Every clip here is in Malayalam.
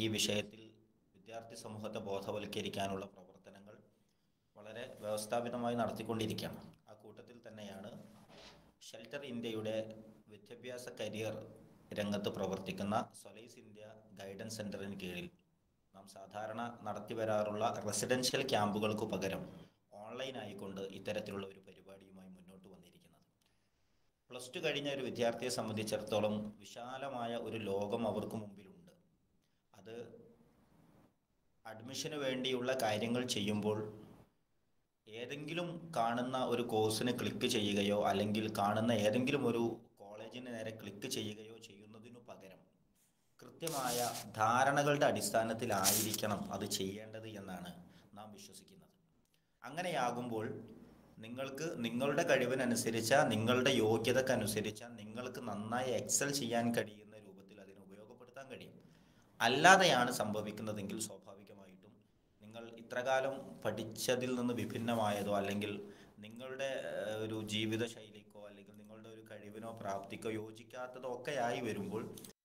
ഈ വിഷയത്തിൽ വിദ്യാർത്ഥി സമൂഹത്തെ ബോധവൽക്കരിക്കാനുള്ള പ്രവർത്തനങ്ങൾ വളരെ വ്യവസ്ഥാപിതമായി നടത്തിക്കൊണ്ടിരിക്കുകയാണ് ആ കൂട്ടത്തിൽ തന്നെയാണ് ഷെൽട്ടർ ഇന്ത്യയുടെ വിദ്യാഭ്യാസ കരിയർ രംഗത്ത് പ്രവർത്തിക്കുന്ന സൊലൈസ് ഇന്ത്യ ഗൈഡൻസ് സെൻറ്ററിന് കീഴിൽ നാം സാധാരണ നടത്തി വരാറുള്ള റെസിഡൻഷ്യൽ ക്യാമ്പുകൾക്ക് പകരം ഓൺലൈൻ ആയിക്കൊണ്ട് ഇത്തരത്തിലുള്ള ഒരു പരിപാടിയുമായി മുന്നോട്ട് വന്നിരിക്കുന്നത് പ്ലസ് ടു കഴിഞ്ഞ ഒരു വിദ്യാർത്ഥിയെ സംബന്ധിച്ചിടത്തോളം വിശാലമായ ഒരു ലോകം അവർക്ക് മുമ്പിലുണ്ട് അത് അഡ്മിഷന് വേണ്ടിയുള്ള കാര്യങ്ങൾ ചെയ്യുമ്പോൾ ഏതെങ്കിലും കാണുന്ന ഒരു കോഴ്സിന് ക്ലിക്ക് ചെയ്യുകയോ അല്ലെങ്കിൽ കാണുന്ന ഏതെങ്കിലും ഒരു കോളേജിന് നേരെ ക്ലിക്ക് ചെയ്യുകയോ ചെയ്യുന്നതിനു പകരം കൃത്യമായ ധാരണകളുടെ അടിസ്ഥാനത്തിലായിരിക്കണം അത് ചെയ്യേണ്ടത് എന്നാണ് നാം വിശ്വസിക്കുന്നത് അങ്ങനെയാകുമ്പോൾ നിങ്ങൾക്ക് നിങ്ങളുടെ കഴിവിനനുസരിച്ച നിങ്ങളുടെ യോഗ്യതക്കനുസരിച്ച നിങ്ങൾക്ക് നന്നായി എക്സൽ ചെയ്യാൻ കഴിയുന്ന രൂപത്തിൽ അതിനെ ഉപയോഗപ്പെടുത്താൻ കഴിയും അല്ലാതെയാണ് സംഭവിക്കുന്നതെങ്കിൽ സ്വാഭാവികമായിട്ടും നിങ്ങൾ ഇത്രകാലം പഠിച്ചതിൽ നിന്ന് വിഭിന്നമായതോ അല്ലെങ്കിൽ നിങ്ങളുടെ ഏഹ്, ഒരു ജീവിത ശൈലിക്കോ അല്ലെങ്കിൽ നിങ്ങളുടെ ഒരു കഴിവിനോ പ്രാപ്തിക്കോ യോജിക്കാത്തതോ ഒക്കെ ആയി വരുമ്പോൾ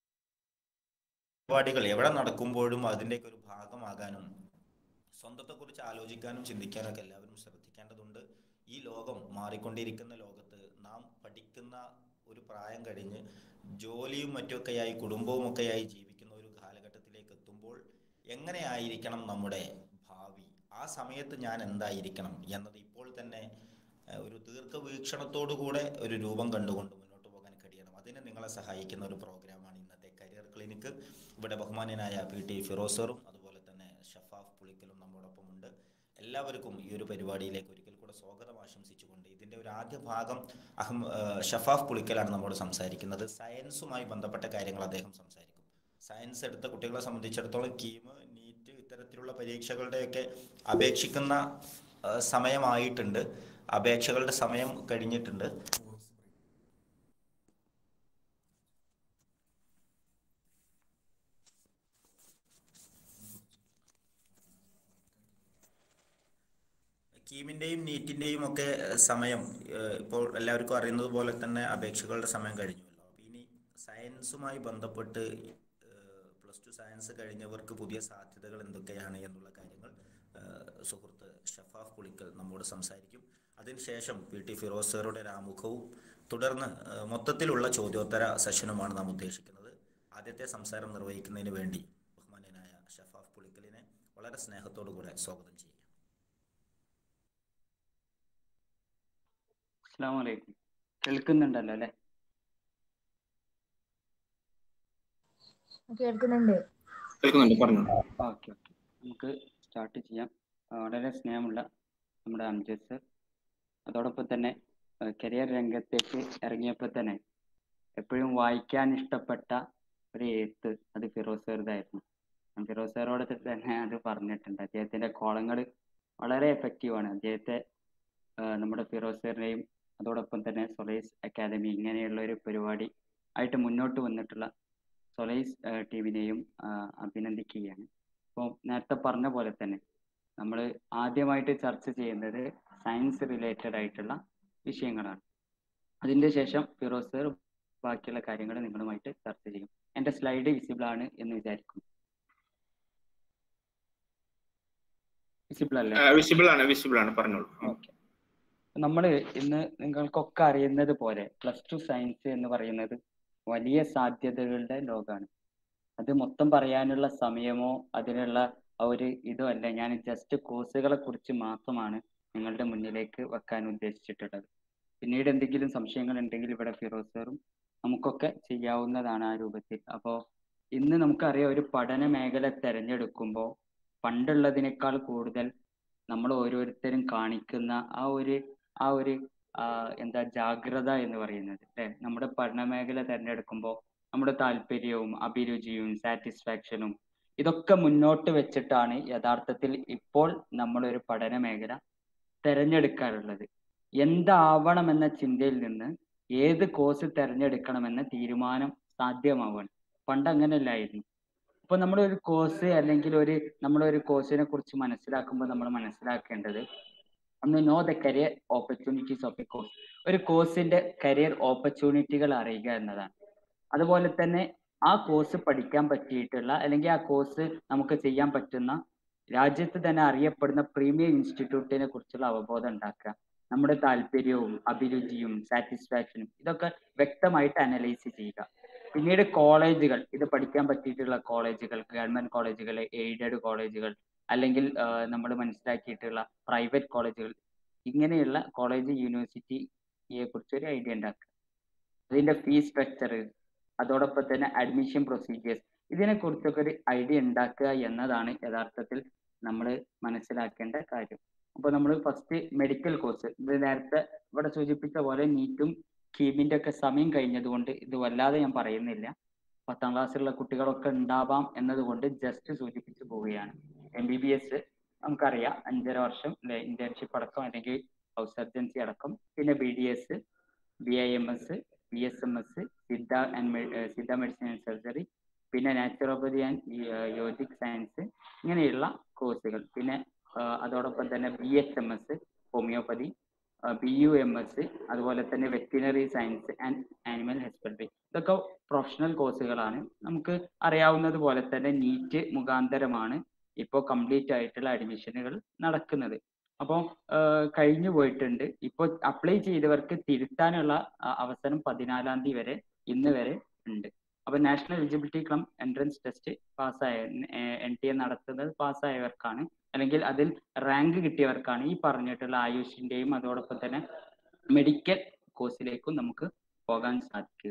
പരിപാടികൾ എവിടെ നടക്കുമ്പോഴും അതിൻ്റെയൊക്കെ ഒരു ഭാഗമാകാനും സ്വന്തത്തെക്കുറിച്ച് ആലോചിക്കാനും ചിന്തിക്കാനും ഒക്കെ എല്ലാവരും ശ്രദ്ധിക്കേണ്ടതുണ്ട് ഈ ലോകം മാറിക്കൊണ്ടിരിക്കുന്ന ലോകത്ത് നാം പഠിക്കുന്ന ഒരു പ്രായം കഴിഞ്ഞ് ജോലിയും മറ്റുമൊക്കെയായി കുടുംബവും ഒക്കെയായി ജീവിക്കുന്ന ഒരു കാലഘട്ടത്തിലേക്ക് എത്തുമ്പോൾ എങ്ങനെയായിരിക്കണം നമ്മുടെ ഭാവി ആ സമയത്ത് ഞാൻ എന്തായിരിക്കണം എന്നത് ഇപ്പോൾ തന്നെ ഏഹ്, ഒരു ദീർഘവീക്ഷണത്തോടുകൂടെ ഒരു രൂപം കണ്ടുകൊണ്ട് മുന്നോട്ട് പോകാൻ കഴിയണം അതിന് നിങ്ങളെ സഹായിക്കുന്ന ഒരു പ്രോഗ്രാമാണ് ഇന്നത്തെ കരിയർ ക്ലിനിക്ക് ഇവിടെ ബഹുമാന്യനായ പി ടി ഫിറോസറും അതുപോലെ തന്നെ ഷഫാഫ് പുളിക്കലും നമ്മോടൊപ്പം ഉണ്ട് എല്ലാവർക്കും ഈ ഒരു പരിപാടിയിലേക്ക് ഒരിക്കൽ കൂടെ സ്വാഗതം ആശംസിച്ചുകൊണ്ട് ഇതിൻ്റെ ഒരു ആദ്യ ഭാഗം അഹം ഏഹ്, ഷഫാഫ് പുളിക്കലാണ് നമ്മോട് സംസാരിക്കുന്നത് സയൻസുമായി ബന്ധപ്പെട്ട കാര്യങ്ങൾ അദ്ദേഹം സംസാരിക്കും സയൻസ് എടുത്ത കുട്ടികളെ സംബന്ധിച്ചിടത്തോളം കീം നീറ്റ് ഇത്തരത്തിലുള്ള പരീക്ഷകളുടെയൊക്കെ അപേക്ഷിക്കുന്ന ഏഹ്, സമയമായിട്ടുണ്ട് അപേക്ഷകളുടെ സമയം കഴിഞ്ഞിട്ടുണ്ട് കീമിൻ്റെയും നീറ്റിൻ്റെയും ഒക്കെ ഏഹ്, സമയം ഏഹ്, ഇപ്പോൾ എല്ലാവർക്കും അറിയുന്നത് പോലെ തന്നെ അപേക്ഷകളുടെ സമയം കഴിഞ്ഞുവല്ലോ അപ്പോൾ ഇനി സയൻസുമായി ബന്ധപ്പെട്ട് പ്ലസ് ടു സയൻസ് കഴിഞ്ഞവർക്ക് പുതിയ സാധ്യതകൾ എന്തൊക്കെയാണ് എന്നുള്ള കാര്യങ്ങൾ ഏഹ്, സുഹൃത്ത് ഷഫാഫ് പുളിക്കൽ നമ്മോട് സംസാരിക്കും അതിനുശേഷം പി ടി ഫിറോസ് സാറുടെ ഒരു ആമുഖവും തുടർന്ന് ഏഹ്, മൊത്തത്തിലുള്ള ചോദ്യോത്തര സെഷനുമാണ് നാം ഉദ്ദേശിക്കുന്നത് ആദ്യത്തെ സംസാരം നിർവഹിക്കുന്നതിന് വേണ്ടി ബഹുമാന്യനായ ഷഫാഫ് പുളിക്കലിനെ വളരെ സ്നേഹത്തോടു കൂടെ സ്വാഗതം ചെയ്യും അസ്സാം വലൈക്കും കേൾക്കുന്നുണ്ടല്ലോ അല്ലെ കേൾക്കുന്നുണ്ട് കേൾക്കുന്നുണ്ട് പറഞ്ഞു ഓക്കെ ഓക്കെ നമുക്ക് സ്റ്റാർട്ട് ചെയ്യാം ആ, വളരെ സ്നേഹമുള്ള നമ്മുടെ അംജദ് സർ അതോടൊപ്പം തന്നെ കരിയർ രംഗത്തേക്ക് ഇറങ്ങിയപ്പോൾ തന്നെ എപ്പോഴും വായിക്കാൻ ഇഷ്ടപ്പെട്ട ഒരു എഴുത്ത് അത് ഫിറോസ് സാറിതായിരുന്നു ഞാൻ ഫിറോസ് സാറോട് തന്നെ അത് പറഞ്ഞിട്ടുണ്ട് അദ്ദേഹത്തിന്റെ കോളങ്ങൾ വളരെ എഫക്റ്റീവാണ് അദ്ദേഹത്തെ ആ, നമ്മുടെ ഫിറോസ് സാറിനെയും അതോടൊപ്പം തന്നെ സൊലൈസ് അക്കാദമി ഇങ്ങനെയുള്ള ഒരു പരിപാടി ആയിട്ട് മുന്നോട്ട് വന്നിട്ടുള്ള സൊലൈസ് ടീമിനെയും അഭിനന്ദിക്കുകയാണ് അപ്പോൾ നേരത്തെ പറഞ്ഞ പോലെ തന്നെ നമ്മൾ ആദ്യമായിട്ട് ചർച്ച ചെയ്യുന്നത് സയൻസ് റിലേറ്റഡ് ആയിട്ടുള്ള വിഷയങ്ങളാണ് അതിന്റെ ശേഷം ഫിറോസ് സർ ബാക്കിയുള്ള കാര്യങ്ങൾ നിങ്ങളുമായിട്ട് ചർച്ച ചെയ്യും എന്റെ സ്ലൈഡ് വിസിബിൾ ആണ് എന്ന് വിചാരിക്കുന്നു വിസിബിൾ അല്ലേ വിസിബിൾ ആണ് വിസിബിൾ ആണ് പറഞ്ഞോളൂ ഓക്കെ നമ്മൾ ഇന്ന് നിങ്ങൾക്കൊക്കെ അറിയുന്നത് പോലെ പ്ലസ് ടു സയൻസ് എന്ന് പറയുന്നത് വലിയ സാധ്യതകളുടെ ലോകമാണ് അത് മൊത്തം പറയാനുള്ള സമയമോ അതിനുള്ള ആ ഒരു ഇതോ അല്ല ഞാൻ ജസ്റ്റ് കോഴ്സുകളെ കുറിച്ച് മാത്രമാണ് നിങ്ങളുടെ മുന്നിലേക്ക് വെക്കാൻ ഉദ്ദേശിച്ചിട്ടുള്ളത് പിന്നീട് എന്തെങ്കിലും സംശയങ്ങൾ ഉണ്ടെങ്കിൽ ഇവിടെ ഫിറോസ് സാറും നമുക്കൊക്കെ ചെയ്യാവുന്നതാണ് ആ രൂപത്തിൽ അപ്പോൾ ഇന്ന് നമുക്കറിയാം ഒരു പഠന മേഖല തിരഞ്ഞെടുക്കുമ്പോൾ പണ്ടുള്ളതിനേക്കാൾ കൂടുതൽ നമ്മൾ ഓരോരുത്തരും കാണിക്കുന്ന ആ ഒരു ആ ഒരു ആ, എന്താ ജാഗ്രത എന്ന് പറയുന്നത് അല്ലെ നമ്മുടെ പഠന മേഖല തിരഞ്ഞെടുക്കുമ്പോൾ നമ്മുടെ താല്പര്യവും അഭിരുചിയും സാറ്റിസ്ഫാക്ഷനും ഇതൊക്കെ മുന്നോട്ട് വെച്ചിട്ടാണ് യഥാർത്ഥത്തിൽ ഇപ്പോൾ നമ്മളൊരു പഠന മേഖല തിരഞ്ഞെടുക്കാറുള്ളത് എന്താവണമെന്ന ചിന്തയിൽ നിന്ന് ഏത് കോഴ്സ് തിരഞ്ഞെടുക്കണമെന്ന തീരുമാനം സാധ്യമാവാണ് പണ്ട് അങ്ങനെയല്ലായിരുന്നു ഇപ്പൊ നമ്മൾ ഒരു കോഴ്സ് അല്ലെങ്കിൽ ഒരു നമ്മളൊരു കോഴ്സിനെ കുറിച്ച് മനസ്സിലാക്കുമ്പോൾ നമ്മൾ മനസ്സിലാക്കേണ്ടത് ഒന്ന് know the career opportunities of a course ഒരു കോഴ്സിന്റെ കരിയർ ഓപ്പർച്യൂണിറ്റികൾ അറിയുക എന്നതാണ് അതുപോലെ തന്നെ ആ കോഴ്സ് പഠിക്കാൻ പറ്റിയിട്ടുള്ള അല്ലെങ്കിൽ ആ കോഴ്സ് നമുക്ക് ചെയ്യാൻ പറ്റുന്ന രാജ്യത്ത് തന്നെ അറിയപ്പെടുന്ന പ്രീമിയം ഇൻസ്റ്റിറ്റ്യൂട്ടിനെ കുറിച്ചുള്ള അവബോധം ഉണ്ടാക്കുക നമ്മുടെ താല്പര്യവും അഭിരുചിയും സാറ്റിസ്ഫാക്ഷനും ഇതൊക്കെ വ്യക്തമായിട്ട് അനലൈസ് ചെയ്യുക പിന്നീട് കോളേജുകൾ ഇത് പഠിക്കാൻ പറ്റിയിട്ടുള്ള കോളേജുകൾ ഗവൺമെന്റ് കോളേജുകൾ എയ്ഡഡ് കോളേജുകൾ അല്ലെങ്കിൽ നമ്മൾ മനസ്സിലാക്കിയിട്ടുള്ള പ്രൈവറ്റ് കോളേജുകൾ ഇങ്ങനെയുള്ള കോളേജ് യൂണിവേഴ്സിറ്റിയെ കുറിച്ച് ഒരു ഐഡിയ ഉണ്ടാക്കുക അതിന്റെ ഫീസ് സ്ട്രക്ചർ അതോടൊപ്പം തന്നെ അഡ്മിഷൻ പ്രൊസീജിയേഴ്സ് ഇതിനെ കുറിച്ചൊക്കെ ഒരു ഐഡിയ ഉണ്ടാക്കുക എന്നതാണ് യഥാർത്ഥത്തിൽ നമ്മൾ മനസ്സിലാക്കേണ്ട കാര്യം അപ്പോൾ നമ്മൾ ഫസ്റ്റ് മെഡിക്കൽ കോഴ്സ് ഇത് നേരത്തെ ഇവിടെ സൂചിപ്പിച്ച പോലെ നീറ്റും കീമിന്റെ ഒക്കെ സമയം കഴിഞ്ഞതുകൊണ്ട് ഇത് വല്ലാതെ ഞാൻ പറയുന്നില്ല പത്താം ക്ലാസ്സിലുള്ള കുട്ടികളൊക്കെ ഉണ്ടാവാം എന്നതുകൊണ്ട് ജസ്റ്റ് സൂചിപ്പിച്ചു പോവുകയാണ് എം ബി ബി എസ് നമുക്കറിയാം അഞ്ചര വർഷം അല്ലെ ഇന്റേൺഷിപ്പ് അടക്കം അല്ലെങ്കിൽ ഹൗസ് സർജൻസി അടക്കം പിന്നെ B D S B I M S B S M S Siddha and Siddha medicine and surgery പിന്നെ നാച്ചുറോപ്പതി ആൻഡ് യോജിക് സയൻസ് ഇങ്ങനെയുള്ള കോഴ്സുകൾ പിന്നെ അതോടൊപ്പം തന്നെ B H M S homoeopathy B U M S അതുപോലെ തന്നെ veterinary science and animal husbandry ഇതൊക്കെ പ്രൊഫഷണൽ കോഴ്സുകളാണ് നമുക്ക് അറിയാവുന്നത് പോലെ തന്നെ നീറ്റ് മുഖാന്തരമാണ് ഇപ്പോൾ കംപ്ലീറ്റ് ആയിട്ടുള്ള അഡ്മിഷനുകൾ നടക്കുന്നത് അപ്പോൾ കഴിഞ്ഞു പോയിട്ടുണ്ട് ഇപ്പോൾ അപ്ലൈ ചെയ്തവർക്ക് തിരുത്താനുള്ള അവസരം പതിനാലാം തീയതി വരെ ഇന്ന് വരെ ഉണ്ട് അപ്പോൾ national eligibility cum entrance test പാസ്സായ എൻ ടി എ നടത്തുന്നത് പാസ്സായവർക്കാണ് അല്ലെങ്കിൽ അതിൽ റാങ്ക് കിട്ടിയവർക്കാണ് ഈ പറഞ്ഞിട്ടുള്ള ആയുഷിന്റെയും അതോടൊപ്പം തന്നെ മെഡിക്കൽ കോഴ്സിലേക്കും നമുക്ക് പോകാൻ സാധിക്കുക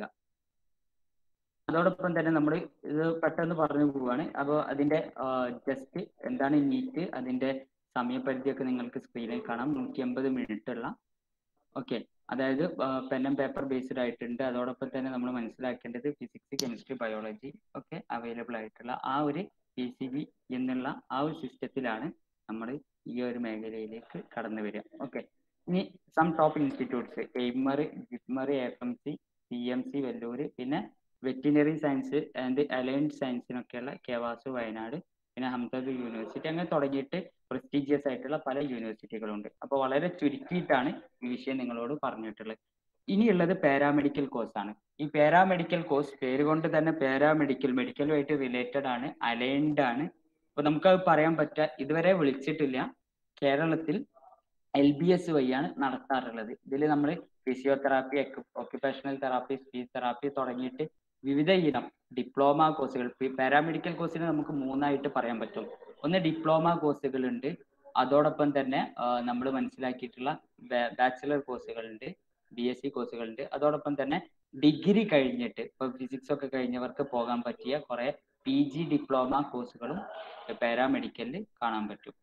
അതോടൊപ്പം തന്നെ നമ്മൾ ഇത് പെട്ടെന്ന് പറഞ്ഞു പോവുകയാണ് അപ്പോൾ അതിന്റെ ജസ്റ്റ് എന്താണ് നീറ്റ് അതിന്റെ സമയപരിധിയൊക്കെ നിങ്ങൾക്ക് സ്ക്രീനിൽ കാണാം നൂറ്റി അമ്പത് മിനിറ്റ് ഉള്ള ഓക്കെ അതായത് പെൻ ആൻഡ് പേപ്പർ ബേസ്ഡ് ആയിട്ടുണ്ട് അതോടൊപ്പം തന്നെ നമ്മൾ മനസ്സിലാക്കേണ്ടത് ഫിസിക്സ് കെമിസ്ട്രി ബയോളജി ഒക്കെ അവൈലബിൾ ആയിട്ടുള്ള ആ ഒരു പി സി ബി എന്നുള്ള ആ ഒരു സിസ്റ്റത്തിലാണ് നമ്മൾ ഈ ഒരു മേഖലയിലേക്ക് കടന്നു വരിക ഓക്കെ ഇനി some top institutes AIIMS JIPMER F M C C M C Vellore പിന്നെ വെറ്റിനറി സയൻസ് ആൻഡ് അലൈൻഡ് സയൻസിനൊക്കെയുള്ള കെവാസു വയനാട് പിന്നെ ഹംദർദ് യൂണിവേഴ്സിറ്റി അങ്ങനെ തുടങ്ങിയിട്ട് പ്രസ്റ്റീജിയസ് ആയിട്ടുള്ള പല യൂണിവേഴ്സിറ്റികളുണ്ട് അപ്പോൾ വളരെ ചുരുക്കിയിട്ടാണ് ഈ വിഷയം നിങ്ങളോട് പറഞ്ഞിട്ടുള്ളത് ഇനിയുള്ളത് പാരാമെഡിക്കൽ കോഴ്സ് ആണ് ഈ പാരാമെഡിക്കൽ കോഴ്സ് പേര് കൊണ്ട് തന്നെ പാരാമെഡിക്കൽ മെഡിക്കലുമായിട്ട് റിലേറ്റഡ് ആണ് അലൈൻഡ് ആണ് അപ്പൊ നമുക്കത് പറയാൻ പറ്റുക ഇതുവരെ വിളിച്ചിട്ടില്ല കേരളത്തിൽ എൽ ബി എസ് വഴിയാണ് നടത്താറുള്ളത് ഇതിൽ നമ്മൾ physiotherapy occupational therapy speech therapy തുടങ്ങിയിട്ട് വിവിധ ഇനം ഡിപ്ലോമ കോഴ്സുകൾ പാരാമെഡിക്കൽ കോഴ്സിന് നമുക്ക് മൂന്നായിട്ട് പറയാൻ പറ്റും ഒന്ന് ഡിപ്ലോമ കോഴ്സുകൾ ഉണ്ട് അതോടൊപ്പം തന്നെ നമ്മൾ മനസ്സിലാക്കിയിട്ടുള്ള ബാച്ചിലർ കോഴ്സുകളുണ്ട് ബി എസ് സി കോഴ്സുകളുണ്ട് അതോടൊപ്പം തന്നെ ഡിഗ്രി കഴിഞ്ഞിട്ട് ഇപ്പൊ ഫിസിക്സ് ഒക്കെ കഴിഞ്ഞവർക്ക് പോകാൻ പറ്റിയ കുറെ പി ജി ഡിപ്ലോമ കോഴ്സുകളും പാരാമെഡിക്കലിൽ കാണാൻ പറ്റും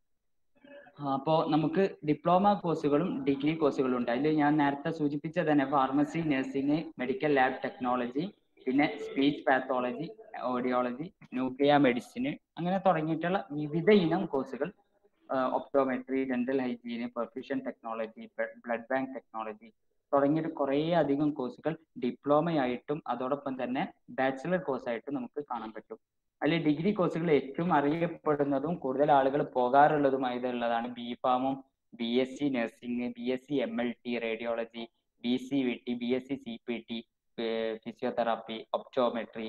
അപ്പോൾ നമുക്ക് ഡിപ്ലോമ കോഴ്സുകളും ഡിഗ്രി കോഴ്സുകളും ഉണ്ട് അതിൽ ഞാൻ നേരത്തെ സൂചിപ്പിച്ച തന്നെ pharmacy nursing medical lab technology പിന്നെ speech pathology audiology nuclear medicine അങ്ങനെ തുടങ്ങിയിട്ടുള്ള വിവിധ ഇനം കോഴ്സുകൾ optometry dental hygiene perfusion technology blood bank technology തുടങ്ങിയ കുറേ അധികം കോഴ്സുകൾ ഡിപ്ലോമയായിട്ടും അതോടൊപ്പം തന്നെ ബാച്ചിലർ കോഴ്സായിട്ടും നമുക്ക് കാണാൻ പറ്റും അതിൽ ഡിഗ്രി കോഴ്സുകൾ ഏറ്റവും അറിയപ്പെടുന്നതും കൂടുതൽ ആളുകൾ പോകാറുള്ളതുമായിട്ടുള്ളതാണ് ബി ഫാമും B S C nursing B S C M L T radiology B C V T B S C C P T physiotherapy optometry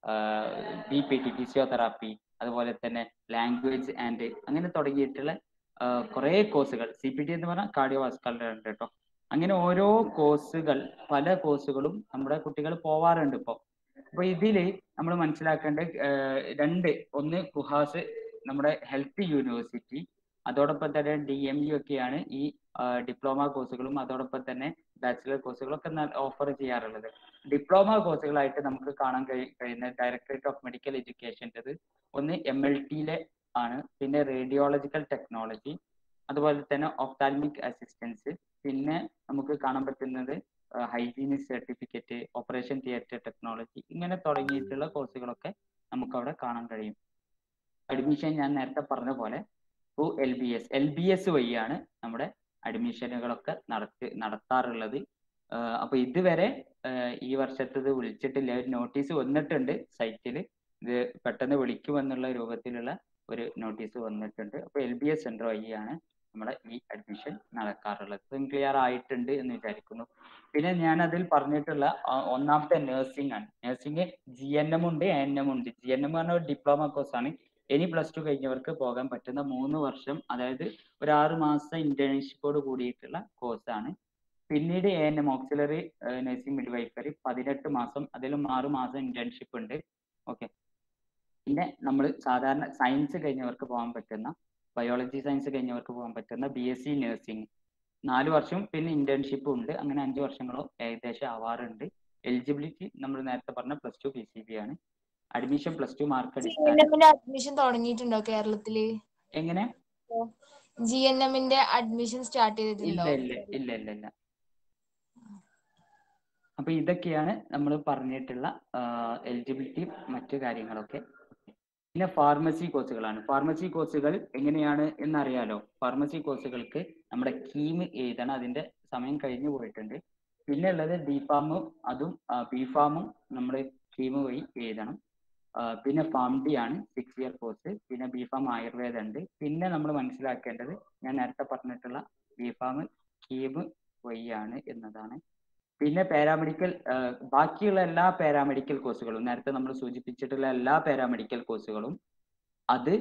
B P T physiotherapy അതുപോലെ തന്നെ ലാംഗ്വേജ് ആൻഡ് അങ്ങനെ തുടങ്ങിയിട്ടുള്ള കുറേ കോഴ്സുകൾ സി പി ടി എന്ന് പറഞ്ഞാൽ കാർഡിയോവാസ്കുലർ ഉണ്ട് കേട്ടോ അങ്ങനെ ഓരോ കോഴ്സുകൾ പല കോഴ്സുകളും നമ്മുടെ കുട്ടികൾ പോവാറുണ്ട് ഇപ്പോൾ അപ്പൊ ഇതില് നമ്മൾ മനസ്സിലാക്കേണ്ട രണ്ട് ഒന്ന് കുഹാസ് നമ്മുടെ ഹെൽത്ത് യൂണിവേഴ്സിറ്റി അതോടൊപ്പം തന്നെ ഡി എം യു ഒക്കെയാണ് ഈ ഡിപ്ലോമ കോഴ്സുകളും അതോടൊപ്പം തന്നെ ബാച്ചിലർ കോഴ്സുകളൊക്കെ ഓഫർ ചെയ്യാറുള്ളത് ഡിപ്ലോമ കോഴ്സുകളായിട്ട് നമുക്ക് കാണാൻ കഴിയുന്ന ഡയറക്ടറേറ്റ് ഓഫ് മെഡിക്കൽ എഡ്യൂക്കേഷൻ്റെത് ഒന്ന് എം എൽ ടിയിലെ ആണ് പിന്നെ റേഡിയോളജിക്കൽ ടെക്നോളജി അതുപോലെ തന്നെ ഒഫ്താൽമിക് അസിസ്റ്റൻസ് പിന്നെ നമുക്ക് കാണാൻ പറ്റുന്നത് hygienic certificate operation theatre technology ഇങ്ങനെ തുടങ്ങിയിട്ടുള്ള കോഴ്സുകളൊക്കെ നമുക്ക് അവിടെ കാണാൻ കഴിയും അഡ്മിഷൻ ഞാൻ നേരത്തെ പറഞ്ഞ പോലെ to L B S L B S വഴിയാണ് നമ്മുടെ അഡ്മിഷനുകളൊക്കെ നടത്തി നടത്താറുള്ളത് അപ്പൊ ഇതുവരെ ഈ വർഷത്തത് വിളിച്ചിട്ടില്ല ഒരു നോട്ടീസ് വന്നിട്ടുണ്ട് സൈറ്റിൽ ഇത് പെട്ടെന്ന് വിളിക്കുമെന്നുള്ള രൂപത്തിലുള്ള ഒരു നോട്ടീസ് വന്നിട്ടുണ്ട് അപ്പൊ എൽ ബി എസ് സെന്റർ വഴിയാണ് നമ്മുടെ ഈ അഡ്മിഷൻ നടക്കാറുള്ളത് ക്ലിയർ ആയിട്ടുണ്ട് എന്ന് വിചാരിക്കുന്നു പിന്നെ ഞാൻ അതിൽ പറഞ്ഞിട്ടുള്ള ആ, ഒന്നാമത്തെ നഴ്സിംഗ് ആണ് നഴ്സിംഗ് ജി എൻ എം ഉണ്ട് എ എൻ എം ഉണ്ട് ജി എൻ എം പറഞ്ഞ ഒരു ഡിപ്ലോമ കോഴ്സ് ആണ് ഇനി പ്ലസ് ടു കഴിഞ്ഞവർക്ക് പോകാൻ പറ്റുന്ന മൂന്ന് വർഷം അതായത് ഒരു ആറ് മാസം ഇന്റേൺഷിപ്പോട് കൂടിയിട്ടുള്ള കോഴ്സാണ് പിന്നീട് A N M auxiliary nursing midwifery പതിനെട്ട് മാസം അതിലും ആറ് മാസം ഇന്റേൺഷിപ്പ് ഉണ്ട് ഓക്കെ പിന്നെ നമ്മൾ സാധാരണ സയൻസ് കഴിഞ്ഞവർക്ക് പോകാൻ പറ്റുന്ന ബയോളജി സയൻസ് കഴിഞ്ഞവർക്ക് പോകാൻ പറ്റുന്ന ബി എസ് സി നഴ്സിംഗ് നാല് വർഷം പിന്നെ ഇന്റേൺഷിപ്പും ഉണ്ട് അങ്ങനെ അഞ്ച് വർഷങ്ങളോ ഏകദേശം ആവാറുണ്ട് എലിജിബിലിറ്റി നമ്മൾ നേരത്തെ പറഞ്ഞ plus two P C B ആണ് admission plus two mark G അടിസ്ഥാന എൻ എമ്മിന്റെ അഡ്മിഷൻ തുടങ്ങിയിട്ടുണ്ടോ കേരളത്തില് എങ്ങനെ ജി എൻ എമ്മിന്റെ അഡ്മിഷൻ സ്റ്റാർട്ട് ഇല്ല ചെയ്തിട്ടുണ്ടോ ഇല്ല ഇല്ല ഇല്ല ഇല്ല അപ്പൊ ഇതൊക്കെയാണ് നമ്മൾ പറഞ്ഞിട്ടുള്ള എലിജിബിലിറ്റി മറ്റു കാര്യങ്ങളൊക്കെ പിന്നെ ഫാർമസി കോഴ്സുകളാണ് ഫാർമസി കോഴ്സുകൾ എങ്ങനെയാണ് എന്നറിയാലോ ഫാർമസി കോഴ്സുകൾക്ക് നമ്മുടെ കീം എഴുതണം അതിന്റെ സമയം കഴിഞ്ഞു പോയിട്ടുണ്ട് പിന്നെ ഉള്ളത് ഡി ഫാമും അതും ബി ഫാമും നമ്മൾ കീം വഴി എഴുതണം ആ, പിന്നെ ഫാം ഡി ആണ് സിക്സ് ഇയർ കോഴ്സ് പിന്നെ ബി ഫാം ആയുർവേദ ഉണ്ട് പിന്നെ നമ്മൾ മനസ്സിലാക്കേണ്ടത് ഞാൻ നേരത്തെ പറഞ്ഞിട്ടുള്ള ബി ഫാം കീം വഴിയാണ് എന്നതാണ് പിന്നെ പാരാമെഡിക്കൽ ബാക്കിയുള്ള എല്ലാ പാരാമെഡിക്കൽ കോഴ്സുകളും നേരത്തെ നമ്മൾ സൂചിപ്പിച്ചിട്ടുള്ള എല്ലാ പാരാമെഡിക്കൽ കോഴ്സുകളും അത്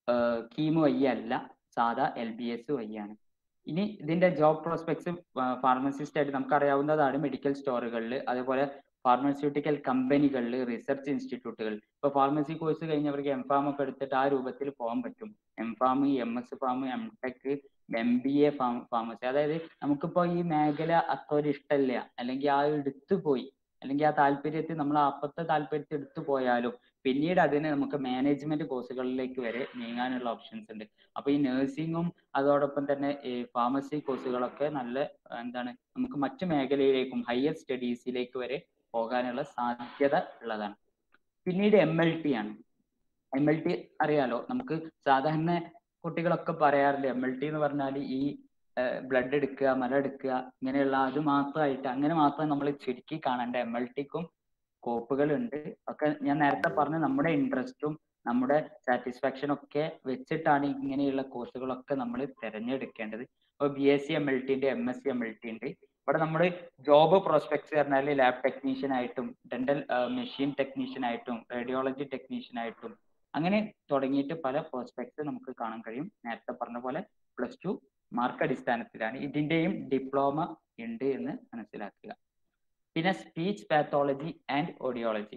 കീമോ വഴി അല്ല സാധാ എൽ ബി എസ് വഴിയാണ് ഇനി ഇതിന്റെ ജോബ് പ്രോസ്പെക്ട്സ് ഫാർമസിസ്റ്റ് ആയിട്ട് നമുക്കറിയാവുന്നതാണ് മെഡിക്കൽ സ്റ്റോറുകളിൽ അതേപോലെ ഫാർമസ്യൂട്ടിക്കൽ കമ്പനികളിൽ റിസർച്ച് ഇൻസ്റ്റിറ്റ്യൂട്ടുകൾ ഇപ്പൊ ഫാർമസി കോഴ്സ് കഴിഞ്ഞവർക്ക് എം ഫാം ഒക്കെ എടുത്തിട്ട് ആ രൂപത്തിൽ പോകാൻ പറ്റും M Pharm M S Pharm M Tech M B A Pharm pharmacy അതായത് നമുക്കിപ്പോ ഈ മേഖല അത്ര ഒരു ഇഷ്ടമില്ല അല്ലെങ്കിൽ ആ എടുത്തു പോയി അല്ലെങ്കിൽ ആ താല്പര്യത്തിൽ നമ്മൾ അപ്പത്തെ താല്പര്യത്തിൽ എടുത്തു പോയാലും പിന്നീട് അതിനെ നമുക്ക് മാനേജ്മെന്റ് കോഴ്സുകളിലേക്ക് വരെ നീങ്ങാനുള്ള ഓപ്ഷൻസ് ഉണ്ട് അപ്പൊ ഈ നഴ്സിംഗും അതോടൊപ്പം തന്നെ ഈ ഫാർമസി കോഴ്സുകളൊക്കെ നല്ല എന്താണ് നമുക്ക് മറ്റു മേഖലയിലേക്കും ഹയർ സ്റ്റഡീസിലേക്ക് വരെ പോകാനുള്ള സാധ്യത ഉള്ളതാണ് പിന്നീട് എം എൽ ടി ആണ് എം എൽ ടി അറിയാലോ നമുക്ക് സാധാരണ കുട്ടികളൊക്കെ പറയാറില്ല എം എൽ ടി എന്ന് പറഞ്ഞാൽ ഈ ബ്ലഡ് എടുക്കുക മല എടുക്കുക ഇങ്ങനെയുള്ള അത് മാത്രമായിട്ട് അങ്ങനെ മാത്രം നമ്മൾ ചുരുക്കി കാണേണ്ട എം എൽ ടിക്കും സ്കോപ്പുകൾ ഉണ്ട് ഒക്കെ ഞാൻ നേരത്തെ പറഞ്ഞ നമ്മുടെ ഇൻട്രസ്റ്റും നമ്മുടെ സാറ്റിസ്ഫാക്ഷനും ഒക്കെ വെച്ചിട്ടാണ് ഇങ്ങനെയുള്ള കോഴ്സുകളൊക്കെ നമ്മൾ തിരഞ്ഞെടുക്കേണ്ടത് അപ്പോൾ B S C M L T ഉണ്ട് M S C M L T ഉണ്ട് ഇവിടെ നമ്മൾ ജോബ് പ്രോസ്പെക്ട്സ് പറഞ്ഞാൽ ലാബ് ടെക്നീഷ്യൻ ആയിട്ടും ഡെന്റൽ മെഷീൻ ടെക്നീഷ്യൻ ആയിട്ടും റേഡിയോളജി ടെക്നീഷ്യൻ ആയിട്ടും അങ്ങനെ തുടങ്ങിയിട്ട് പല പ്രോസ്പെക്ട്സ് നമുക്ക് കാണാൻ കഴിയും നേരത്തെ പറഞ്ഞ പോലെ പ്ലസ് ടു മാർക്ക് അടിസ്ഥാനത്തിലാണ് ഇതിന്റെയും ഡിപ്ലോമ ഉണ്ട് എന്ന് മനസ്സിലാക്കുക പിന്നെ speech pathology and audiology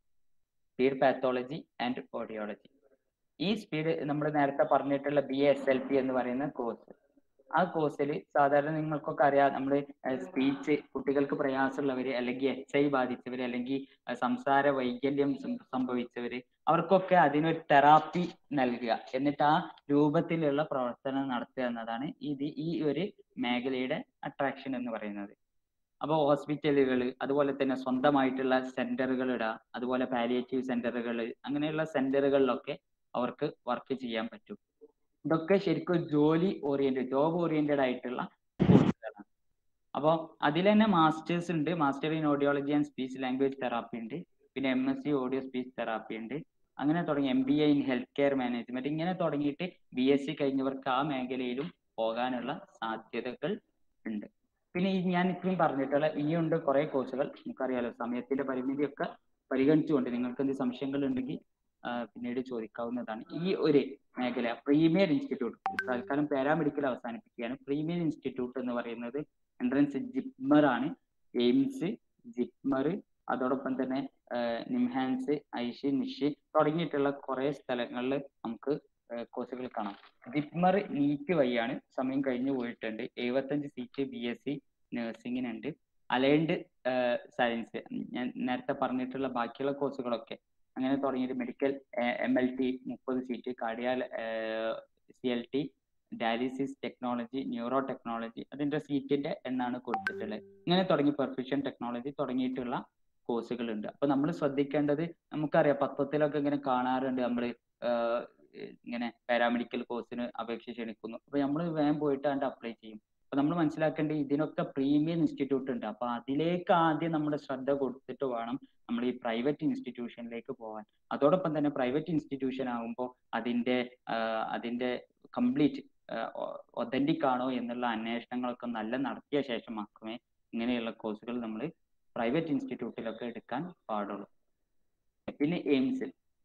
speed pathology and audiology ഈ സ്പീഡ് നമ്മൾ നേരത്തെ പറഞ്ഞിട്ടുള്ള ബി എസ് എൽ പി എന്ന് പറയുന്ന കോഴ്സ് ആ കോഴ്സിൽ സാധാരണ നിങ്ങൾക്കൊക്കെ അറിയാം നമ്മൾ സ്പീച്ച് കുട്ടികൾക്ക് പ്രയാസമുള്ളവര് അല്ലെങ്കിൽ എച്ച് ഐ ബാധിച്ചവര് അല്ലെങ്കിൽ അഹ് സംസാര വൈകല്യം സം- സംഭവിച്ചവര് അവർക്കൊക്കെ അതിനൊരു തെറാപ്പി നൽകുക എന്നിട്ട് ആ രൂപത്തിലുള്ള പ്രവർത്തനം നടത്തുക എന്നതാണ് ഇത് ഈ ഒരു മേഖലയുടെ അട്രാക്ഷൻ എന്ന് പറയുന്നത് അപ്പോൾ ഹോസ്പിറ്റലുകൾ അതുപോലെ തന്നെ സ്വന്തമായിട്ടുള്ള സെന്ററുകൾ ഇടുക അതുപോലെ പാലിയേറ്റീവ് സെന്ററുകൾ അങ്ങനെയുള്ള സെന്ററുകളിലൊക്കെ അവർക്ക് വർക്ക് ചെയ്യാൻ പറ്റും ഇതൊക്കെ ശരിക്കും ജോലി ഓറിയന്റഡ് ജോബ് ഓറിയന്റഡ് ആയിട്ടുള്ള കോഴ്സുകളാണ് അപ്പോൾ അതിൽ തന്നെ മാസ്റ്റേഴ്സ് ഉണ്ട് master in audiology and speech language therapy ഉണ്ട് പിന്നെ M S C audio speech therapy ഉണ്ട് അങ്ങനെ തുടങ്ങി M B A in health care management ഇങ്ങനെ തുടങ്ങിയിട്ട് ബി എസ് സി കഴിഞ്ഞവർക്ക് ആ മേഖലയിലും പോകാനുള്ള സാധ്യതകൾ ഉണ്ട് പിന്നെ ഈ ഞാൻ ഇത്രയും പറഞ്ഞിട്ടുള്ള ഇനിയുണ്ട് കുറെ കോഴ്സുകൾ നമുക്കറിയാലോ സമയത്തിന്റെ പരിമിതിയൊക്കെ പരിഗണിച്ചുകൊണ്ട് നിങ്ങൾക്ക് എന്ത് സംശയങ്ങൾ ഉണ്ടെങ്കിൽ ആ, പിന്നീട് ചോദിക്കാവുന്നതാണ് ഈ ഒരു മേഖല പ്രീമിയർ ഇൻസ്റ്റിറ്റ്യൂട്ട് തൽക്കാലം പാരാമെഡിക്കൽ അവസാനിപ്പിക്കുകയാണ് പ്രീമിയർ ഇൻസ്റ്റിറ്റ്യൂട്ട് എന്ന് പറയുന്നത് എൻട്രൻസ് ജിപ്മർ ആണ് എയിംസ് ജിപ്മർ അതോടൊപ്പം തന്നെ ആഹ് നിംഹാൻസ് ഐഷി നിഷി തുടങ്ങിയിട്ടുള്ള കുറെ സ്ഥലങ്ങളിൽ നമുക്ക് കോഴ്സുകൾ കാണാം ജിപ്മർ നീറ്റ് വഴിയാണ് സമയം കഴിഞ്ഞു പോയിട്ടുണ്ട് എഴുപത്തഞ്ച് സീറ്റ് ബി എസ് സി നഴ്സിംഗിനുണ്ട് അലൈൻഡ് സയൻസ് ഞാൻ നേരത്തെ പറഞ്ഞിട്ടുള്ള ബാക്കിയുള്ള കോഴ്സുകളൊക്കെ അങ്ങനെ തുടങ്ങിയിട്ട് മെഡിക്കൽ എം എൽ ടി മുപ്പത് seat cardiac C L T dialysis technology neuro technology അതിന്റെ സീറ്റിന്റെ എണ്ണാണ് കൊടുത്തിട്ടുള്ളത് ഇങ്ങനെ തുടങ്ങി പെർഫ്യൂഷൻ ടെക്നോളജി തുടങ്ങിയിട്ടുള്ള കോഴ്സുകൾ ഉണ്ട് അപ്പൊ നമ്മൾ ശ്രദ്ധിക്കേണ്ടത് നമുക്കറിയാം പത്രത്തിലൊക്കെ ഇങ്ങനെ കാണാറുണ്ട് നമ്മൾ ഇങ്ങനെ പാരാമെഡിക്കൽ കോഴ്സിന് അപേക്ഷ ക്ഷണിക്കുന്നു അപ്പൊ നമ്മൾ വേഗം പോയിട്ട് അതിന്റെ അപ്ലൈ ചെയ്യും അപ്പൊ നമ്മൾ മനസ്സിലാക്കേണ്ടത് ഇതിനൊക്കെ പ്രീമിയം ഇൻസ്റ്റിറ്റ്യൂട്ട് ഉണ്ട് അപ്പൊ അതിലേക്ക് ആദ്യം നമ്മുടെ ശ്രദ്ധ കൊടുത്തിട്ട് വേണം നമ്മൾ ഈ പ്രൈവറ്റ് ഇൻസ്റ്റിറ്റ്യൂഷനിലേക്ക് പോകാൻ അതോടൊപ്പം തന്നെ പ്രൈവറ്റ് ഇൻസ്റ്റിറ്റ്യൂഷൻ ആകുമ്പോൾ അതിന്റെ ആഹ് അതിന്റെ കംപ്ലീറ്റ് ഒതന്റിക് ആണോ എന്നുള്ള അന്വേഷണങ്ങളൊക്കെ നല്ല നടത്തിയ ശേഷം മാത്രമേ ഇങ്ങനെയുള്ള കോഴ്സുകൾ നമ്മൾ പ്രൈവറ്റ് ഇൻസ്റ്റിറ്റ്യൂട്ടിലൊക്കെ എടുക്കാൻ പാടുള്ളൂ പിന്നെ എയിംസ്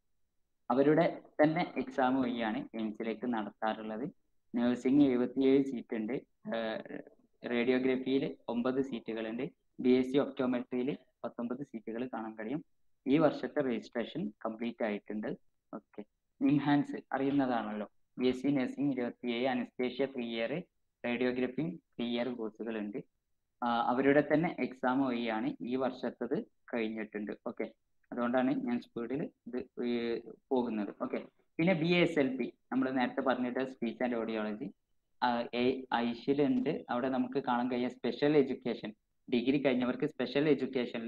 അവരുടെ തന്നെ എക്സാം വഴിയാണ് എയിംസിലേക്ക് നടത്താറുള്ളത് നഴ്സിംഗ് എഴുപത്തിയേഴ് സീറ്റ് ഉണ്ട് റേഡിയോഗ്രഫിയിൽ ഒമ്പത് സീറ്റുകളുണ്ട് ബി എസ് സി ഒപ്റ്റോമെട്രിയിൽ പത്തൊമ്പത് സീറ്റുകൾ കാണാൻ കഴിയും ഈ വർഷത്തെ രജിസ്ട്രേഷൻ കംപ്ലീറ്റ് ആയിട്ടുണ്ട് ഓക്കെ നിംഹാൻസ് അറിയുന്നതാണല്ലോ ബി എസ് സി നഴ്സിംഗ് ഇരുപത്തിയേഴ് anaesthesia three year radiography three year കോഴ്സുകളുണ്ട് അവരുടെ തന്നെ എക്സാം വഴിയാണ് ഈ വർഷത്തത് കഴിഞ്ഞിട്ടുണ്ട് ഓക്കെ അതുകൊണ്ടാണ് ഞാൻ സ്പീഡിൽ ഇത് പോകുന്നത് ഓക്കെ പിന്നെ ബി എസ് എൽ പി നമ്മൾ നേരത്തെ പറഞ്ഞിട്ട് സ്പീച്ച് ആൻഡ് ഓഡിയോളജി ഐഷിലുണ്ട് അവിടെ നമുക്ക് കാണാൻ കഴിയുക സ്പെഷ്യൽ എഡ്യൂക്കേഷൻ ഡിഗ്രി കഴിഞ്ഞവർക്ക് സ്പെഷ്യൽ എഡ്യൂക്കേഷനിൽ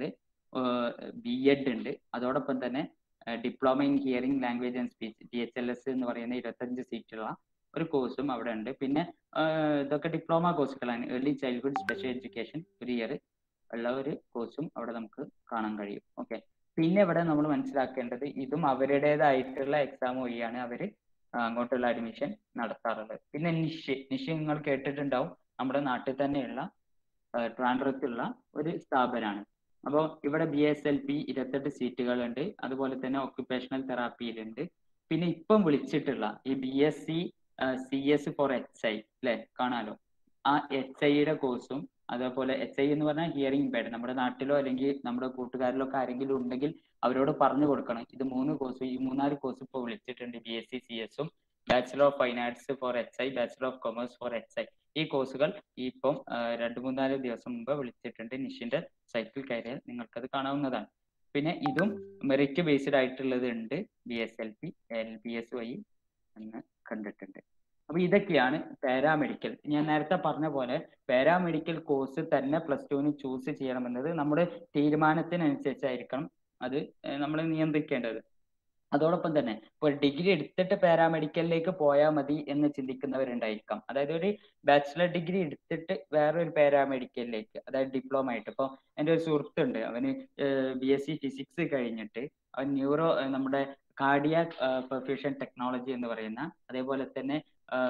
ബി എഡ് ഉണ്ട് അതോടൊപ്പം തന്നെ diploma in hearing language and speech D H L S എന്ന് പറയുന്ന ഇരുപത്തഞ്ച് സീറ്റുള്ള ഒരു കോഴ്സും അവിടെ ഉണ്ട് പിന്നെ ഇതൊക്കെ ഡിപ്ലോമ കോഴ്സുകളാണ് ഏർലി ചൈൽഡ്ഹുഡ് സ്പെഷ്യൽ എഡ്യൂക്കേഷൻ ഒരു ഇയർ ഉള്ള ഒരു കോഴ്സും അവിടെ നമുക്ക് കാണാൻ കഴിയും ഓക്കെ പിന്നെ ഇവിടെ നമ്മൾ മനസ്സിലാക്കേണ്ടത് ഇതും അവരുടേതായിട്ടുള്ള എക്സാം വഴിയാണ് അവർ അങ്ങോട്ടുള്ള അഡ്മിഷൻ നടത്താറുള്ളത് പിന്നെ നിഷ് നിഷ് നിങ്ങൾ കേട്ടിട്ടുണ്ടാവും നമ്മുടെ നാട്ടിൽ തന്നെയുള്ള ട്രാൻഡ്രത്തുള്ള ഒരു സ്ഥാപനമാണ് അപ്പോൾ ഇവിടെ ബി എസ് എൽ പി ഇരുപത്തെട്ട് സീറ്റുകളുണ്ട് അതുപോലെ തന്നെ ഒക്യുപ്പേഷണൽ തെറാപ്പിയിലുണ്ട് പിന്നെ ഇപ്പം വിളിച്ചിട്ടുള്ള ഈ B S C C S for H I അല്ലെ കാണാലോ ആ എച്ച് ഐയുടെ കോഴ്സും അതേപോലെ എച്ച് ഐ എന്ന് പറഞ്ഞാൽ ഹിയറിംഗ് ഇമ്പയർഡ് നമ്മുടെ നാട്ടിലോ അല്ലെങ്കിൽ നമ്മുടെ കൂട്ടുകാരിലോ ഒക്കെ ആരെങ്കിലും ഉണ്ടെങ്കിൽ അവരോട് പറഞ്ഞു കൊടുക്കണം ഇത് മൂന്ന് കോഴ്സ് ഈ മൂന്നാല് കോഴ്സ് ഇപ്പോൾ വിളിച്ചിട്ടുണ്ട് ബി എസ് സി സി എസും bachelor of fine arts for H I bachelor of commerce for H I ഈ കോഴ്സുകൾ ഇപ്പം രണ്ട് മൂന്നാല് ദിവസം മുമ്പ് വിളിച്ചിട്ടുണ്ട് നിഷിന്റെ സൈറ്റിൽ കയറിയാൽ നിങ്ങൾക്കത് കാണാവുന്നതാണ് പിന്നെ ഇതും മെറിറ്റ് ബേസ്ഡ് ആയിട്ടുള്ളത് ഉണ്ട് B S L P L B S വഴി എന്ന് കണ്ടിട്ടുണ്ട് അപ്പൊ ഇതൊക്കെയാണ് പാരാമെഡിക്കൽ ഞാൻ നേരത്തെ പറഞ്ഞ പോലെ പാരാമെഡിക്കൽ കോഴ്സ് തന്നെ പ്ലസ് ടുവിന് ചൂസ് ചെയ്യണമെന്നത് നമ്മുടെ തീരുമാനത്തിനനുസരിച്ചായിരിക്കണം അത് നമ്മൾ നിയന്ത്രിക്കേണ്ടത് അതോടൊപ്പം തന്നെ ഇപ്പോൾ ഡിഗ്രി എടുത്തിട്ട് പാരാമെഡിക്കലിലേക്ക് പോയാൽ മതി എന്ന് ചിന്തിക്കുന്നവരുണ്ടായിരിക്കാം അതായത് ഒരു ബാച്ചിലർ ഡിഗ്രി എടുത്തിട്ട് വേറെ ഒരു പാരാമെഡിക്കലിലേക്ക് അതായത് ഡിപ്ലോമ ആയിട്ട് ഇപ്പോൾ എൻ്റെ ഒരു സുഹൃത്തുണ്ട് അവന് ബി എസ് സി ഫിസിക്സ് കഴിഞ്ഞിട്ട് അവൻ ന്യൂറോ നമ്മുടെ കാർഡിയാക് പെർഫ്യൂഷൻ ടെക്നോളജി എന്ന് പറയുന്ന അതേപോലെ തന്നെ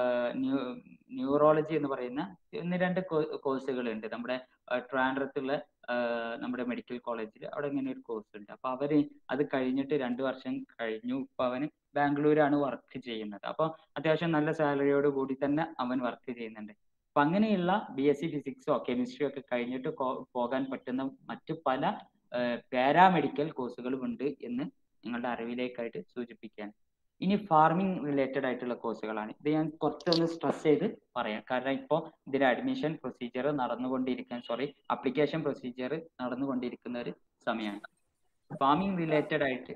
ന്യൂറോളജി എന്ന് പറയുന്ന ഒന്ന് രണ്ട് കോഴ്സുകൾ ഉണ്ട് നമ്മുടെ ട്രാൻഡ്രത്തുള്ള നമ്മുടെ മെഡിക്കൽ കോളേജിൽ അവിടെ ഇങ്ങനെ ഒരു കോഴ്സ് ഉണ്ട് അപ്പൊ അവര് അത് കഴിഞ്ഞിട്ട് രണ്ടു വർഷം കഴിഞ്ഞു ഇപ്പൊ അവന് ബാംഗ്ലൂരാണ് വർക്ക് ചെയ്യുന്നത് അപ്പൊ അത്യാവശ്യം നല്ല സാലറിയോട് കൂടി തന്നെ അവൻ വർക്ക് ചെയ്യുന്നുണ്ട് അപ്പൊ അങ്ങനെയുള്ള ബി എസ് സി ഫിസിക്സോ കെമിസ്ട്രിയോ ഒക്കെ കഴിഞ്ഞിട്ട് പോകാൻ പറ്റുന്ന മറ്റു പല പാരാമെഡിക്കൽ കോഴ്സുകളും ഉണ്ട് എന്ന് നിങ്ങളുടെ അറിവിലേക്കായിട്ട് സൂചിപ്പിക്കുകയാണ് ഇനി ഫാർമിംഗ് റിലേറ്റഡ് ആയിട്ടുള്ള കോഴ്സുകളാണ് ഇത് ഞാൻ കുറച്ചൊന്ന് സ്ട്രെസ് ചെയ്ത് പറയാം കാരണം ഇപ്പോൾ ഇതിന്റെ അഡ്മിഷൻ പ്രൊസീജിയർ നടന്നുകൊണ്ടിരിക്കാൻ സോറി അപ്ലിക്കേഷൻ പ്രൊസീജിയർ നടന്നുകൊണ്ടിരിക്കുന്ന ഒരു സമയമാണ് ഫാർമിംഗ് റിലേറ്റഡ് ആയിട്ട്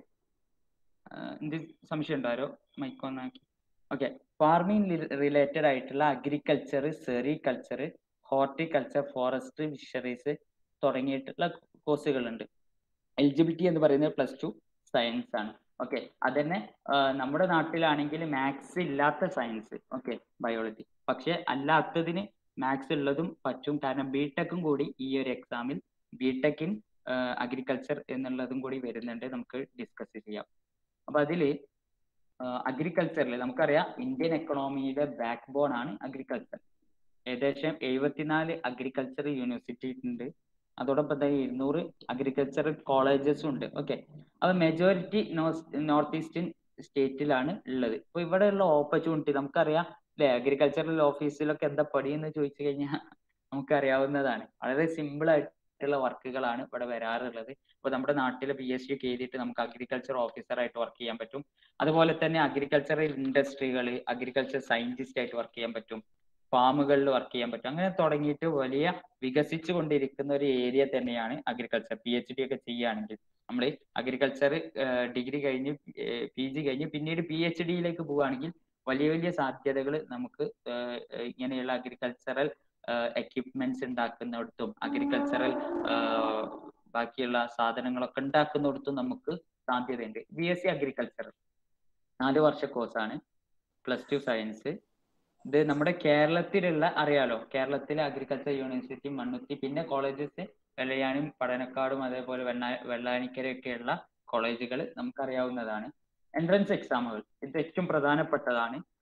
എന്ത് സംശയം ഉണ്ടാരോ മൈക്കോന്നാക്കി ഓക്കെ ഫാർമിംഗ് റിലേറ്റഡ് ആയിട്ടുള്ള agriculture sericulture horticulture forestry fisheries തുടങ്ങിയിട്ടുള്ള കോഴ്സുകളുണ്ട് എലിജിബിലിറ്റി എന്ന് പറയുന്നത് പ്ലസ് ടു സയൻസ് ആണ് ഓക്കെ അതന്നെ നമ്മുടെ നാട്ടിലാണെങ്കിൽ മാത്സ് ഇല്ലാത്ത സയൻസ് ഓക്കെ ബയോളജി പക്ഷെ അല്ലാത്തതിന് മാത്സ് ഉള്ളതും പറ്റും കാരണം ബിടെക്കും കൂടി ഈ ഒരു എക്സാമിൽ ബിടെക് ഇൻ അഗ്രികൾച്ചർ എന്നുള്ളതും കൂടി വരുന്നുണ്ട് നമുക്ക് ഡിസ്കസ് ചെയ്യാം അപ്പൊ അതില് അഗ്രികൾച്ചറിൽ നമുക്കറിയാം ഇന്ത്യൻ എക്കണോമിയുടെ ബാക്ക് ബോൺ ആണ് അഗ്രികൾച്ചർ ഏകദേശം എഴുപത്തിനാല് അഗ്രികൾച്ചർ യൂണിവേഴ്സിറ്റി ഉണ്ട് അതോടൊപ്പം തന്നെ ഇരുന്നൂറ് അഗ്രികൾച്ചറൽ കോളേജസും ഉണ്ട് ഓക്കെ അപ്പൊ മെജോറിറ്റി നോർത്ത് ഈസ്റ്റേൺ സ്റ്റേറ്റിലാണ് ഉള്ളത് ഇപ്പൊ ഇവിടെയുള്ള ഓപ്പർച്യൂണിറ്റി നമുക്കറിയാം അല്ലെ അഗ്രികൾച്ചറൽ ഓഫീസിലൊക്കെ എന്താ പടിയെന്ന് ചോദിച്ചു കഴിഞ്ഞാൽ നമുക്കറിയാവുന്നതാണ് വളരെ സിമ്പിൾ ആയിട്ടുള്ള വർക്കുകളാണ് ഇവിടെ വരാറുള്ളത് ഇപ്പൊ നമ്മുടെ നാട്ടിലെ പി എസ് സി ഒക്കെ എഴുതിയിട്ട് നമുക്ക് അഗ്രികൾച്ചർ ഓഫീസർ ആയിട്ട് വർക്ക് ചെയ്യാൻ പറ്റും അതുപോലെ തന്നെ അഗ്രികൾച്ചറൽ ഇൻഡസ്ട്രികൾ അഗ്രികൾച്ചർ സയന്റിസ്റ്റ് ആയിട്ട് വർക്ക് ചെയ്യാൻ പറ്റും ഫാമുകളിൽ വർക്ക് ചെയ്യാൻ പറ്റും അങ്ങനെ തുടങ്ങിയിട്ട് വലിയ വികസിച്ചു കൊണ്ടിരിക്കുന്ന ഒരു ഏരിയ തന്നെയാണ് അഗ്രികൾച്ചർ പി എച്ച് ഡി ഒക്കെ ചെയ്യുകയാണെങ്കിൽ നമ്മൾ അഗ്രികൾച്ചർ ഡിഗ്രി കഴിഞ്ഞ് പി ജി കഴിഞ്ഞ് പിന്നീട് പി എച്ച് ഡിയിലേക്ക് പോവുകയാണെങ്കിൽ വലിയ വലിയ സാധ്യതകൾ നമുക്ക് ഇങ്ങനെയുള്ള അഗ്രികൾച്ചറൽ എക്യുപ്മെന്റ്സ് ഉണ്ടാക്കുന്നിടത്തും അഗ്രികൾച്ചറൽ ബാക്കിയുള്ള സാധനങ്ങളൊക്കെ ഉണ്ടാക്കുന്നിടത്തും നമുക്ക് സാധ്യതയുണ്ട് ബി എസ് സി അഗ്രികൾച്ചർ നാല് വർഷ കോഴ്സാണ് പ്ലസ് ടു സയൻസ് ഇത് നമ്മുടെ കേരളത്തിലുള്ള അറിയാലോ കേരളത്തിലെ അഗ്രികൾച്ചർ യൂണിവേഴ്സിറ്റി മണ്ണുത്തി പിന്നെ കോളേജസ് വെള്ളയാനും പഠനക്കാടും അതേപോലെ വെണ്ണ വെള്ളാനിക്കരയൊക്കെയുള്ള കോളേജുകൾ നമുക്കറിയാവുന്നതാണ് എൻട്രൻസ് എക്സാമുകൾ ഇത് ഏറ്റവും പ്രധാനപ്പെട്ടതാണ്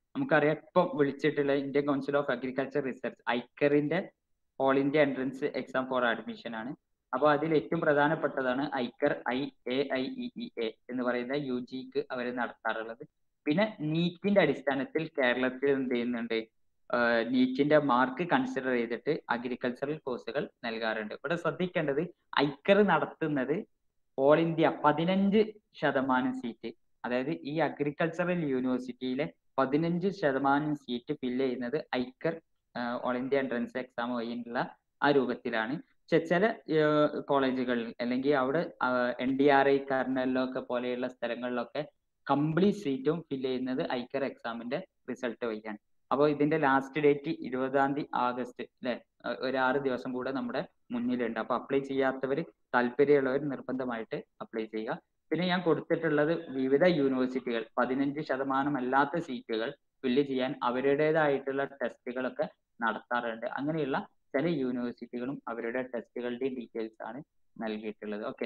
നമുക്കറിയാം ഇപ്പം വിളിച്ചിട്ടുള്ള Indian council of agriculture research ഐക്കറിന്റെ all India entrance exam for admission ആണ് അപ്പോൾ അതിൽ ഏറ്റവും പ്രധാനപ്പെട്ടതാണ് ICAR I A I E E A എന്ന് പറയുന്ന യു ജിക്ക് അവർ നടത്താറുള്ളത് പിന്നെ നീറ്റിന്റെ അടിസ്ഥാനത്തിൽ കേരളത്തിൽ എന്ത് ചെയ്യുന്നുണ്ട് നീറ്റിന്റെ മാർക്ക് കൺസിഡർ ചെയ്തിട്ട് അഗ്രികൾച്ചറൽ കോഴ്സുകൾ നൽകാറുണ്ട് ഇവിടെ ശ്രദ്ധിക്കേണ്ടത് ഐക്കർ നടത്തുന്നത് ഓൾ ഇന്ത്യ പതിനഞ്ച് ശതമാനം സീറ്റ് അതായത് ഈ അഗ്രികൾച്ചറൽ യൂണിവേഴ്സിറ്റിയിലെ പതിനഞ്ച് ശതമാനം സീറ്റ് ഫില്ല് ചെയ്യുന്നത് ICAR all India entrance exam വഴിയുള്ള ആ രൂപത്തിലാണ് പക്ഷെ ചില കോളേജുകളിൽ അല്ലെങ്കിൽ അവിടെ എൻ ഡി ആർ ഐ കർണലിലൊക്കെ പോലെയുള്ള സ്ഥലങ്ങളിലൊക്കെ കംപ്ലീറ്റ് സീറ്റും ഫില്ല് ചെയ്യുന്നത് ഐക്കർ എക്സാമിന്റെ റിസൾട്ട് വഴിയാണ് അപ്പോൾ ഇതിന്റെ ലാസ്റ്റ് ഡേറ്റ് ഇരുപതാം തീയതി ആഗസ്റ്റ് അല്ലെ ഒരു ആറ് ദിവസം കൂടെ നമ്മുടെ മുന്നിലുണ്ട് അപ്പൊ അപ്ലൈ ചെയ്യാത്തവർ താല്പര്യമുള്ളവർ നിർബന്ധമായിട്ട് അപ്ലൈ ചെയ്യുക പിന്നെ ഞാൻ കൊടുത്തിട്ടുള്ളത് വിവിധ യൂണിവേഴ്സിറ്റികൾ പതിനഞ്ച് ശതമാനം അല്ലാത്ത സീറ്റുകൾ ഫില്ല് ചെയ്യാൻ അവരുടേതായിട്ടുള്ള ടെസ്റ്റുകളൊക്കെ നടത്താറുണ്ട് അങ്ങനെയുള്ള ചില യൂണിവേഴ്സിറ്റികളും അവരുടെ ടെസ്റ്റുകളുടെ ഡീറ്റെയിൽസ് ആണ് നൽകിയിട്ടുള്ളത് ഓക്കെ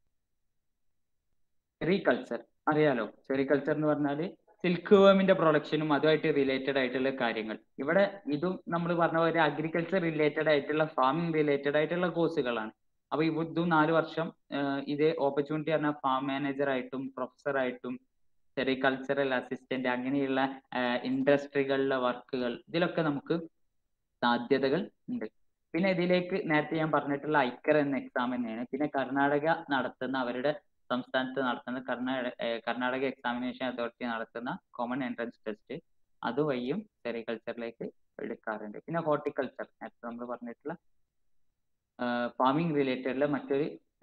സെറികൾച്ചർ അറിയാലോ സെറികൾച്ചർ എന്ന് പറഞ്ഞാൽ സിൽക്ക് വേമിന്റെ പ്രൊഡക്ഷനും അതുമായിട്ട് റിലേറ്റഡ് ആയിട്ടുള്ള കാര്യങ്ങൾ ഇവിടെ ഇതും നമ്മൾ പറഞ്ഞ പോലെ അഗ്രികൾച്ചർ റിലേറ്റഡ് ആയിട്ടുള്ള ഫാമിംഗ് റിലേറ്റഡ് ആയിട്ടുള്ള കോഴ്സുകളാണ് അപ്പൊ ഇതും നാല് വർഷം ഇത് ഓപ്പർച്യൂണിറ്റി പറഞ്ഞാൽ ഫാം മാനേജർ ആയിട്ടും പ്രൊഫസർ ആയിട്ടും സെറികൾച്ചറൽ അസിസ്റ്റന്റ് അങ്ങനെയുള്ള ഇൻഡസ്ട്രികളിലെ വർക്കുകൾ ഇതിലൊക്കെ നമുക്ക് സാധ്യതകൾ ഉണ്ട് പിന്നെ ഇതിലേക്ക് നേരത്തെ ഞാൻ പറഞ്ഞിട്ടുള്ള ഐക്കർ എന്ന എക്സാം തന്നെയാണ് പിന്നെ കർണാടക നടത്തുന്ന അവരുടെ സംസ്ഥാനത്ത് നടത്തുന്ന കർണാടക കർണാടക എക്സാമിനേഷൻ അതോറിറ്റി നടത്തുന്ന കോമൺ എൻട്രൻസ് ടെസ്റ്റ് അതുവഴിയും സെറികൾച്ചറിലേക്ക് എടുക്കാറുണ്ട് പിന്നെ ഹോർട്ടിക്കൾച്ചർ നേരത്തെ നമ്മൾ പറഞ്ഞിട്ടുള്ള ഫാമിംഗ് റിലേറ്റഡിലെ മറ്റൊരു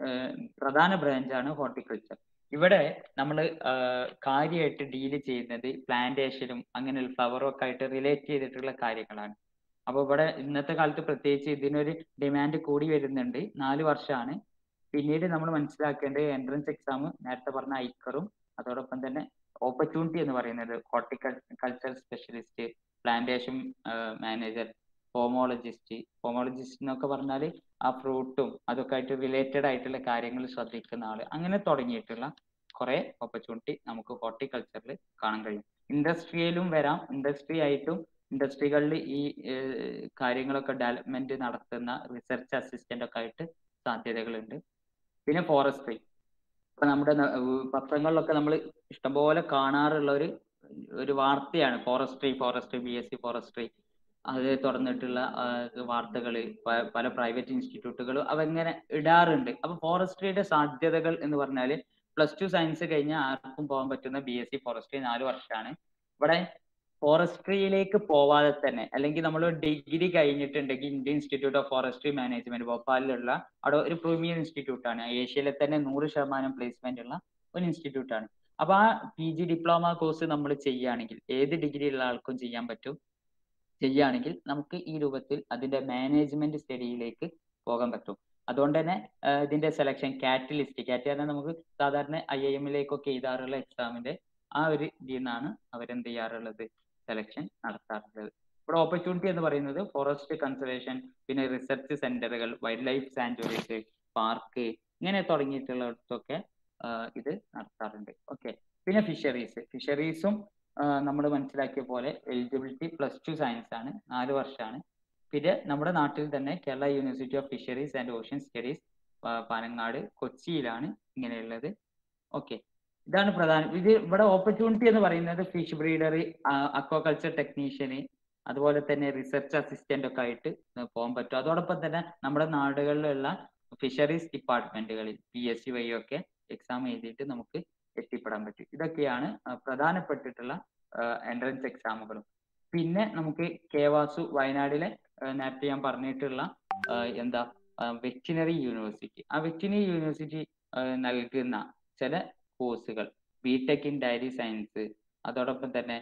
പ്രധാന ബ്രാഞ്ചാണ് ഹോർട്ടിക്കൾച്ചർ ഇവിടെ നമ്മൾ കാര്യമായിട്ട് ഡീല് ചെയ്യുന്നത് പ്ലാന്റേഷനും അങ്ങനെയുള്ള ഫ്ലവറും ഒക്കെ ആയിട്ട് റിലേറ്റ് ചെയ്തിട്ടുള്ള കാര്യങ്ങളാണ് അപ്പോൾ ഇവിടെ ഇന്നത്തെ കാലത്ത് പ്രത്യേകിച്ച് ഇതിനൊരു ഡിമാൻഡ് കൂടി വരുന്നുണ്ട് നാല് വർഷമാണ് പിന്നീട് നമ്മൾ മനസ്സിലാക്കേണ്ടത് എൻട്രൻസ് എക്സാം നേരത്തെ പറഞ്ഞ ഐക്കറും അതോടൊപ്പം തന്നെ ഓപ്പർച്യൂണിറ്റി എന്ന് പറയുന്നത് horticulture specialist plantation manager homologist homologist എന്നൊക്കെ പറഞ്ഞാൽ ആ ഫ്രൂട്ടും അതൊക്കെ ആയിട്ട് റിലേറ്റഡ് ആയിട്ടുള്ള കാര്യങ്ങൾ ശ്രദ്ധിക്കുന്ന ആള് അങ്ങനെ തുടങ്ങിയിട്ടുള്ള കുറെ ഓപ്പർച്യൂണിറ്റി നമുക്ക് ഹോർട്ടിക്കൾച്ചറിൽ കാണാൻ കഴിയും ഇൻഡസ്ട്രിയിലും വരാം ഇൻഡസ്ട്രി ആയിട്ടും ഇൻഡസ്ട്രികളിൽ ഈ കാര്യങ്ങളൊക്കെ ഡെവലപ്മെന്റ് നടത്തുന്ന റിസർച്ച് അസിസ്റ്റന്റ് ഒക്കെ ആയിട്ട് സാധ്യതകളുണ്ട് പിന്നെ ഫോറസ്ട്രി ഇപ്പൊ നമ്മുടെ പത്രങ്ങളിലൊക്കെ നമ്മൾ ഇഷ്ടംപോലെ കാണാറുള്ള ഒരു ഒരു വാർത്തയാണ് forestry forestry B S C forestry അത് തുറന്നിട്ടുള്ള വാർത്തകൾ പല പ്രൈവറ്റ് ഇൻസ്റ്റിറ്റ്യൂട്ടുകളും അവങ്ങനെ ഇടാറുണ്ട് അപ്പൊ ഫോറസ്ട്രിയുടെ സാധ്യതകൾ എന്ന് പറഞ്ഞാൽ പ്ലസ് ടു സയൻസ് കഴിഞ്ഞാൽ ആർക്കും പോകാൻ പറ്റുന്ന ബി എസ് സി ഫോറസ്ട്രി നാല് വർഷമാണ് ഇവിടെ ഫോറസ്ട്രിയിലേക്ക് പോവാതെ തന്നെ അല്ലെങ്കിൽ നമ്മൾ ഡിഗ്രി കഴിഞ്ഞിട്ടുണ്ടെങ്കിൽ Indian institute of forestry management ഭോപ്പാലിലുള്ള അവിടെ ഒരു പ്രീമിയർ ഇൻസ്റ്റിറ്റ്യൂട്ട് ആണ് ഏഷ്യയിലെ തന്നെ നൂറ് ശതമാനം പ്ലേസ്മെന്റ് ഉള്ള ഒരു ഇൻസ്റ്റിറ്റ്യൂട്ട് ആണ് അപ്പൊ ആ പി ജി ഡിപ്ലോമ കോഴ്സ് നമ്മൾ ചെയ്യുകയാണെങ്കിൽ ഏത് ഡിഗ്രി ഉള്ള ആൾക്കും ചെയ്യാൻ പറ്റും ചെയ്യുകയാണെങ്കിൽ നമുക്ക് ഈ രൂപത്തിൽ അതിന്റെ മാനേജ്മെന്റ് സ്റ്റഡിയിലേക്ക് പോകാൻ പറ്റും അതുകൊണ്ട് തന്നെ ഇതിന്റെ സെലക്ഷൻ കാറ്റ് ലിസ്റ്റ് കാറ്റ് പറഞ്ഞാൽ നമുക്ക് സാധാരണ ഐ ഐ എമ്മിലേക്കൊക്കെ എഴുതാറുള്ള എക്സാമിന്റെ ആ ഒരു ഇതിൽ നിന്നാണ് അവരെന്ത് ചെയ്യാറുള്ളത് സെലക്ഷൻ നടത്താറുള്ളത് ഇവിടെ ഓപ്പർച്യൂണിറ്റി എന്ന് പറയുന്നത് ഫോറസ്റ്റ് കൺസർവേഷൻ പിന്നെ റിസർച്ച് സെന്ററുകൾ വൈൽഡ് ലൈഫ് സാഞ്ചുറീസ് പാർക്ക് ഇങ്ങനെ തുടങ്ങിയിട്ടുള്ളിടത്തൊക്കെ ഇത് നടത്താറുണ്ട് ഓക്കെ പിന്നെ ഫിഷറീസ് ഫിഷറീസും നമ്മൾ മനസ്സിലാക്കിയ പോലെ എലിജിബിലിറ്റി പ്ലസ് ടു സയൻസ് ആണ് നാല് വർഷമാണ് പിന്നെ നമ്മുടെ നാട്ടിൽ തന്നെ Kerala university of fisheries and ocean studies Palangad കൊച്ചിയിലാണ് ഇങ്ങനെയുള്ളത് ഓക്കെ ഇതാണ് പ്രധാനം ഇത് ഇവിടെ ഓപ്പർച്യൂണിറ്റി എന്ന് പറയുന്നത് ഫിഷ് ബ്രീഡർ അക്വാകൾച്ചർ ടെക്നീഷ്യന് അതുപോലെ തന്നെ റിസർച്ച് അസിസ്റ്റന്റ് ഒക്കെ ആയിട്ട് പോകാൻ പറ്റും അതോടൊപ്പം തന്നെ നമ്മുടെ നാടുകളിലുള്ള ഫിഷറീസ് ഡിപ്പാർട്ട്മെന്റുകളിൽ പി എസ് സി വഴിയൊക്കെ എക്സാം എഴുതിയിട്ട് നമുക്ക് എത്തിപ്പെടാൻ പറ്റും ഇതൊക്കെയാണ് പ്രധാനപ്പെട്ടിട്ടുള്ള എൻട്രൻസ് എക്സാമുകളും പിന്നെ നമുക്ക് കേവാസു വയനാടിലെ നേരത്തെ ഞാൻ പറഞ്ഞിട്ടുള്ള എന്താ വെറ്റിനറി യൂണിവേഴ്സിറ്റി ആ വെറ്റിനറി യൂണിവേഴ്സിറ്റി നൽകുന്ന ചില കോഴ്സുകൾ ബിടെക് ഇൻ ഡയറി സയൻസ് അതോടൊപ്പം തന്നെ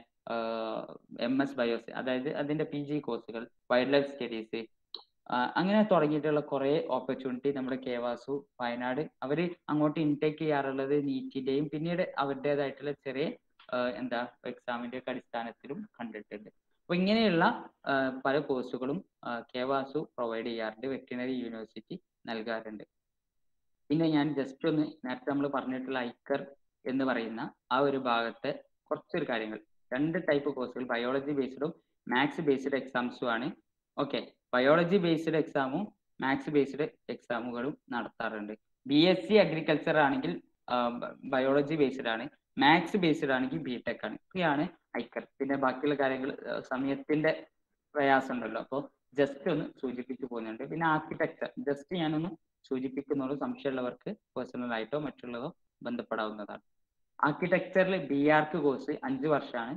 എം എസ് ബയോസ് അതായത് അതിന്റെ പി ജി കോഴ്സുകൾ വൈൽഡ് ലൈഫ് സ്റ്റഡീസ് അങ്ങനെ തുടങ്ങിയിട്ടുള്ള കുറെ ഓപ്പർച്യൂണിറ്റി നമ്മുടെ കേവാസു വയനാട് അവർ അങ്ങോട്ട് ഇൻടേക്ക് ചെയ്യാറുള്ളത് നീറ്റിന്റെയും പിന്നീട് അവരുടേതായിട്ടുള്ള ചെറിയ എന്താ എക്സാമിന്റെ ഒക്കെ അടിസ്ഥാനത്തിലും കണ്ടിട്ടുണ്ട് അപ്പൊ ഇങ്ങനെയുള്ള പല കോഴ്സുകളും കേവാസു പ്രൊവൈഡ് ചെയ്യാറുണ്ട് വെറ്റിനറി യൂണിവേഴ്സിറ്റി നൽകാറുണ്ട് പിന്നെ ഞാൻ ജസ്റ്റ് ഒന്ന് നേരത്തെ നമ്മൾ പറഞ്ഞിട്ടുള്ള ഐക്കർ എന്ന് പറയുന്ന ആ ഒരു ഭാഗത്തെ കുറച്ചൊരു കാര്യങ്ങൾ രണ്ട് ടൈപ്പ് കോഴ്സുകൾ ബയോളജി ബേസ്ഡും മാത്സ് ബേസ്ഡ് എക്സാംസും ആണ് ഓക്കെ ബയോളജി ബേസ്ഡ് എക്സാമും മാത്സ് ബേസ്ഡ് എക്സാമുകളും നടത്താറുണ്ട് ബി എസ് സി അഗ്രികൾച്ചർ ആണെങ്കിൽ ബയോളജി ബേസ്ഡ് ആണ് മാത്സ് ബേസ്ഡ് ആണെങ്കിൽ ബി ടെക് ആണ് ഇതൊക്കെയാണ് ഐക്കർ പിന്നെ ബാക്കിയുള്ള കാര്യങ്ങൾ സമയത്തിന്റെ പ്രയാസം ഉണ്ടല്ലോ അപ്പോൾ ജസ്റ്റ് ഒന്ന് സൂചിപ്പിച്ചു പോകുന്നുണ്ട് പിന്നെ ആർക്കിടെക്ചർ ജസ്റ്റ് ഞാനൊന്ന് സൂചിപ്പിക്കുന്നുള്ളൂ സംശയമുള്ളവർക്ക് പേഴ്സണൽ ആയിട്ടോ മറ്റുള്ളതോ ബന്ധപ്പെടാവുന്നതാണ് ആർക്കിടെക്ചറിൽ ബി ആർക്ക് കോഴ്സ് അഞ്ച് വർഷമാണ്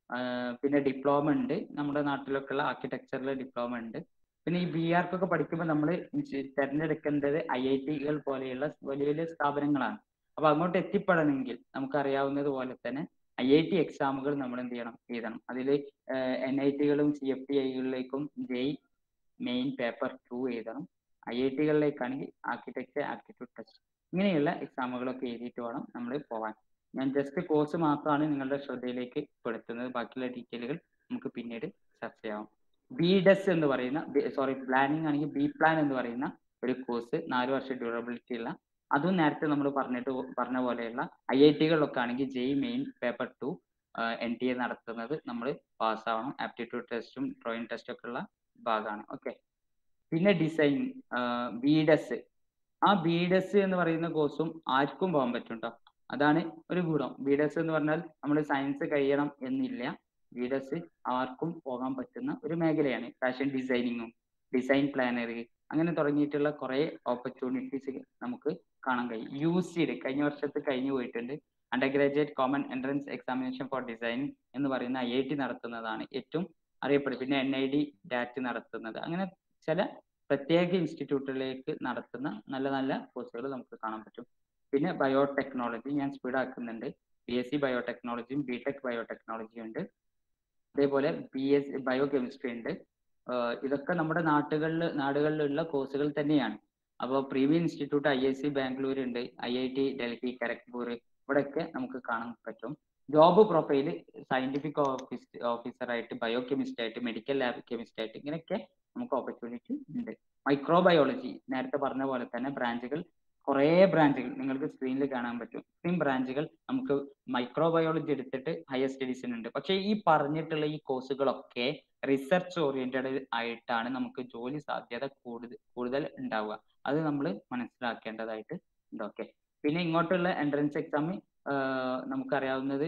പിന്നെ ഡിപ്ലോമ ഉണ്ട് നമ്മുടെ നാട്ടിലൊക്കെ ഉള്ള ആർക്കിടെക്ചറിൽ ഡിപ്ലോമ ഉണ്ട് പിന്നെ ഈ ബി ആർക്കൊക്കെ പഠിക്കുമ്പോൾ നമ്മൾ തിരഞ്ഞെടുക്കേണ്ടത് ഐ ഐ ടികൾ പോലെയുള്ള വലിയ വലിയ സ്ഥാപനങ്ങളാണ് അപ്പൊ അങ്ങോട്ട് എത്തിപ്പെടണമെങ്കിൽ നമുക്കറിയാവുന്നത് പോലെ തന്നെ ഐ ഐ ടി എക്സാമുകൾ നമ്മൾ എന്ത് ചെയ്യണം എഴുതണം അതിൽ എൻ ഐ ടികളും സി എഫ് ടി ഐകളിലേക്കും ജെയ് മെയിൻ പേപ്പർ ടു എഴുതണം ഐ ഐ ടികളിലേക്കാണെങ്കിൽ ആർക്കിടെക്ചർ ആപ്റ്റിറ്റ്യൂഡ് ടെസ്റ്റ് ഇങ്ങനെയുള്ള എക്സാമുകളൊക്കെ എഴുതിയിട്ട് വേണം നമ്മൾ പോകാൻ ഞാൻ ജസ്റ്റ് കോഴ്സ് മാത്രമാണ് നിങ്ങളുടെ ശ്രദ്ധയിലേക്ക് പെടുത്തുന്നത് ബാക്കിയുള്ള ഡീറ്റെയിലുകൾ നമുക്ക് പിന്നീട് ചർച്ച ചെയ്യാം ബി ഡെസ് എന്ന് പറയുന്ന സോറി പ്ലാനിങ് ആണെങ്കിൽ ബി പ്ലാൻ എന്ന് പറയുന്ന ഒരു കോഴ്സ് നാല് വർഷം ഡ്യൂറബിലിറ്റി ഉള്ള അതും നേരത്തെ നമ്മൾ പറഞ്ഞിട്ട് പറഞ്ഞ പോലെയുള്ള ഐ ഐ ടികളിലൊക്കെ ആണെങ്കിൽ JEE main paper two N T A നടത്തുന്നത് നമ്മൾ പാസ്സാവണം ആപ്റ്റിറ്റ്യൂഡ് ടെസ്റ്റും ഡ്രോയിങ് ടെസ്റ്റും ഒക്കെ ഉള്ള ഭാഗമാണ് ഓക്കെ പിന്നെ ഡിസൈൻ ബിഡെസ് ആ ബിഡെസ് എന്ന് പറയുന്ന കോഴ്സും ആർക്കും പോകാൻ പറ്റും കേട്ടോ അതാണ് ഒരു ഗുണം ബിഡെസ് എന്ന് പറഞ്ഞാൽ നമ്മൾ സയൻസ് കഴിയണം എന്നില്ല ബിഡെസ് ആർക്കും പോകാൻ പറ്റുന്ന ഒരു മേഖലയാണ് ഫാഷൻ ഡിസൈനിങ്ങും ഡിസൈൻ പ്ലാനറി അങ്ങനെ തുടങ്ങിയിട്ടുള്ള കുറെ ഓപ്പർച്യൂണിറ്റീസ് നമുക്ക് കാണാൻ കഴിയും യു സിഡ് കഴിഞ്ഞ വർഷത്ത് കഴിഞ്ഞു പോയിട്ടുണ്ട് undergraduate common entrance examination for design എന്ന് പറയുന്ന ഐ ഐ ടി നടത്തുന്നതാണ് ഏറ്റവും അറിയപ്പെടുന്നത് പിന്നെ എൻ ഐ ഡി ഡാറ്റ് നടത്തുന്നത് അങ്ങനെ ചില പ്രത്യേക ഇൻസ്റ്റിറ്റ്യൂട്ടുകളിലേക്ക് നടത്തുന്ന നല്ല നല്ല കോഴ്സുകൾ നമുക്ക് കാണാൻ പറ്റും പിന്നെ ബയോടെക്നോളജി ഞാൻ സ്പീഡ് ആക്കുന്നുണ്ട് ബി എസ് സി ബയോടെക്നോളജിയും ബി ടെക് ബയോടെക്നോളജിയും ഉണ്ട് അതേപോലെ ബി എസ് ബയോ കെമിസ്ട്രി ഉണ്ട് ഇതൊക്കെ നമ്മുടെ നാട്ടുകളിൽ നാടുകളിലുള്ള കോഴ്സുകൾ തന്നെയാണ് അപ്പോൾ previous institute I I C Bangalore ഉണ്ട് I I T Delhi Kharagpur ഇവിടെയൊക്കെ നമുക്ക് കാണാൻ പറ്റും ജോബ് പ്രൊഫൈല് സയന്റിഫിക് ഓഫീസ് ഓഫീസറായിട്ട് ബയോ കെമിസ്റ്റ് ആയിട്ട് മെഡിക്കൽ ലാബ് കെമിസ്റ്റ് ആയിട്ട് ഇങ്ങനെയൊക്കെ നമുക്ക് ഓപ്പർച്യൂണിറ്റി ഉണ്ട് മൈക്രോബയോളജി നേരത്തെ പറഞ്ഞ പോലെ തന്നെ ബ്രാഞ്ചുകൾ കുറേ ബ്രാഞ്ചുകൾ നിങ്ങൾക്ക് സ്ക്രീനിൽ കാണാൻ പറ്റും ഇത്രയും ബ്രാഞ്ചുകൾ നമുക്ക് മൈക്രോബയോളജി എടുത്തിട്ട് ഹയർ സ്റ്റഡീസിന് ഉണ്ട് പക്ഷേ ഈ പറഞ്ഞിട്ടുള്ള ഈ കോഴ്സുകളൊക്കെ റിസർച്ച് ഓറിയന്റഡ് ആയിട്ടാണ് നമുക്ക് ജോലി സാധ്യത കൂടുതൽ കൂടുതൽ ഉണ്ടാവുക അത് നമ്മൾ മനസ്സിലാക്കേണ്ടതായിട്ട് ഉണ്ട് ഓക്കെ പിന്നെ ഇങ്ങോട്ടുള്ള എൻട്രൻസ് എക്സാം നമുക്കറിയാവുന്നത്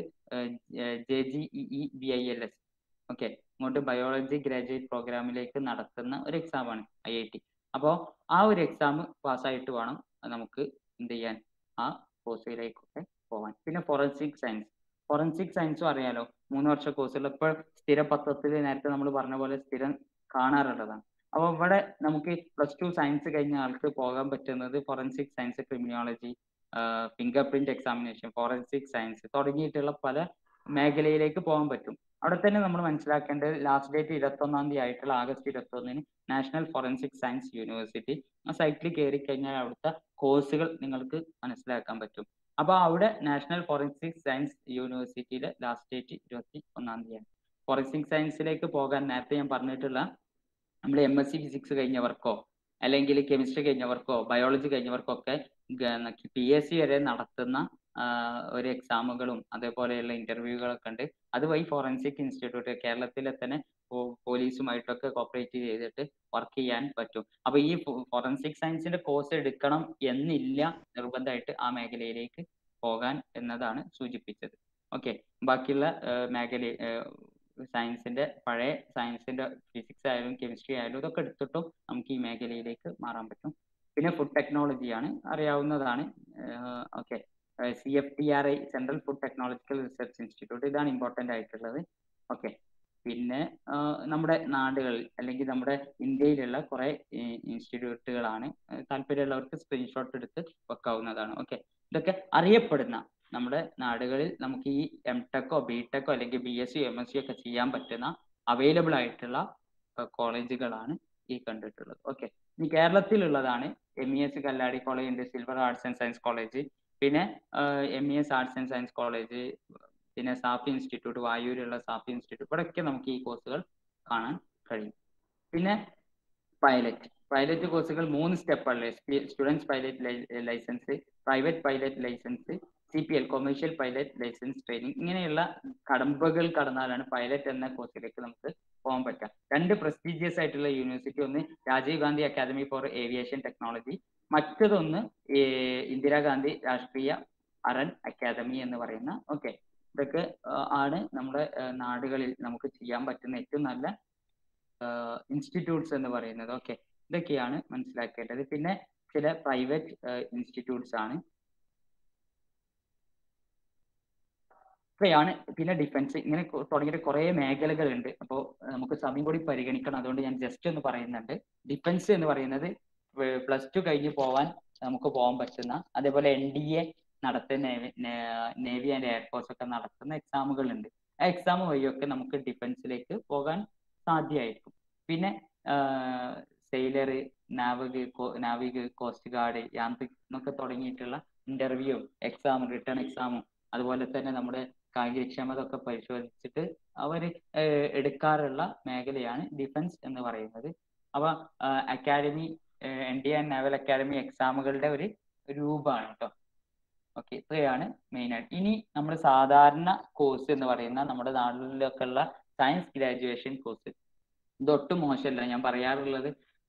J G E B I L S okay ഇങ്ങോട്ട് ബയോളജി ഗ്രാജുവേറ്റ് പ്രോഗ്രാമിലേക്ക് നടത്തുന്ന ഒരു എക്സാമാണ് ഐ ഐ ടി അപ്പോൾ ആ ഒരു എക്സാം പാസ്സായിട്ട് വേണം നമുക്ക് എന്ത് ചെയ്യാൻ ആ കോഴ്സിലേക്കൊക്കെ പോവാൻ പിന്നെ ഫോറൻസിക് സയൻസ് ഫോറൻസിക് സയൻസും അറിയാലോ മൂന്ന് വർഷ കോഴ്സുകൾ ഇപ്പോൾ സ്ഥിര പത്രത്തിൽ നേരത്തെ നമ്മൾ പറഞ്ഞ പോലെ സ്ഥിരം കാണാറുള്ളതാണ് അപ്പോൾ ഇവിടെ നമുക്ക് പ്ലസ് ടു സയൻസ് കഴിഞ്ഞ ആൾക്ക് പോകാൻ പറ്റുന്നത് forensic science criminology finger print examination forensic science തുടങ്ങിയിട്ടുള്ള പല മേഖലയിലേക്ക് പോകാൻ പറ്റും അവിടെ തന്നെ നമ്മൾ മനസ്സിലാക്കേണ്ടത് ലാസ്റ്റ് ഡേറ്റ് ഇരുപത്തൊന്നാം തീയതി ആയിട്ടുള്ള ആഗസ്റ്റ് ഇരുപത്തൊന്നിന് നാഷണൽ ഫോറൻസിക് സയൻസ് യൂണിവേഴ്സിറ്റി ആ സൈറ്റിൽ കയറി കഴിഞ്ഞാൽ അവിടുത്തെ കോഴ്സുകൾ നിങ്ങൾക്ക് മനസ്സിലാക്കാൻ പറ്റും അപ്പോൾ അവിടെ നാഷണൽ ഫോറൻസിക് സയൻസ് യൂണിവേഴ്സിറ്റിയിലെ ലാസ്റ്റ് ഡേറ്റ് ഇരുപത്തി ഒന്നാം തീയതിയാണ് ഫോറൻസിക് സയൻസിലേക്ക് പോകാൻ നേരത്തെ ഞാൻ പറഞ്ഞിട്ടുള്ള നമ്മൾ എം എസ് സി ഫിസിക്സ് കഴിഞ്ഞവർക്കോ അല്ലെങ്കിൽ കെമിസ്ട്രി കഴിഞ്ഞവർക്കോ ബയോളജി കഴിഞ്ഞവർക്കോ ഒക്കെ പി എസ് സി വരെ നടത്തുന്ന ഒരു എക്സാമുകളും അതേപോലെയുള്ള ഇന്റർവ്യൂകളൊക്കെ ഉണ്ട് അത് വഴി ഫോറൻസിക് ഇൻസ്റ്റിറ്റ്യൂട്ട് കേരളത്തിലെ തന്നെ പോലീസുമായിട്ടൊക്കെ കോപ്പറേറ്റ് ചെയ്തിട്ട് വർക്ക് ചെയ്യാൻ പറ്റും അപ്പൊ ഈ ഫോറൻസിക് സയൻസിന്റെ കോഴ്സ് എടുക്കണം എന്നില്ല നിർബന്ധമായിട്ട് ആ മേഖലയിലേക്ക് പോകാൻ എന്നതാണ് സൂചിപ്പിച്ചത് ഓക്കെ ബാക്കിയുള്ള മേഖല സയൻസിന്റെ പഴയ സയൻസിന്റെ ഫിസിക്സ് ആയാലും കെമിസ്ട്രി ആയാലും ഇതൊക്കെ എടുത്തിട്ടും നമുക്ക് ഈ മേഖലയിലേക്ക് മാറാൻ പറ്റും പിന്നെ ഫുഡ് ടെക്നോളജിയാണ് അറിയാവുന്നതാണ് okay C F T R I central food technological research institute ഇതാണ് ഇമ്പോർട്ടൻ്റ് ആയിട്ടുള്ളത് ഓക്കെ പിന്നെ നമ്മുടെ നാടുകളിൽ അല്ലെങ്കിൽ നമ്മുടെ ഇന്ത്യയിലുള്ള കുറെ ഇൻസ്റ്റിറ്റ്യൂട്ടുകളാണ് താല്പര്യമുള്ളവർക്ക് സ്ക്രീൻഷോട്ട് എടുത്ത് വെക്കാവുന്നതാണ് ഓക്കെ ഇതൊക്കെ അറിയപ്പെടുന്ന നമ്മുടെ നാടുകളിൽ നമുക്ക് ഈ എം ടെക്കോ ബി ടെക്കോ അല്ലെങ്കിൽ B S C M S C ഒക്കെ ചെയ്യാൻ പറ്റുന്ന അവൈലബിൾ ആയിട്ടുള്ള കോളേജുകളാണ് ഈ കണ്ടിട്ടുള്ളത് ഓക്കെ ഇനി കേരളത്തിലുള്ളതാണ് M E S Kalladi college ഉണ്ട് silver arts and science college പിന്നെ M E S arts and science college പിന്നെ സാഫി ഇൻസ്റ്റിറ്റ്യൂട്ട് വായൂരുള്ള സാഫി ഇൻസ്റ്റിറ്റ്യൂട്ട് ഇവിടെയൊക്കെ നമുക്ക് ഈ കോഴ്സുകൾ കാണാൻ കഴിയും പിന്നെ പൈലറ്റ് പൈലറ്റ് കോഴ്സുകൾ മൂന്ന് സ്റ്റെപ്പുള്ള students pilot licence private pilot licence C P L commercial pilot licence training ഇങ്ങനെയുള്ള കടമ്പകൾ കടന്നാലാണ് പൈലറ്റ് എന്ന കോഴ്സിലേക്ക് നമുക്ക് പോകാൻ പറ്റുക രണ്ട് പ്രസ്റ്റീജിയസ് ആയിട്ടുള്ള യൂണിവേഴ്സിറ്റി ഒന്ന് Rajiv Gandhi academy for aviation technology മറ്റതൊന്ന് ഏർ ഇന്ദിരാഗാന്ധി രാഷ്ട്രീയ അറൻ അക്കാദമി എന്ന് പറയുന്ന ഓക്കെ ഇതൊക്കെ ആ, ആണ് നമ്മുടെ ആ, നാടുകളിൽ നമുക്ക് ചെയ്യാൻ പറ്റുന്ന ഏറ്റവും നല്ല ഇൻസ്റ്റിറ്റ്യൂട്ട്സ് എന്ന് പറയുന്നത് ഓക്കെ ഇതൊക്കെയാണ് മനസ്സിലാക്കേണ്ടത് പിന്നെ ചില പ്രൈവറ്റ് ഇൻസ്റ്റിറ്റ്യൂട്ട്സ് ആണ് ഇത്രയാണ് പിന്നെ ഡിഫൻസ് ഇങ്ങനെ കൊ- തുടങ്ങിയിട്ട് കുറേ മേഖലകളുണ്ട് അപ്പോൾ നമുക്ക് സമയം കൂടി പരിഗണിക്കണം അതുകൊണ്ട് ഞാൻ ജസ്റ്റ് ഒന്ന് പറയുന്നുണ്ട് ഡിഫൻസ് എന്ന് പറയുന്നത് പ്ലസ് ടു കഴിഞ്ഞ് പോവാൻ നമുക്ക് പോകാൻ പറ്റുന്ന അതേപോലെ എൻ ഡി എ നടത്തുന്ന നേവി ആൻഡ് എയർഫോഴ്സ് ഒക്കെ നടത്തുന്ന എക്സാമുകളുണ്ട് ആ എക്സാം വഴിയൊക്കെ നമുക്ക് ഡിഫൻസിലേക്ക് പോകാൻ സാധ്യമായിരിക്കും പിന്നെ sailor Navik Navik coast guard Yantrik എന്നൊക്കെ തുടങ്ങിയിട്ടുള്ള ഇന്റർവ്യൂ എക്സാം റിട്ടേൺ എക്സാമും അതുപോലെ തന്നെ നമ്മുടെ കായികക്ഷമത ഒക്കെ പരിശോധിച്ചിട്ട് അവർ എടുക്കാറുള്ള മേഖലയാണ് ഡിഫൻസ് എന്ന് പറയുന്നത് അപ്പൊ academy N D and naval academy എക്സാമുകളുടെ ഒരു രൂപമാണ് കേട്ടോ ഓക്കെ ഇത്രയാണ് മെയിൻ ആയിട്ട് ഇനി നമ്മൾ സാധാരണ കോഴ്സ് എന്ന് പറയുന്ന നമ്മുടെ നാട്ടിലൊക്കെ ഉള്ള സയൻസ് ഗ്രാജുവേഷൻ കോഴ്സ് ഇതൊട്ടും മോശമല്ല ഞാൻ പറയാറുള്ളത്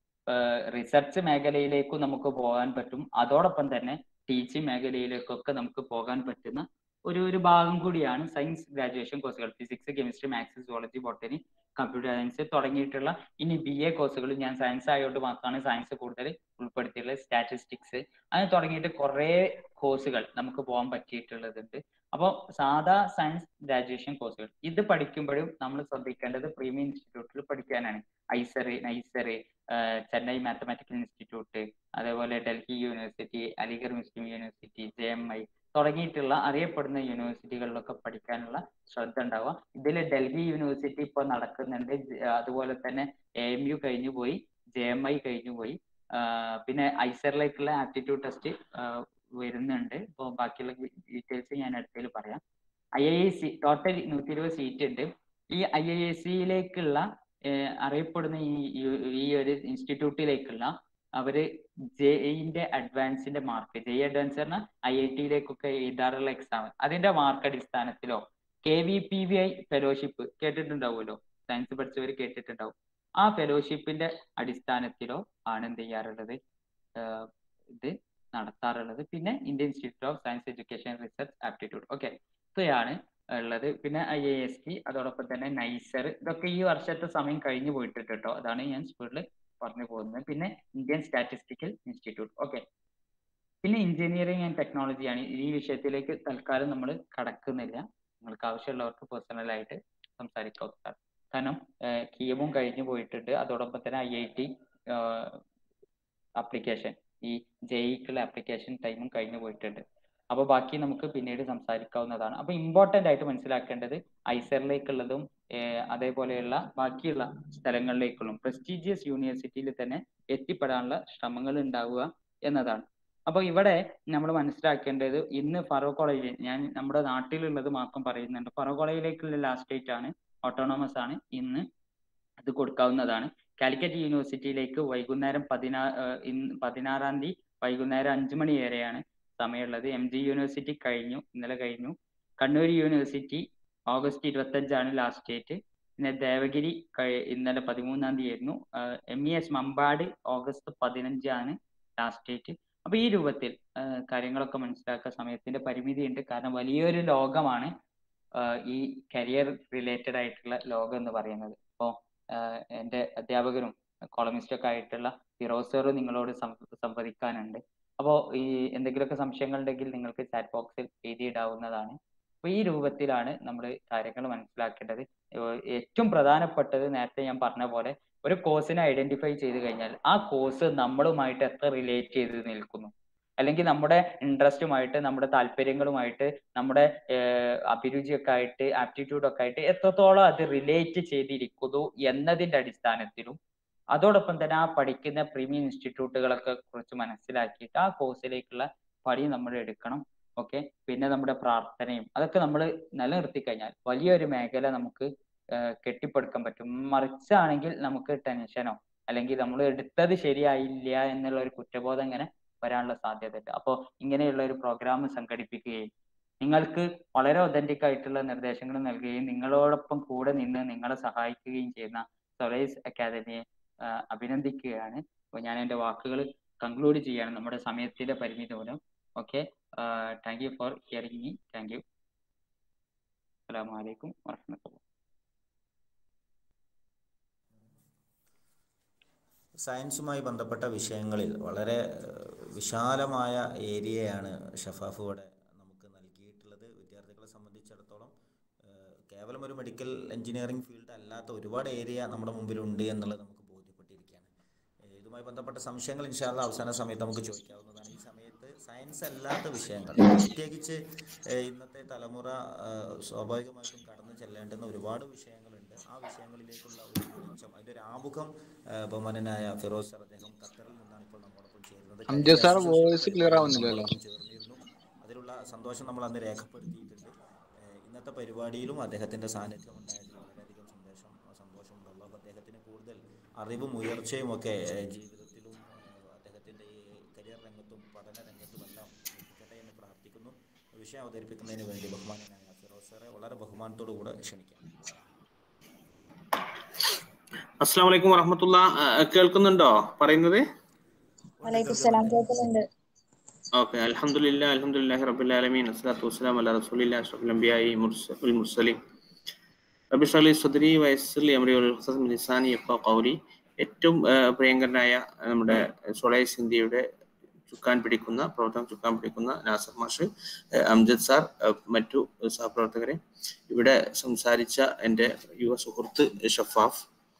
റിസർച്ച് മേഖലയിലേക്കും നമുക്ക് പോകാൻ പറ്റും അതോടൊപ്പം തന്നെ ടീച്ചിങ് മേഖലയിലേക്കൊക്കെ നമുക്ക് പോകാൻ പറ്റുന്ന ഒരു ഒരു ഭാഗം കൂടിയാണ് സയൻസ് ഗ്രാജുവേഷൻ കോഴ്സുകൾ physics chemistry maths zoology botany computer science തുടങ്ങിയിട്ടുള്ള ഇനി ബി എ കോഴ്സുകൾ ഞാൻ സയൻസ് ആയതുകൊണ്ട് മാത്രമാണ് സയൻസ് കൂടുതൽ ഉൾപ്പെടുത്തിയിട്ടുള്ളത് സ്റ്റാറ്റിസ്റ്റിക്സ് അങ്ങനെ തുടങ്ങിയിട്ട് കുറേ കോഴ്സുകൾ നമുക്ക് പോകാൻ പറ്റിയിട്ടുള്ളതുണ്ട് അപ്പോൾ സാധാ സയൻസ് ഗ്രാജുവേഷൻ കോഴ്സുകൾ ഇത് പഠിക്കുമ്പോഴും നമ്മൾ ശ്രദ്ധിക്കേണ്ടത് പ്രീമിയം ഇൻസ്റ്റിറ്റ്യൂട്ടിൽ പഠിക്കാനാണ് IISER NISER Chennai mathematical institute അതേപോലെ Delhi university Aligarh Muslim university J M I തുടങ്ങിയിട്ടുള്ള അറിയപ്പെടുന്ന യൂണിവേഴ്സിറ്റികളിലൊക്കെ പഠിക്കാനുള്ള ശ്രദ്ധ ഉണ്ടാവുക ഇതിൽ ഡൽഹി യൂണിവേഴ്സിറ്റി ഇപ്പോൾ നടക്കുന്നുണ്ട് ജ- അതുപോലെ തന്നെ എ എം യു കഴിഞ്ഞു പോയി ജെ എം ഐ കഴിഞ്ഞു പോയി ആഹ് പിന്നെ ഐസറിലേക്കുള്ള ആപ്റ്റിറ്റ്യൂഡ് ടെസ്റ്റ് വരുന്നുണ്ട് ഇപ്പോൾ ബാക്കിയുള്ള ഡീറ്റെയിൽസ് ഞാൻ അടുത്തതിൽ പറയാം ഐ ഐ സി ടോട്ടൽ നൂറ്റി ഇരുപത് സീറ്റ് ഉണ്ട് ഈ ഐ ഐ എസ് സിയിലേക്കുള്ള അറിയപ്പെടുന്ന ഈ ഈ- ഈ ഒരു ഇൻസ്റ്റിറ്റ്യൂട്ടിലേക്കുള്ള അവര് ജെഇന്റെ അഡ്വാൻസിന്റെ മാർക്ക് ജെ അഡ്വാൻസ് പറഞ്ഞാൽ ഐ ഐ ടിയിലേക്കൊക്കെ എഴുതാറുള്ള എക്സാം അതിന്റെ മാർക്ക് അടിസ്ഥാനത്തിലോ K V P V I fellowship കേട്ടിട്ടുണ്ടാവുമല്ലോ സയൻസ് പഠിച്ചവർ കേട്ടിട്ടുണ്ടാവും ആ ഫെലോഷിപ്പിന്റെ അടിസ്ഥാനത്തിലോ ആണ് എന്ത് ചെയ്യാറുള്ളത് ആഹ് ഇത് നടത്താറുള്ളത് പിന്നെ Indian institute of science education research aptitude okay ഇത്രയാണ് ഉള്ളത് പിന്നെ ഐ എ എസ് ടി അതോടൊപ്പം തന്നെ നൈസർ ഇതൊക്കെ ഈ വർഷത്തെ സമയം കഴിഞ്ഞു പോയിട്ടുണ്ട് കേട്ടോ അതാണ് ഞാൻ സ്പീഡിൽ പറഞ്ഞു പോകുന്നത് പിന്നെ ഇന്ത്യൻ സ്റ്റാറ്റിസ്റ്റിക്കൽ ഇൻസ്റ്റിറ്റ്യൂട്ട് ഓക്കെ പിന്നെ എഞ്ചിനീയറിംഗ് ആൻഡ് ടെക്നോളജിയാണ് ഈ വിഷയത്തിലേക്ക് തൽക്കാലം നമ്മൾ കടക്കുന്നില്ല നിങ്ങൾക്ക് ആവശ്യമുള്ളവർക്ക് പേഴ്സണൽ ആയിട്ട് സംസാരിക്കാം കാരണം കിയമും കഴിഞ്ഞു പോയിട്ടുണ്ട് അതോടൊപ്പം തന്നെ ഐ ഐ ടി ആപ്ലിക്കേഷൻ ഈ ജെഇക്കുള്ള ആപ്ലിക്കേഷൻ ടൈമും കഴിഞ്ഞു പോയിട്ടുണ്ട് അപ്പോൾ ബാക്കി നമുക്ക് പിന്നീട് സംസാരിക്കാവുന്നതാണ് അപ്പോൾ ഇമ്പോർട്ടൻ്റ് ആയിട്ട് മനസ്സിലാക്കേണ്ടത് ഐസറിലേക്കുള്ളതും അതേപോലെയുള്ള ബാക്കിയുള്ള സ്ഥലങ്ങളിലേക്കുള്ള പ്രസ്റ്റീജിയസ് യൂണിവേഴ്സിറ്റിയിൽ തന്നെ എത്തിപ്പെടാനുള്ള ശ്രമങ്ങൾ ഉണ്ടാവുക എന്നതാണ് അപ്പോൾ ഇവിടെ നമ്മൾ മനസ്സിലാക്കേണ്ടത് ഇന്ന് ഫറൂഖ് കോളേജിൽ ഞാൻ നമ്മുടെ നാട്ടിലുള്ളത് മാത്രം പറയുന്നുണ്ട് ഫറൂഖ് കോളേജിലേക്കുള്ള ലാസ്റ്റ് ഡേറ്റ് ആണ് ഓട്ടോണോമസ് ആണ് ഇന്ന് അത് കൊടുക്കാവുന്നതാണ് കാലിക്കറ്റ് യൂണിവേഴ്സിറ്റിയിലേക്ക് വൈകുന്നേരം പതിനാ ഇന്ന് പതിനാറാം തീയതി വൈകുന്നേരം അഞ്ചു മണി വരെയാണ് സമയമുള്ളത് എം ജി യൂണിവേഴ്സിറ്റി കഴിഞ്ഞു ഇന്നലെ കഴിഞ്ഞു കണ്ണൂർ യൂണിവേഴ്സിറ്റി ഓഗസ്റ്റ് ഇരുപത്തഞ്ചാണ് ലാസ്റ്റ് ഡേറ്റ് പിന്നെ ദേവഗിരി ഇന്നലെ പതിമൂന്നാം തീയതി ആയിരുന്നു M E S Mampad August പതിനഞ്ചാണ് ലാസ്റ്റ് ഡേറ്റ് അപ്പൊ ഈ രൂപത്തിൽ കാര്യങ്ങളൊക്കെ മനസ്സിലാക്കുക സമയത്തിന്റെ പരിമിതി ഉണ്ട് കാരണം വലിയൊരു ലോകമാണ് ഈ കരിയർ റിലേറ്റഡ് ആയിട്ടുള്ള ലോകം എന്ന് പറയുന്നത് അപ്പോൾ എൻ്റെ അധ്യാപകരും കോളമിസ്റ്റും ഒക്കെ ആയിട്ടുള്ള ഫിറോസ് സാറ് നിങ്ങളോട് സംവദിക്കാനുണ്ട് അപ്പോൾ ഈ എന്തെങ്കിലുമൊക്കെ സംശയങ്ങൾ ഉണ്ടെങ്കിൽ നിങ്ങൾക്ക് ചാറ്റ് ബോക്സിൽ എഴുതിയിടാവുന്നതാണ് അപ്പോൾ ഈ രൂപത്തിലാണ് നമ്മൾ കാര്യങ്ങൾ മനസ്സിലാക്കേണ്ടത് ഏറ്റവും പ്രധാനപ്പെട്ടത് നേരത്തെ ഞാൻ പറഞ്ഞ പോലെ ഒരു കോഴ്സിനെ ഐഡന്റിഫൈ ചെയ്ത് കഴിഞ്ഞാൽ ആ കോഴ്സ് നമ്മളുമായിട്ട് എത്ര റിലേറ്റ് ചെയ്ത് നിൽക്കുന്നു അല്ലെങ്കിൽ നമ്മുടെ ഇൻട്രസ്റ്റുമായിട്ട് നമ്മുടെ താല്പര്യങ്ങളുമായിട്ട് നമ്മുടെ അഭിരുചിയൊക്കെ ആയിട്ട് ആപ്റ്റിറ്റ്യൂഡ് ഒക്കെ ആയിട്ട് എത്രത്തോളം അത് റിലേറ്റ് ചെയ്തിരിക്കുന്നു എന്നതിന്റെ അടിസ്ഥാനത്തിലും അതോടൊപ്പം തന്നെ ആ പഠിക്കുന്ന പ്രീമിയം ഇൻസ്റ്റിറ്റ്യൂട്ടുകളൊക്കെ കുറിച്ച് മനസ്സിലാക്കിയിട്ട് ആ കോഴ്സിലേക്കുള്ള പടി നമ്മൾ എടുക്കണം ഓക്കെ പിന്നെ നമ്മുടെ പ്രാർത്ഥനയും അതൊക്കെ നമ്മൾ നിലനിർത്തി കഴിഞ്ഞാൽ വലിയൊരു മേഖല നമുക്ക് കെട്ടിപ്പടുക്കാൻ പറ്റും മറിച്ചാണെങ്കിൽ നമുക്ക് ടെൻഷനോ അല്ലെങ്കിൽ നമ്മൾ എടുത്തത് ശരിയായില്ല എന്നുള്ള ഒരു കുറ്റബോധം ഇങ്ങനെ വരാനുള്ള സാധ്യത ഉണ്ട് അപ്പോൾ ഇങ്ങനെയുള്ള ഒരു പ്രോഗ്രാം സംഘടിപ്പിക്കുകയും നിങ്ങൾക്ക് വളരെ ഒതന്റിക് ആയിട്ടുള്ള നിർദ്ദേശങ്ങൾ നൽകുകയും നിങ്ങളോടൊപ്പം കൂടെ നിന്ന് നിങ്ങളെ സഹായിക്കുകയും ചെയ്യുന്ന സൊലൈസ് അക്കാദമിയെ ആ, അഭിനന്ദിക്കുകയാണ് അപ്പോൾ ഞാൻ എൻ്റെ വാക്കുകൾ കൺക്ലൂഡ് ചെയ്യാണ് നമ്മുടെ സമയത്തിന്റെ പരിമിതി മൂലം okay thank you for hearing me thank you അസ്സാം വലൈക്കും വർഹമത്തുള്ള സയൻസുമായി ബന്ധപ്പെട്ട വിഷയങ്ങളിൽ വളരെ ഏഹ്, വിശാലമായ ഏരിയയാണ് ഷഫാഫ് ഇവിടെ നമുക്ക് നൽകിയിട്ടുള്ളത് വിദ്യാർത്ഥികളെ സംബന്ധിച്ചിടത്തോളം ഏഹ്, കേവലം ഒരു മെഡിക്കൽ എഞ്ചിനീയറിംഗ് ഫീൽഡ് അല്ലാത്ത ഒരുപാട് ഏരിയ നമ്മുടെ മുമ്പിലുണ്ട് എന്നുള്ളത് നമുക്ക് ബോധ്യപ്പെട്ടിരിക്കുകയാണ് ഏഹ്, ഇതുമായി ബന്ധപ്പെട്ട സംശയങ്ങൾ ഇൻഷാല്ല അവസാന സമയത്ത് നമുക്ക് ചോദിക്കാവുന്നതാണ് ഈ സമയത്ത് സയൻസ് അല്ലാത്ത വിഷയങ്ങൾ പ്രത്യേകിച്ച് ഏഹ്, ഇന്നത്തെ തലമുറ ഏഹ്, സ്വാഭാവികമായിട്ടും കടന്നു ചെല്ലേണ്ടുന്ന ഒരുപാട് വിഷയങ്ങളുണ്ട് ആ വിഷയങ്ങളിലേക്കുള്ള ഒരു വെളിച്ചം അതിന്റെ ഒരു ആമുഖം ഏഹ്, ബഹുമാനനായ ഫിറോസ് സർ അദ്ദേഹം ഖത്തറിൽ നിന്നാണ് ഇപ്പോൾ നമ്മോടൊപ്പം ചേരുന്നത് അംജദ് സാർ കഴിഞ്ഞ voice ആഴ്ച clear ആവുന്നില്ലല്ലോ. നമ്മോടൊപ്പം ചേർന്നിരുന്നു അതിലുള്ള സന്തോഷം നമ്മൾ അന്ന് രേഖപ്പെടുത്തിയിട്ടുണ്ട് ഏഹ്, ഇന്നത്തെ പരിപാടിയിലും അദ്ദേഹത്തിന്റെ സാന്നിധ്യം ഉണ്ടായതിൽ വളരെയധികം സന്ദേശം സന്തോഷമുണ്ട് അള്ളാഹു അദ്ദേഹത്തിന് കൂടുതൽ അറിവും ഉയർച്ചയും ഒക്കെ ഏഹ്, ജീവിതത്തിലും ഏഹ്, അദ്ദേഹത്തിന്റെ ഈ കരിയർ രംഗത്തും പഠന രംഗത്തുമെല്ലാം എത്തിക്കട്ടെ എന്ന് പ്രാർത്ഥിക്കുന്നു വിഷയം അവതരിപ്പിക്കുന്നതിന് വേണ്ടി ബഹുമാനനായ ഫിറോസ് സാറെ വളരെ ബഹുമാനത്തോടു കൂടെ ക്ഷണിക്കാം അസ്സാം വലൈക്കും വറഹമത്തുള്ള കേൾക്കുന്നുണ്ടോ പറയുന്നത് വലൈക്കും സലാം കേൾക്കുന്നുണ്ട് ഓക്കെ അലഹമുല്ല അലഹമുല്ലാഹി റബുലാലമീൻ അസ്ലാത്തു വസ്സലാം അല്ല റസൂലില്ലാ അഷ്റഫുൽ അംബിയായി മുർസൽ മുർസലിം റബി ഷലി സുദ്രി വയസ്സലി അമരി ലിസാനി യഫ്ഖ ഖൗലി ഏറ്റവും ആ, പ്രിയങ്കരനായ നമ്മുടെ സൊളൈസ് ഇന്ത്യയുടെ ചുക്കാൻ പിടിക്കുന്ന പ്രവർത്തനം ചുക്കാൻ പിടിക്കുന്ന നാസർ മാഷ് ആ, അംജദ് സാർ ആ, മറ്റു സഹപ്രവർത്തകരെ ഇവിടെ സംസാരിച്ച എൻ്റെ യുവ സുഹൃത്ത് ഷഫാഫ്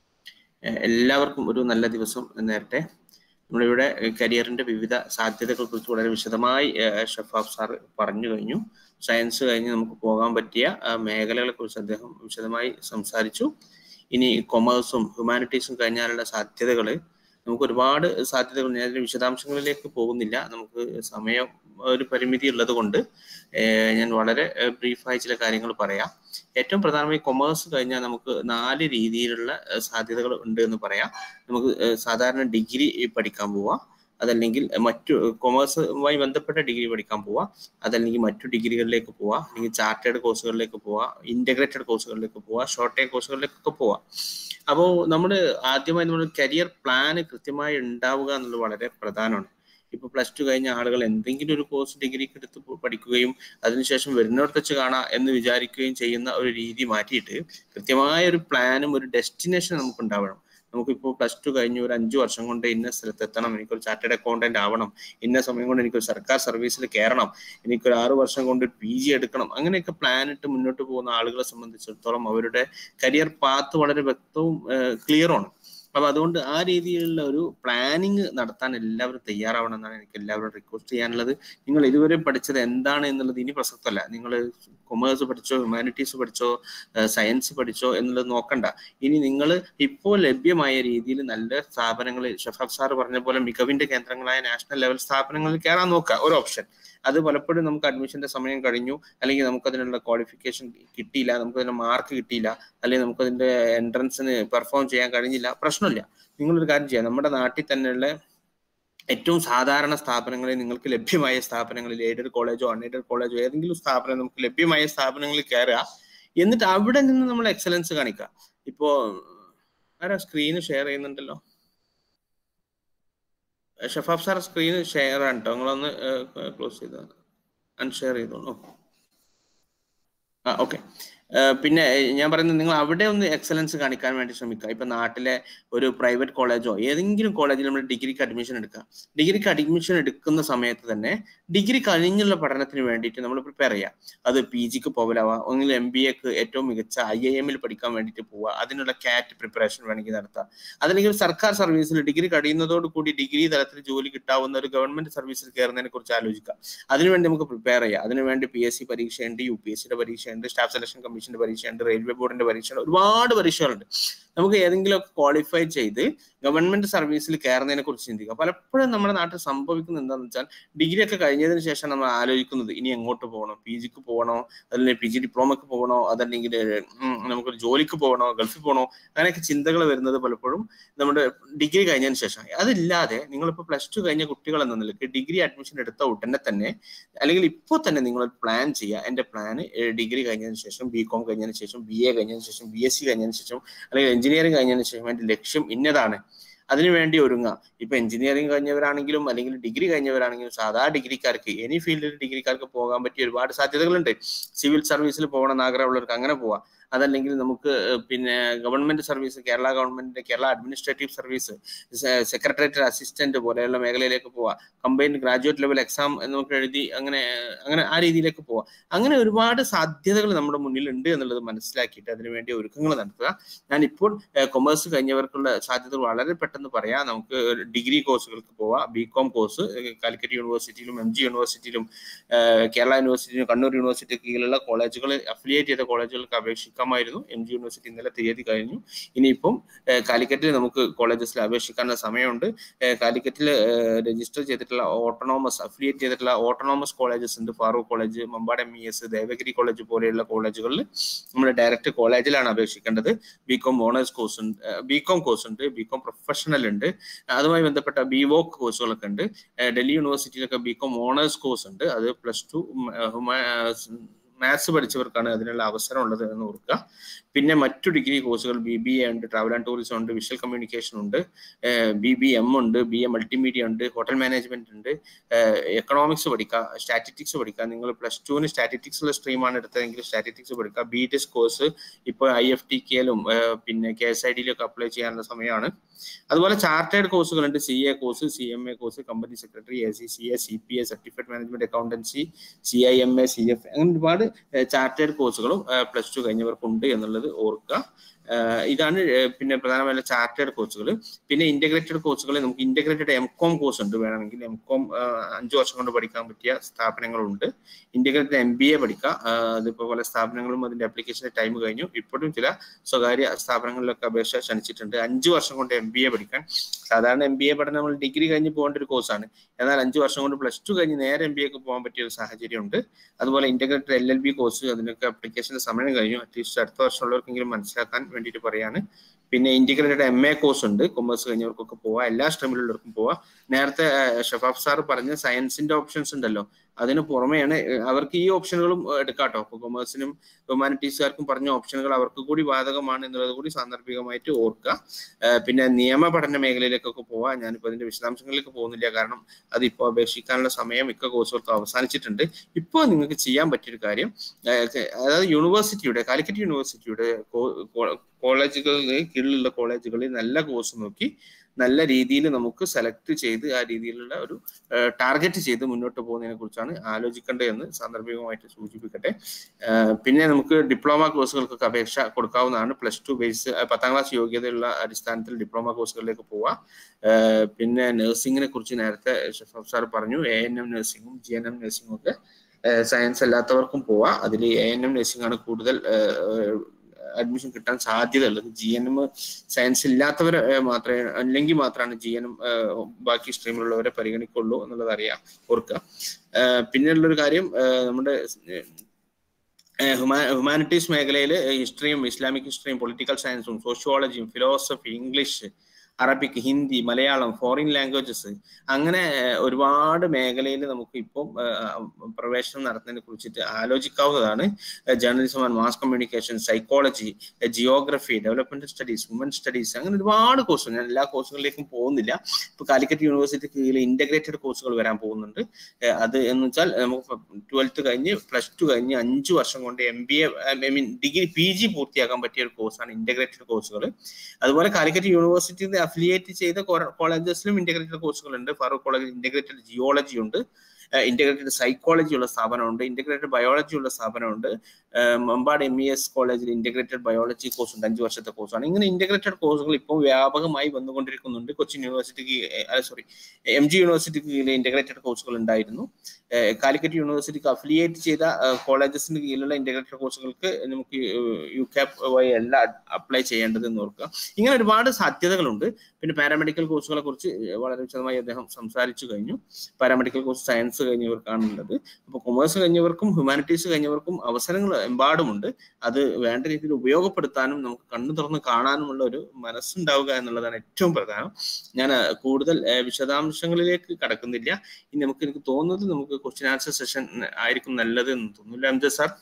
ഏഹ് എല്ലാവർക്കും ഒരു നല്ല ദിവസം നേരത്തെ നമ്മളിവിടെ കരിയറിന്റെ വിവിധ സാധ്യതകളെ കുറിച്ച് വളരെ വിശദമായി ഏഹ് ഷഫാഫ് സാർ പറഞ്ഞു കഴിഞ്ഞു സയൻസ് കഴിഞ്ഞ് നമുക്ക് പോകാൻ പറ്റിയ ആ, മേഖലകളെ കുറിച്ച് അദ്ദേഹം വിശദമായി സംസാരിച്ചു ഇനി കൊമേഴ്സും ഹ്യൂമാനിറ്റീസും കഴിഞ്ഞാലുള്ള സാധ്യതകൾ നമുക്ക് ഒരുപാട് സാധ്യതകൾ ഞാൻ അതിന്റെ വിശദാംശങ്ങളിലേക്ക് പോകുന്നില്ല നമുക്ക് സമയം ഒരു പരിമിതി ഉള്ളത് കൊണ്ട് ഏഹ് ഞാൻ വളരെ ബ്രീഫായി ചില കാര്യങ്ങൾ പറയാം ഏറ്റവും പ്രധാനമായി കൊമേഴ്സ് കഴിഞ്ഞാൽ നമുക്ക് നാല് രീതിയിലുള്ള ഏഹ് സാധ്യതകൾ ഉണ്ട് എന്ന് പറയാം നമുക്ക് ഏഹ് സാധാരണ ഡിഗ്രി പഠിക്കാൻ പോവാം അതല്ലെങ്കിൽ മറ്റു കൊമേഴ്സുമായി ബന്ധപ്പെട്ട ഡിഗ്രി പഠിക്കാൻ പോവാം അതല്ലെങ്കിൽ മറ്റു ഡിഗ്രികളിലേക്ക് പോവാം അല്ലെങ്കിൽ ചാർട്ടേഡ് കോഴ്സുകളിലേക്ക് പോവാം ഇന്റഗ്രേറ്റഡ് കോഴ്സുകളിലേക്ക് പോവാം ഷോർട്ട് ടൈം കോഴ്സുകളിലേക്കൊക്കെ പോവാം അപ്പോൾ നമ്മൾ ആദ്യമായി നമ്മൾ കരിയർ പ്ലാൻ കൃത്യമായി ഉണ്ടാവുക എന്നുള്ളത് വളരെ പ്രധാനമാണ് ഇപ്പൊ പ്ലസ് ടു കഴിഞ്ഞ ആളുകൾ എന്തെങ്കിലും ഒരു കോഴ്സ് ഡിഗ്രിക്ക് എടുത്ത് പോ- പഠിക്കുകയും അതിനുശേഷം വരുന്നിടത്ത് വെച്ച് കാണാം എന്ന് വിചാരിക്കുകയും ചെയ്യുന്ന ഒരു രീതി മാറ്റിയിട്ട് കൃത്യമായ ഒരു പ്ലാനും ഒരു ഡെസ്റ്റിനേഷൻ നമുക്ക് ഉണ്ടാവണം നമുക്കിപ്പോൾ പ്ലസ് ടു കഴിഞ്ഞ് ഒരു അഞ്ചു വർഷം കൊണ്ട് ഇന്ന സ്ഥലത്ത് എത്തണം എനിക്കൊരു ചാർട്ടേഡ് അക്കൗണ്ടന്റ് ആവണം ഇന്ന സമയം കൊണ്ട് എനിക്കൊരു സർക്കാർ സർവീസിൽ കയറണം എനിക്കൊരു ആറു വർഷം കൊണ്ട് പി ജി എടുക്കണം അങ്ങനെയൊക്കെ പ്ലാൻ ഇട്ട് മുന്നോട്ട് പോകുന്ന ആളുകളെ സംബന്ധിച്ചിടത്തോളം അവരുടെ കരിയർ പാത്ത് വളരെ വ്യക്തവും ക്ലിയറുമാണ് അപ്പൊ അതുകൊണ്ട് ആ രീതിയിലുള്ള ഒരു പ്ലാനിങ് നടത്താൻ എല്ലാവരും തയ്യാറാവണം എന്നാണ് എനിക്ക് എല്ലാവരും റിക്വസ്റ്റ് ചെയ്യാനുള്ളത് നിങ്ങൾ ഇതുവരെ പഠിച്ചത് എന്താണ് എന്നുള്ളത് ഇനി പ്രസക്തമല്ല നിങ്ങൾ കൊമേഴ്സ് പഠിച്ചോ ഹ്യൂമാനിറ്റീസ് പഠിച്ചോ സയൻസ് പഠിച്ചോ എന്നുള്ളത് നോക്കണ്ട ഇനി നിങ്ങൾ ഇപ്പോൾ ലഭ്യമായ രീതിയിൽ നല്ല സ്ഥാപനങ്ങളിൽ ഷഫാബ് സാർ പറഞ്ഞ പോലെ മികവിന്റെ കേന്ദ്രങ്ങളായ നാഷണൽ ലെവൽ സ്ഥാപനങ്ങളിൽ കയറാൻ നോക്കുക ഒരു ഓപ്ഷൻ അത് പലപ്പോഴും നമുക്ക് അഡ്മിഷന്റെ സമയം കഴിഞ്ഞു അല്ലെങ്കിൽ നമുക്ക് അതിനുള്ള ക്വാളിഫിക്കേഷൻ കിട്ടിയില്ല നമുക്ക് അതിന്റെ മാർക്ക് കിട്ടിയില്ല അല്ലെങ്കിൽ നമുക്ക് അതിന്റെ എൻട്രൻസിന് പെർഫോം ചെയ്യാൻ കഴിഞ്ഞില്ല പ്രശ്നമില്ല നിങ്ങളൊരു കാര്യം ചെയ്യാം നമ്മുടെ നാട്ടിൽ തന്നെയുള്ള ഏറ്റവും സാധാരണ സ്ഥാപനങ്ങളിൽ നിങ്ങൾക്ക് ലഭ്യമായ സ്ഥാപനങ്ങളിൽ എയ്ഡഡ് കോളേജോ അൺഎയ്ഡഡ് കോളേജോ ഏതെങ്കിലും സ്ഥാപനം നമുക്ക് ലഭ്യമായ സ്ഥാപനങ്ങളിൽ കയറുക എന്നിട്ട് അവിടെ നിന്ന് നമ്മൾ എക്സലൻസ് കാണിക്കുക ഇപ്പോ ആരാ സ്ക്രീന് ഷെയർ ചെയ്യുന്നുണ്ടല്ലോ ഷഫാഫ് സാർ സ്ക്രീൻ ഷെയർ ആണ് കേട്ടോ നിങ്ങളൊന്ന് ക്ലോസ് ചെയ്ത അൺഷെയർ ചെയ്തോളൂ ആ ഓക്കെ പിന്നെ ഞാൻ പറയുന്നത് നിങ്ങൾ അവിടെ ഒന്ന് എക്സലൻസ് കാണിക്കാൻ വേണ്ടി ശ്രമിക്കുക ഇപ്പൊ നാട്ടിലെ ഒരു പ്രൈവറ്റ് കോളേജോ ഏതെങ്കിലും കോളേജിൽ നമ്മൾ ഡിഗ്രിക്ക് അഡ്മിഷൻ എടുക്കുക ഡിഗ്രിക്ക് അഡ്മിഷൻ എടുക്കുന്ന സമയത്ത് തന്നെ ഡിഗ്രി കഴിഞ്ഞുള്ള പഠനത്തിന് വേണ്ടിയിട്ട് നമ്മൾ പ്രിപ്പയർ ചെയ്യുക അത് പി ജിക്ക് പോകലാവാം ഒന്നുകിൽ എം ബി എക്ക് ഏറ്റവും മികച്ച ഐ ഐ എമ്മിൽ പഠിക്കാൻ വേണ്ടിയിട്ട് പോവുക അതിനുള്ള കാറ്റ് പ്രിപ്പറേഷൻ വേണമെങ്കിൽ നടത്താം അതല്ലെങ്കിൽ സർക്കാർ സർവീസിൽ ഡിഗ്രി കഴിയുന്നതോട് കൂടി ഡിഗ്രി തലത്തിൽ ജോലി കിട്ടാവുന്ന ഒരു ഗവൺമെന്റ് സർവീസിൽ കയറുന്നതിനെ കുറിച്ച് ആലോചിക്കാം അതിനുവേണ്ടി നമുക്ക് പ്രിപ്പയർ ചെയ്യാം അതിനുവേണ്ടി പി എസ് സി പരീക്ഷയുണ്ട് യു പി എസ് സിയുടെ പരീക്ഷയുണ്ട് സ്റ്റാഫ് സെലക്ഷൻ കമ്മീഷന്റെ പരീക്ഷയുണ്ട് റെയിൽവേ ബോർഡിന്റെ പരീക്ഷയുണ്ട് ഒരുപാട് പരീക്ഷകളുണ്ട് നമുക്ക് ഏതെങ്കിലും ഒക്കെ ക്വാളിഫൈ ചെയ്ത് ഗവൺമെന്റ് സർവീസിൽ കയറുന്നതിനെ കുറിച്ച് ചിന്തിക്കുക പലപ്പോഴും നമ്മുടെ നാട്ടിൽ സംഭവിക്കുന്നത് എന്താണെന്ന് വെച്ചാൽ ഡിഗ്രി ഒക്കെ കഴിഞ്ഞതിന് ശേഷം നമ്മൾ ആലോചിക്കുന്നത് ഇനി എങ്ങോട്ട് പോകണം പി ജിക്ക് പോകണോ അതല്ലെങ്കിൽ പി ജി ഡിപ്ലോമക്ക് പോകണോ അതല്ലെങ്കിൽ ഉം, നമുക്കൊരു ജോലിക്ക് പോകണോ ഗൾഫിൽ പോകണോ അങ്ങനെയൊക്കെ ചിന്തകൾ വരുന്നത് പലപ്പോഴും നമ്മുടെ ഡിഗ്രി കഴിഞ്ഞതിന് ശേഷം അതില്ലാതെ നിങ്ങളിപ്പോൾ പ്ലസ് ടു കഴിഞ്ഞ കുട്ടികൾ എന്ന നിലയ്ക്ക് ഡിഗ്രി അഡ്മിഷൻ എടുത്ത ഉടനെ തന്നെ അല്ലെങ്കിൽ ഇപ്പോൾ തന്നെ നിങ്ങൾ പ്ലാൻ ചെയ്യുക എൻ്റെ പ്ലാന് ഡിഗ്രി കഴിഞ്ഞതിന് ശേഷം ബി കോം കഴിഞ്ഞതിന് ശേഷം ബി എ കഴിഞ്ഞതിന് ശേഷം ബി എസ് സി കഴിഞ്ഞതിന് ശേഷം അല്ലെങ്കിൽ എഞ്ചിനീയറിംഗ് കഴിഞ്ഞതിന് ശേഷം എൻ്റെ ലക്ഷ്യം ഇന്നതാണ് അതിനുവേണ്ടി ഒരുങ്ങുക ഇപ്പൊ എഞ്ചിനീയറിംഗ് കഴിഞ്ഞവരാണെങ്കിലും അല്ലെങ്കിൽ ഡിഗ്രി കഴിഞ്ഞവരാണെങ്കിലും സാധാ ഡിഗ്രിക്കാർക്ക് എനി ഫീൽഡിൽ ഡിഗ്രിക്കാർക്ക് പോകാൻ പറ്റിയ ഒരുപാട് സാധ്യതകളുണ്ട് സിവിൽ സർവീസിൽ പോകണമെന്ന് ആഗ്രഹമുള്ളവർക്ക് അങ്ങനെ പോവാം അതല്ലെങ്കിൽ നമുക്ക് ഏഹ്, പിന്നെ ഗവൺമെന്റ് സർവീസ് കേരള ഗവൺമെന്റിന്റെ Kerala administrative service secretariat assistant പോലെയുള്ള മേഖലയിലേക്ക് പോവാം കമ്പൈൻഡ് ഗ്രാജുവേറ്റ് ലെവൽ എക്സാം നമുക്ക് എഴുതി അങ്ങനെ അങ്ങനെ ആ രീതിയിലേക്ക് പോവാം അങ്ങനെ ഒരുപാട് സാധ്യതകൾ നമ്മുടെ മുന്നിൽ ഉണ്ട് എന്നുള്ളത് മനസ്സിലാക്കിയിട്ട് അതിനുവേണ്ടി ഒരുക്കങ്ങൾ നടത്തുക ഞാൻ ഇപ്പോൾ കൊമേഴ്സ് കഴിഞ്ഞവർക്കുള്ള സാധ്യതകൾ വളരെ പെട്ടെന്ന് പറയാം നമുക്ക് ഡിഗ്രി കോഴ്സുകൾക്ക് പോവാം ബി കോം കോഴ്സ് കാലിക്കറ്റ് യൂണിവേഴ്സിറ്റിയിലും എം ജി യൂണിവേഴ്സിറ്റിയിലും ഏഹ്, കേരള യൂണിവേഴ്സിറ്റിയിലും കണ്ണൂർ യൂണിവേഴ്സിറ്റി കീഴിലുള്ള കോളേജുകൾ അഫിലിയേറ്റ് ചെയ്ത കോളേജുകൾക്ക് അപേക്ഷിക്കാമായിരുന്നു എം ജി യൂണിവേഴ്സിറ്റി ഇന്നലെ തീയതി കഴിഞ്ഞു ഇനിയിപ്പം ഏഹ്, കാലിക്കറ്റിൽ നമുക്ക് കോളേജസിൽ അപേക്ഷിക്കാനുള്ള സമയമുണ്ട് ഏഹ്, കാലിക്കറ്റിൽ രജിസ്റ്റർ ചെയ്തിട്ടുള്ള ഓട്ടോണോമസ് അഫിലിയേറ്റ് ചെയ്തിട്ടുള്ള ഓട്ടോണോമസ് കോളേജസ് ഉണ്ട് Farook college Mampad M E S Devagiri college പോലെയുള്ള കോളേജുകളിൽ നമ്മൾ ഡയറക്റ്റ് കോളേജിലാണ് അപേക്ഷിക്കേണ്ടത് ബി കോം ഓണേഴ്സ് കോഴ്സ് ഉണ്ട് ബി കോം കോഴ്സ് ഉണ്ട് ബി കോം പ്രൊഫഷണൽ ഉണ്ട് അതുമായി ബന്ധപ്പെട്ട ബി വോക്ക് കോഴ്സുകളൊക്കെ ഉണ്ട് ഏഹ് ഡൽഹി യൂണിവേഴ്സിറ്റിയിലൊക്കെ ബി കോം ഓണേഴ്സ് കോഴ്സ് ഉണ്ട് അത് പ്ലസ് ടു മാത്സ് പഠിച്ചവർക്കാണ് അതിനുള്ള അവസരം ഉള്ളത് എന്ന് ഓർക്കുക പിന്നെ മറ്റു ഡിഗ്രി കോഴ്സുകൾ ബി ബി എ ഉണ്ട് ട്രാവൽ ആൻഡ് ടൂറിസം ഉണ്ട് വിഷ്വൽ കമ്മ്യൂണിക്കേഷൻ ഉണ്ട് ബി ബി എം ഉണ്ട് ബി എ മൾട്ടിമീഡിയ ഉണ്ട് ഹോട്ടൽ മാനേജ്മെന്റ് ഉണ്ട് എക്കണോമിക്സ് പഠിക്കാം സ്റ്റാറ്റിറ്റിക്സ് പഠിക്കാം നിങ്ങൾ പ്ലസ് ടുവിന് സ്റ്റാറ്റിറ്റിക്സ് ഉള്ള സ്ട്രീമാണ് എടുത്തതെങ്കിൽ സ്റ്റാറ്റിറ്റിക്സ് പഠിക്കാം ബി ടെസ് കോഴ്സ് ഇപ്പോൾ ഐ എഫ് ടി കെയിലും പിന്നെ കെ എസ് ഐ ഡിയിലൊക്കെ അപ്ലൈ ചെയ്യാനുള്ള സമയമാണ് അതുപോലെ ചാർട്ടേഡ് കോഴ്സുകളുണ്ട് C A course C M A course company secretary A C C A C P A certified management accountancy C I M A C F അങ്ങനെ ഒരുപാട് ചാർട്ടേഡ് കോഴ്സുകളും പ്ലസ് ടു കഴിഞ്ഞവർക്കുണ്ട് എന്നുള്ളത് ഓർക്കുക ഏഹ് ഇതാണ് ഏഹ് പിന്നെ പ്രധാനമായുള്ള ചാർട്ടേഡ് കോഴ്സുകൾ പിന്നെ ഇന്റഗ്രേറ്റഡ് കോഴ്സുകൾ നമുക്ക് ഇന്റഗ്രേറ്റഡ് എം കോം കോഴ്സ് ഉണ്ട് വേണമെങ്കിൽ എം കോം അഞ്ചു വർഷം കൊണ്ട് പഠിക്കാൻ പറ്റിയ സ്ഥാപനങ്ങളുണ്ട് ഇന്റഗ്രേറ്റഡ് എം ബി എ പഠിക്കാം ആഹ് അതിപ്പോ പല സ്ഥാപനങ്ങളും അതിന്റെ അപ്ലിക്കേഷന്റെ ടൈം കഴിഞ്ഞു ഇപ്പോഴും ചില സ്വകാര്യ സ്ഥാപനങ്ങളിലൊക്കെ അപേക്ഷ ക്ഷണിച്ചിട്ടുണ്ട് അഞ്ചു വർഷം കൊണ്ട് എം ബി എ പഠിക്കാൻ സാധാരണ എം ബി എ പഠനം നമ്മൾ ഡിഗ്രി കഴിഞ്ഞ് പോകേണ്ട ഒരു കോഴ്സാണ് എന്നാൽ അഞ്ചു വർഷം കൊണ്ട് പ്ലസ് ടു കഴിഞ്ഞ് നേരെ എം ബി എക്ക് പോകാൻ പറ്റിയ ഒരു സാഹചര്യമുണ്ട് അതുപോലെ integrated L L B course അതിനൊക്കെ അപ്ലിക്കേഷന്റെ സമയം കഴിഞ്ഞു അറ്റ്ലീസ്റ്റ് അടുത്ത വർഷമുള്ളവർക്കെങ്കിലും മനസ്സിലാക്കാൻ വേണ്ടിയിട്ട് പറയാണ് പിന്നെ ഇന്റഗ്രേറ്റഡ് എം എ കോഴ്സ് ഉണ്ട് കൊമേഴ്സ് കഴിഞ്ഞവർക്കൊക്കെ പോവാം എല്ലാ സ്ട്രീമിലുള്ളവർക്കും പോവാം നേരത്തെ ഷഫാഫ് സാർ പറഞ്ഞ സയൻസിന്റെ ഓപ്ഷൻസ് ഉണ്ടല്ലോ അതിന് പുറമെയാണ് ഏഹ്, അവർക്ക് ഈ ഓപ്ഷനുകളും ഏഹ്, എടുക്കാട്ടോ അപ്പൊ കൊമേഴ്സിനും ഹ്യൂമാനിറ്റീസുകാർക്കും പറഞ്ഞ ഓപ്ഷനുകൾ അവർക്ക് കൂടി ബാധകമാണ് എന്നുള്ളത് കൂടി സാന്ദർഭികമായിട്ട് ഓർക്കുക ഏഹ്, പിന്നെ നിയമ പഠന മേഖലയിലേക്കൊക്കെ പോവാം ഞാനിപ്പോ അതിന്റെ വിശദാംശങ്ങളിലേക്ക് പോകുന്നില്ല കാരണം അതിപ്പോ അപേക്ഷിക്കാനുള്ള സമയം മിക്ക കോഴ്സുകൾക്ക് അവസാനിച്ചിട്ടുണ്ട് ഇപ്പോൾ നിങ്ങൾക്ക് ചെയ്യാൻ പറ്റിയൊരു കാര്യം ഏഹ്, ക- അതായത് യൂണിവേഴ്സിറ്റിയുടെ കാലിക്കറ്റ് യൂണിവേഴ്സിറ്റിയുടെ കോളേജുകളിൽ കീഴിലുള്ള കോളേജുകളിൽ നല്ല കോഴ്സ് നോക്കി നല്ല രീതിയിൽ നമുക്ക് സെലക്ട് ചെയ്ത് ആ രീതിയിലുള്ള ഒരു ടാർഗറ്റ് ചെയ്ത് മുന്നോട്ട് പോകുന്നതിനെ കുറിച്ചാണ് ആലോചിക്കേണ്ടത് എന്ന് സാന്ദർഭികമായിട്ട് സൂചിപ്പിക്കട്ടെ ഏഹ് പിന്നെ നമുക്ക് ഡിപ്ലോമ കോഴ്സുകൾക്കൊക്കെ അപേക്ഷ കൊടുക്കാവുന്നതാണ് പ്ലസ് ടു ബേസ് പത്താം ക്ലാസ് യോഗ്യതയുള്ള അടിസ്ഥാനത്തിൽ ഡിപ്ലോമ കോഴ്സുകളിലേക്ക് പോവാം ഏഹ് പിന്നെ നഴ്സിംഗിനെ കുറിച്ച് നേരത്തെ ഷഫാഫ് സാർ പറഞ്ഞു എ എൻ എം നഴ്സിംഗും ജി എൻ എം നഴ്സിംഗും ഒക്കെ സയൻസ് അല്ലാത്തവർക്കും പോവാം അതിൽ എ എൻ എം നഴ്സിംഗ് ആണ് കൂടുതൽ അഡ്മിഷൻ കിട്ടാൻ സാധ്യത ഉള്ളത് ജി എൻ എം സയൻസ് ഇല്ലാത്തവരെ ഏഹ് മാത്രമേ അല്ലെങ്കിൽ മാത്രമാണ് ജി എൻ എം ബാക്കി സ്ട്രീമിലുള്ളവരെ പരിഗണിക്കുള്ളൂ എന്നുള്ളത് അറിയാം ഓർക്കുക ഏഹ് പിന്നെയുള്ളൊരു കാര്യം ഏഹ് നമ്മുടെ ഹ്യൂമാനിറ്റീസ് മേഖലയിൽ ഹിസ്റ്ററിയും ഇസ്ലാമിക് ഹിസ്റ്ററിയും പൊളിറ്റിക്കൽ സയൻസും സോഷ്യോളജിയും philosophy English Arabic Hindi Malayalam foreign languages അങ്ങനെ ഏഹ്, ഒരുപാട് മേഖലയിൽ നമുക്ക് ഇപ്പം ഏഹ്, പ്രവേശനം നടത്തുന്നതിനെ കുറിച്ചിട്ട് ആലോചിക്കാവുന്നതാണ് journalism and mass communication psychology geography development studies woman studies അങ്ങനെ ഒരുപാട് കോഴ്സുകൾ ഞാൻ എല്ലാ കോഴ്സുകളിലേക്കും പോകുന്നില്ല ഇപ്പൊ കാലിക്കറ്റ് യൂണിവേഴ്സിറ്റി കീഴിൽ ഇന്റഗ്രേറ്റഡ് കോഴ്സുകൾ വരാൻ പോകുന്നുണ്ട് ഏഹ് അത് എന്ന് വെച്ചാൽ നമുക്ക് ട്വൽത്ത് കഴിഞ്ഞ് പ്ലസ് ടു കഴിഞ്ഞ് അഞ്ച് വർഷം കൊണ്ട് M B A I mean degree P G പൂർത്തിയാക്കാൻ പറ്റിയ ഒരു കോഴ്സാണ് ഇന്റഗ്രേറ്റഡ് കോഴ്സുകൾ അതുപോലെ കാലിക്കറ്റ് യൂണിവേഴ്സിറ്റിയിൽ അഫിലിയേറ്റ് ചെയ്ത കോളേജസിലും ഇന്റഗ്രേറ്റഡ് കോഴ്സുകൾ ഉണ്ട് ഫാറൂഖ് കോളേജിൽ ഇന്റഗ്രേറ്റഡ് ജിയോളജി ഉണ്ട് ഇന്റഗ്രേറ്റഡ് സൈക്കോളജി ഉള്ള സ്ഥാപനമുണ്ട് ഇന്റഗ്രേറ്റഡ് ബയോളജി ഉള്ള സ്ഥാപനമുണ്ട് ഏഹ് മമ്പാട് എം ഇ എസ് കോളേജിൽ ഇന്റഗ്രേറ്റഡ് ബയോളജി കോഴ്സ് ഉണ്ട് അഞ്ച് വർഷത്തെ കോഴ്സാണ് ഇങ്ങനെ ഇന്റഗ്രേറ്റഡ് കോഴ്സുകൾ ഇപ്പോൾ വ്യാപകമായി വന്നുകൊണ്ടിരിക്കുന്നുണ്ട് കൊച്ചിൻ യൂണിവേഴ്സിറ്റിക്ക് സോറി എം ജി യൂണിവേഴ്സിറ്റിക്ക് കീഴിലെ ഇന്റഗ്രേറ്റഡ് കോഴ്സുകൾ ഉണ്ടായിരുന്നു ഏഹ് കാലിക്കറ്റ് യൂണിവേഴ്സിറ്റിക്ക് അഫിലിയേറ്റ് ചെയ്ത കോളേജസിന് കീഴിലുള്ള ഇന്റഗ്രേറ്റഡ് കോഴ്സുകൾക്ക് നമുക്ക് യു ക്യാപ് വഴി അല്ല അപ്ലൈ ചെയ്യേണ്ടത് എന്ന് ഓർക്കുക ഇങ്ങനെ ഒരുപാട് സാധ്യതകളുണ്ട് പിന്നെ പാരാമെഡിക്കൽ കോഴ്സുകളെ കുറിച്ച് വളരെ വിശദമായി അദ്ദേഹം സംസാരിച്ചു കഴിഞ്ഞു പാരാമെഡിക്കൽ കോഴ്സ് സയൻസ് കഴിഞ്ഞവർക്കാണ് ഉള്ളത് അപ്പോൾ കൊമേഴ്സ് കഴിഞ്ഞവർക്കും ഹ്യൂമാനിറ്റീസ് കഴിഞ്ഞവർക്കും അവസരങ്ങൾ എമ്പാടുമുണ്ട് അത് വേണ്ട രീതിയിൽ ഉപയോഗപ്പെടുത്താനും നമുക്ക് കണ്ണു തുറന്ന് കാണാനുമുള്ള ഒരു മനസ്സുണ്ടാവുക എന്നുള്ളതാണ് ഏറ്റവും പ്രധാനം ഞാൻ ആ, കൂടുതൽ ആ, വിശദാംശങ്ങളിലേക്ക് കടക്കുന്നില്ല ഇനി നമുക്ക് എനിക്ക് തോന്നുന്നത് നമുക്ക് ക്വസ്റ്റ്യൻ ആൻസർ സെഷൻ ആയിരിക്കും നല്ലത് എന്ന് തോന്നുന്നില്ല അംജദ് സാർ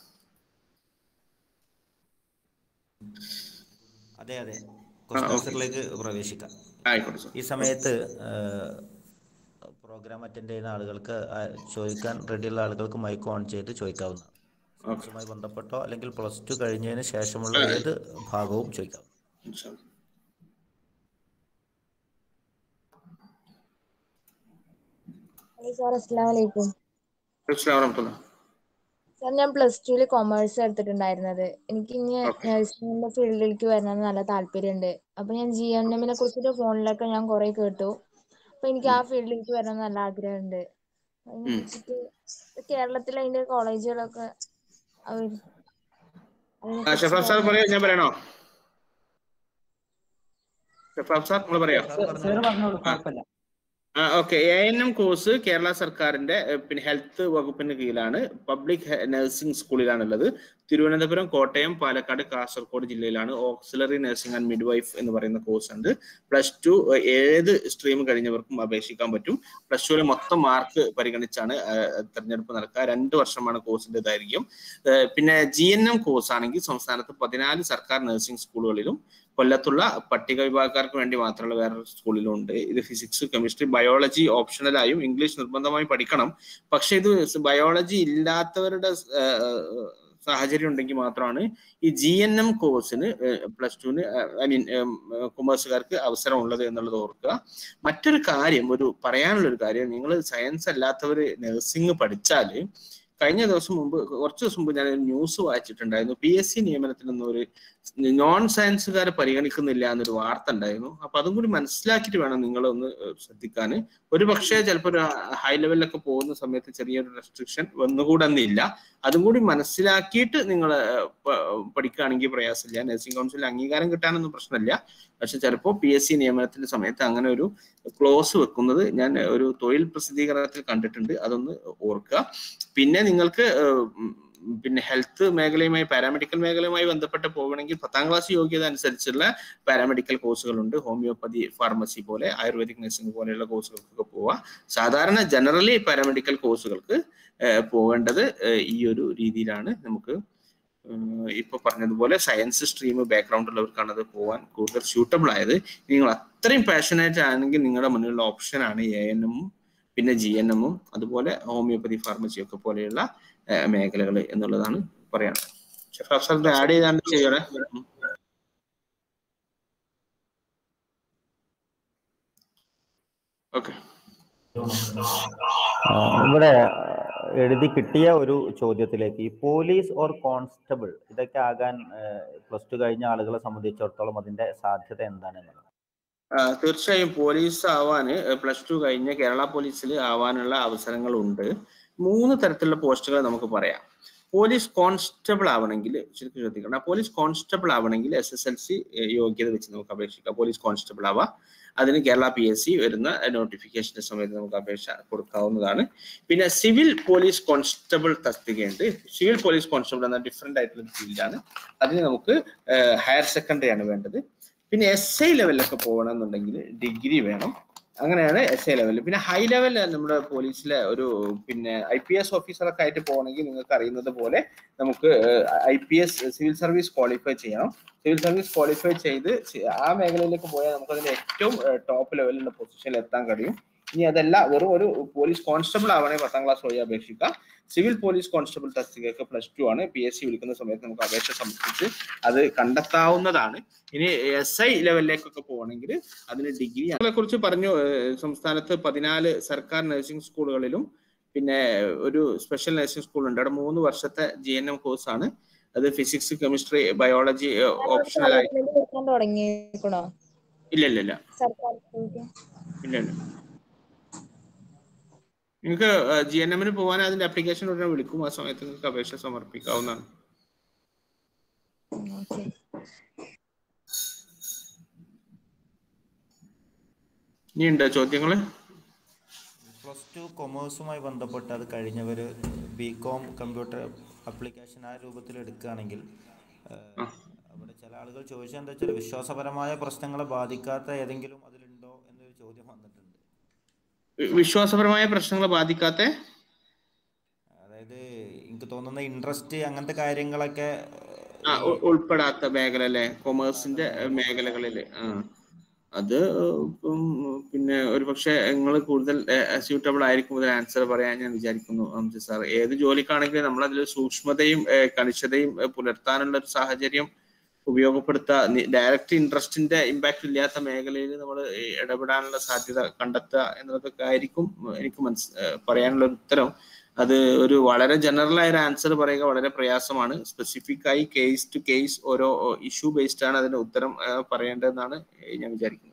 അതെ അതെ ആ, ക്വസ്റ്റ്യൻ ഓക്കെ. ആൻസറിലേക്ക് പ്രവേശിക്കാം ആയിക്കോട്ടെ സാർ ഈ സമയത്ത് പ്രോഗ്രാം അറ്റൻഡ് ചെയ്യുന്ന ആളുകൾക്ക് ആ, ചോദിക്കാൻ റെഡിയുള്ള ആളുകൾക്ക് മൈക്ക് ഓൺ ചെയ്ത് ചോദിക്കാവുന്നതാണ് ഓക്കെ സയൻസുമായി ബന്ധപ്പെട്ടോ അല്ലെങ്കിൽ പ്ലസ് ടു കഴിഞ്ഞതിന് ശേഷമുള്ള ഏത് ഭാഗവും ചോദിക്കാം ഇൻഷാ അല്ലാ. ഹലോ സാർ അസ്സലാമു അലൈക്കും അസ്സലാമു വറഹ്മത്തുള്ളാഹി. സാർ ഞാൻ പ്ലസ് ടുവിൽ കൊമേഴ്സ് എടുത്തിട്ടുണ്ടായിരുന്നത് എനിക്ക് ഇനി ഓക്കെ. നഴ്സിംഗിന്റെ ഫീൽഡിലേക്ക് വരണമെന്ന് നല്ല താല്പര്യമുണ്ട് അപ്പൊ ഞാൻ ജി എൻ എമ്മിനെ കുറിച്ചിട്ട് ഫോണിലൊക്കെ ഞാൻ കുറെ കേട്ടു അപ്പൊ എനിക്ക് ആ ഫീൽഡിലേക്ക് വരണം എന്ന് നല്ല ആഗ്രഹമുണ്ട് അതിനെ ഉം. കുറിച്ചിട്ട് കേരളത്തിൽ അതിന്റെ കോളേജുകളൊക്കെ അവർ അതിനെ ആ, ഷഫാഫ് സാർ കുറിച്ച് പറയോ ഞാൻ പറയണോ ഷഫാഫ് സാർ നിങ്ങൾ പറയോ സാർ സാർ പറഞ്ഞോളൂ പറഞ്ഞോളൂ കുഴപ്പമില്ല ആ okay A N M course Kerala സർക്കാരിന്റെ ഏഹ്, പിന്നെ ഹെൽത്ത് വകുപ്പിന് കീഴിലാണ് പബ്ലിക് നഴ്സിംഗ് സ്കൂളിലാണുള്ളത് തിരുവനന്തപുരം കോട്ടയം പാലക്കാട് കാസർഗോഡ് ജില്ലയിലാണ് ഓക്സിലറി നഴ്സിംഗ് ആൻഡ് മിഡ്വൈഫ് എന്ന് പറയുന്ന കോഴ്സ് ഉണ്ട് പ്ലസ് ടു ഏത് സ്ട്രീം കഴിഞ്ഞവർക്കും അപേക്ഷിക്കാൻ പറ്റും പ്ലസ് ടുവിലെ മൊത്തം മാർക്ക് പരിഗണിച്ചാണ് ഏഹ്, തെരഞ്ഞെടുപ്പ് നടക്കുക രണ്ട് വർഷമാണ് കോഴ്സിന്റെ ദൈർഘ്യം ഏഹ്, പിന്നെ ജി എൻ എം കോഴ്സ് ആണെങ്കിൽ സംസ്ഥാനത്ത് പതിനാല് സർക്കാർ നഴ്സിംഗ് സ്കൂളുകളിലും കൊല്ലത്തുള്ള പട്ടിക വിഭാഗക്കാർക്ക് വേണ്ടി മാത്രമുള്ള വേറൊരു സ്കൂളിലും ഉണ്ട് ഇത് ഫിസിക്സ് കെമിസ്ട്രി ബയോളജി ഓപ്ഷണലായും ഇംഗ്ലീഷ് നിർബന്ധമായും പഠിക്കണം പക്ഷെ ഇത് ബയോളജി ഇല്ലാത്തവരുടെ ഏഹ്, സാഹചര്യം ഉണ്ടെങ്കിൽ മാത്രമാണ് ഈ ജി എൻ എം കോഴ്സിന് പ്ലസ് ടുവിന് ഐ മീൻ കൊമേഴ്സുകാർക്ക് അവസരം ഉള്ളത് എന്നുള്ളത് ഓർക്കുക മറ്റൊരു കാര്യം ഒരു പറയാനുള്ള ഒരു കാര്യം നിങ്ങൾ സയൻസ് അല്ലാത്തവർ നഴ്സിംഗ് പഠിച്ചാൽ കഴിഞ്ഞ ദിവസം മുമ്പ് കുറച്ച് ദിവസം മുമ്പ് ഞാൻ ഒരു ന്യൂസ് വായിച്ചിട്ടുണ്ടായിരുന്നു പി എസ് സി നിയമനത്തിൽ നിന്ന് ഒരു നോൺ സയൻസുകാരെ പരിഗണിക്കുന്നില്ല എന്നൊരു വാർത്ത ഉണ്ടായിരുന്നു അപ്പൊ അതും കൂടി മനസ്സിലാക്കിയിട്ട് വേണം നിങ്ങൾ ഒന്ന് ശ്രദ്ധിക്കാൻ ഒരു പക്ഷേ ചിലപ്പോൾ ഒരു ഹൈ ലെവലിലൊക്കെ പോകുന്ന സമയത്ത് ചെറിയൊരു റെസ്ട്രിക്ഷൻ വന്നുകൂടെന്നില്ല അതും കൂടി മനസ്സിലാക്കിയിട്ട് നിങ്ങൾ പഠിക്കുകയാണെങ്കിൽ പ്രയാസമില്ല നഴ്സിംഗ് കൗൺസിലിൽ അംഗീകാരം കിട്ടാനൊന്നും പ്രശ്നമില്ല പക്ഷെ ചിലപ്പോൾ പി എസ് സി നിയമനത്തിന്റെ സമയത്ത് അങ്ങനെ ഒരു ക്ലോസ് വെക്കുന്നത് ഞാൻ ഒരു തൊഴിൽ പ്രസിദ്ധീകരണത്തിൽ കണ്ടിട്ടുണ്ട് അതൊന്ന് ഓർക്കുക പിന്നെ നിങ്ങൾക്ക് ഏഹ്, ഉം, പിന്നെ ഹെൽത്ത് മേഖലയുമായി പാരാമെഡിക്കൽ മേഖലയുമായി ബന്ധപ്പെട്ട് പോകണമെങ്കിൽ പത്താം ക്ലാസ് യോഗ്യത അനുസരിച്ചുള്ള പാരാമെഡിക്കൽ കോഴ്സുകളുണ്ട് ഹോമിയോപ്പതി ഫാർമസി പോലെ ആയുർവേദിക് നഴ്സിംഗ് പോലെയുള്ള കോഴ്സുകൾക്കൊക്കെ പോവുക സാധാരണ ജനറലി പാരാമെഡിക്കൽ കോഴ്സുകൾക്ക് ഏഹ്, പോകേണ്ടത് ഏഹ്, ഈ ഒരു രീതിയിലാണ് നമുക്ക് ഏഹ്, ഇപ്പൊ പറഞ്ഞതുപോലെ സയൻസ് സ്ട്രീം ബാക്ക്ഗ്രൗണ്ട് ഉള്ളവർക്കാണ് അത് പോകാൻ കൂടുതൽ സ്യൂട്ടബിൾ ആയത് നിങ്ങൾ അത്രയും പാഷനേറ്റ് ആണെങ്കിൽ നിങ്ങളുടെ മുന്നിലുള്ള ഓപ്ഷനാണ് എ എൻ എമ്മും പിന്നെ ജി എൻ എമ്മും അതുപോലെ ഹോമിയോപ്പതി ഫാർമസി ഒക്കെ പോലെയുള്ള മേഖലകൾ എന്നുള്ളതാണ് പറയാനുള്ളത് ഷഫാഫ് സാർ ആഡ് ചെയ്താണ് ചെയ്യണേ ഉം. ഓക്കെ ആ, ഇവിടെ എഴുതി കിട്ടിയ ഒരു ചോദ്യത്തിലേക്ക് ഈ പോലീസ് ഓർ കോൺസ്റ്റബിൾ ഇതൊക്കെ ആകാൻ പ്ലസ് ടു കഴിഞ്ഞ ആളുകളെ സംബന്ധിച്ചിടത്തോളം അതിന്റെ സാധ്യത എന്താണ് എന്നുള്ളത് ആ, തീർച്ചയായും പോലീസ് ആവാന് പ്ലസ് ടു കഴിഞ്ഞ് കേരള പോലീസിൽ ആവാനുള്ള അവസരങ്ങളുണ്ട് മൂന്ന് തരത്തിലുള്ള പോസ്റ്റുകൾ നമുക്ക് പറയാം പോലീസ് കോൺസ്റ്റബിൾ ആവണമെങ്കിൽ ശരിക്കും ശ്രദ്ധിക്കണം പോലീസ് കോൺസ്റ്റബിൾ ആവണമെങ്കിൽ എസ് എസ് എൽ സി യോഗ്യത വെച്ച് നമുക്ക് അപേക്ഷിക്കാം പോലീസ് കോൺസ്റ്റബിൾ ആവാം അതിന് കേരള പി എസ് സി വരുന്ന നോട്ടിഫിക്കേഷന്റെ സമയത്ത് നമുക്ക് അപേക്ഷ കൊടുക്കാവുന്നതാണ് പിന്നെ സിവിൽ പോലീസ് കോൺസ്റ്റബിൾ തസ്തികയുണ്ട് സിവിൽ പോലീസ് കോൺസ്റ്റബിൾ എന്ന ഡിഫറെന്റ് ആയിട്ടുള്ള ഫീൽഡാണ് അതിന് നമുക്ക് ഹയർ സെക്കൻഡറി ആണ് വേണ്ടത് പിന്നെ എസ് ഐ ലെവലിലൊക്കെ പോകണമെന്നുണ്ടെങ്കിൽ ഡിഗ്രി വേണം അങ്ങനെയാണ് എസ് ഐ ലെവലിൽ പിന്നെ ഹൈ ലെവൽ നമ്മുടെ പോലീസിലെ ഒരു പിന്നെ ഐ പി എസ് ഓഫീസറൊക്കെ ആയിട്ട് പോകണമെങ്കിൽ നിങ്ങൾക്ക് അറിയുന്നത് പോലെ നമുക്ക് I P S civil service qualify ചെയ്യണം സിവിൽ സർവീസ് ക്വാളിഫൈ ചെയ്ത് സി- ആ മേഖലയിലേക്ക് പോയാൽ നമുക്ക് അതിന്റെ ഏറ്റവും ടോപ്പ് ലെവലിലുള്ള പൊസിഷനിൽ എത്താൻ കഴിയും ഇനി അതല്ല വെറും ഒരു പോലീസ് കോൺസ്റ്റബിൾ ആവണമെങ്കിൽ പത്താം ക്ലാസ് വഴി അപേക്ഷിക്കാം സിവിൽ പോലീസ് കോൺസ്റ്റബിൾ തസ്തികയൊക്കെ പ്ലസ് ടു ആണ് പി എസ് സി വിളിക്കുന്ന സമയത്ത് നമുക്ക് അപേക്ഷ സമർപ്പിച്ച് അത് കണ്ടെത്താവുന്നതാണ് ഇനി എസ് ഐ ലെവലിലേക്കൊക്കെ പോകണമെങ്കിൽ അതിന് ഡിഗ്രി കുറിച്ച് പറഞ്ഞു ഏഹ് സംസ്ഥാനത്ത് പതിനാല് സർക്കാർ നഴ്സിംഗ് സ്കൂളുകളിലും പിന്നെ ഒരു സ്പെഷ്യൽ നഴ്സിംഗ് സ്കൂൾ ഉണ്ട് അവിടെ മൂന്ന് വർഷത്തെ ജി എൻ എം കോഴ്സാണ് അത് ഫിസിക്സ് കെമിസ്ട്രി ബയോളജി ഓപ്ഷണൽ ആയി അലോട്ട്മെന്റ് കൊടുക്കാൻ തുടങ്ങിയിരിക്കണോ ഇല്ല ഇല്ല ഇല്ല സർക്കാർ സ്കൂൾക്ക് ഇല്ല ഇല്ല നിങ്ങൾക്ക് ജി എൻ എമ്മിന് പോകാൻ അതിന്റെ ആപ്ലിക്കേഷൻ ഉടനെ വിളിക്കും ആ സമയത്ത് നിങ്ങൾക്ക് അപേക്ഷ സമർപ്പിക്കാവുന്നതാണ് ഓക്കെ ഇനി ഉണ്ടോ ചോദ്യങ്ങള് പ്ലസ് ടു കൊമേഴ്സുമായി ബന്ധപ്പെട്ട് അത് കഴിഞ്ഞവർ ബി കോം കമ്പ്യൂട്ടർ അപ്ലിക്കേഷൻ ആ രൂപത്തിൽ എടുക്കുകയാണെങ്കിൽ ഏഹ്, അവിടെ ചില ആളുകൾ ചോദിച്ചത് എന്താ വെച്ചാൽ വിശ്വാസപരമായ പ്രശ്നങ്ങളെ ബാധിക്കാത്ത ഏതെങ്കിലും അതിലുണ്ടോ എന്നൊരു ചോദ്യം വന്നിട്ടുണ്ട് വി- വിശ്വാസപരമായ പ്രശ്നങ്ങളെ ബാധിക്കാത്ത അതായത് എനിക്ക് തോന്നുന്ന ഇൻട്രസ്റ്റ് അങ്ങനത്തെ കാര്യങ്ങളൊക്കെ ആ, ഉ- ഉൾപ്പെടാത്ത മേഖല അല്ലെ കൊമേഴ്സിന്റെ മേഖലകളില് ആ അത് ഇപ്പം പിന്നെ ഒരു പക്ഷെ നിങ്ങൾ കൂടുതൽ സ്യൂട്ടബിൾ ആയിരിക്കും ഇതിന് ആൻസർ പറയാൻ ഞാൻ വിചാരിക്കുന്നു അംജി സാർ ഏത് ജോലിക്കാണെങ്കിലും നമ്മൾ അതിൽ സൂക്ഷ്മതയും ഏഹ്, കണിശതയും ഏഹ്, പുലർത്താനുള്ള ഒരു സാഹചര്യം ഉപയോഗപ്പെടുത്തുക ഡയറക്റ്റ് ഇൻട്രസ്റ്റിന്റെ ഇമ്പാക്ട് ഇല്ലാത്ത മേഖലയിൽ നമ്മൾ ഇടപെടാനുള്ള സാധ്യത കണ്ടെത്തുക എന്നുള്ളതൊക്കെ ആയിരിക്കും എനിക്ക് മനസ് ഏഹ്, പറയാനുള്ള ഒരു ഉത്തരം അത് ഒരു വളരെ ജനറൽ ആയ ഒരു ആൻസർ പറയുക വളരെ പ്രയാസമാണ് സ്പെസിഫിക് ആയി കേസ് ടു കേസ് ഓരോ ഇഷ്യൂ ബേസ്ഡ് ആണ് അതിന്റെ ഉത്തരം ഏഹ്, പറയേണ്ടതെന്നാണ് ഞാൻ വിചാരിക്കുന്നത്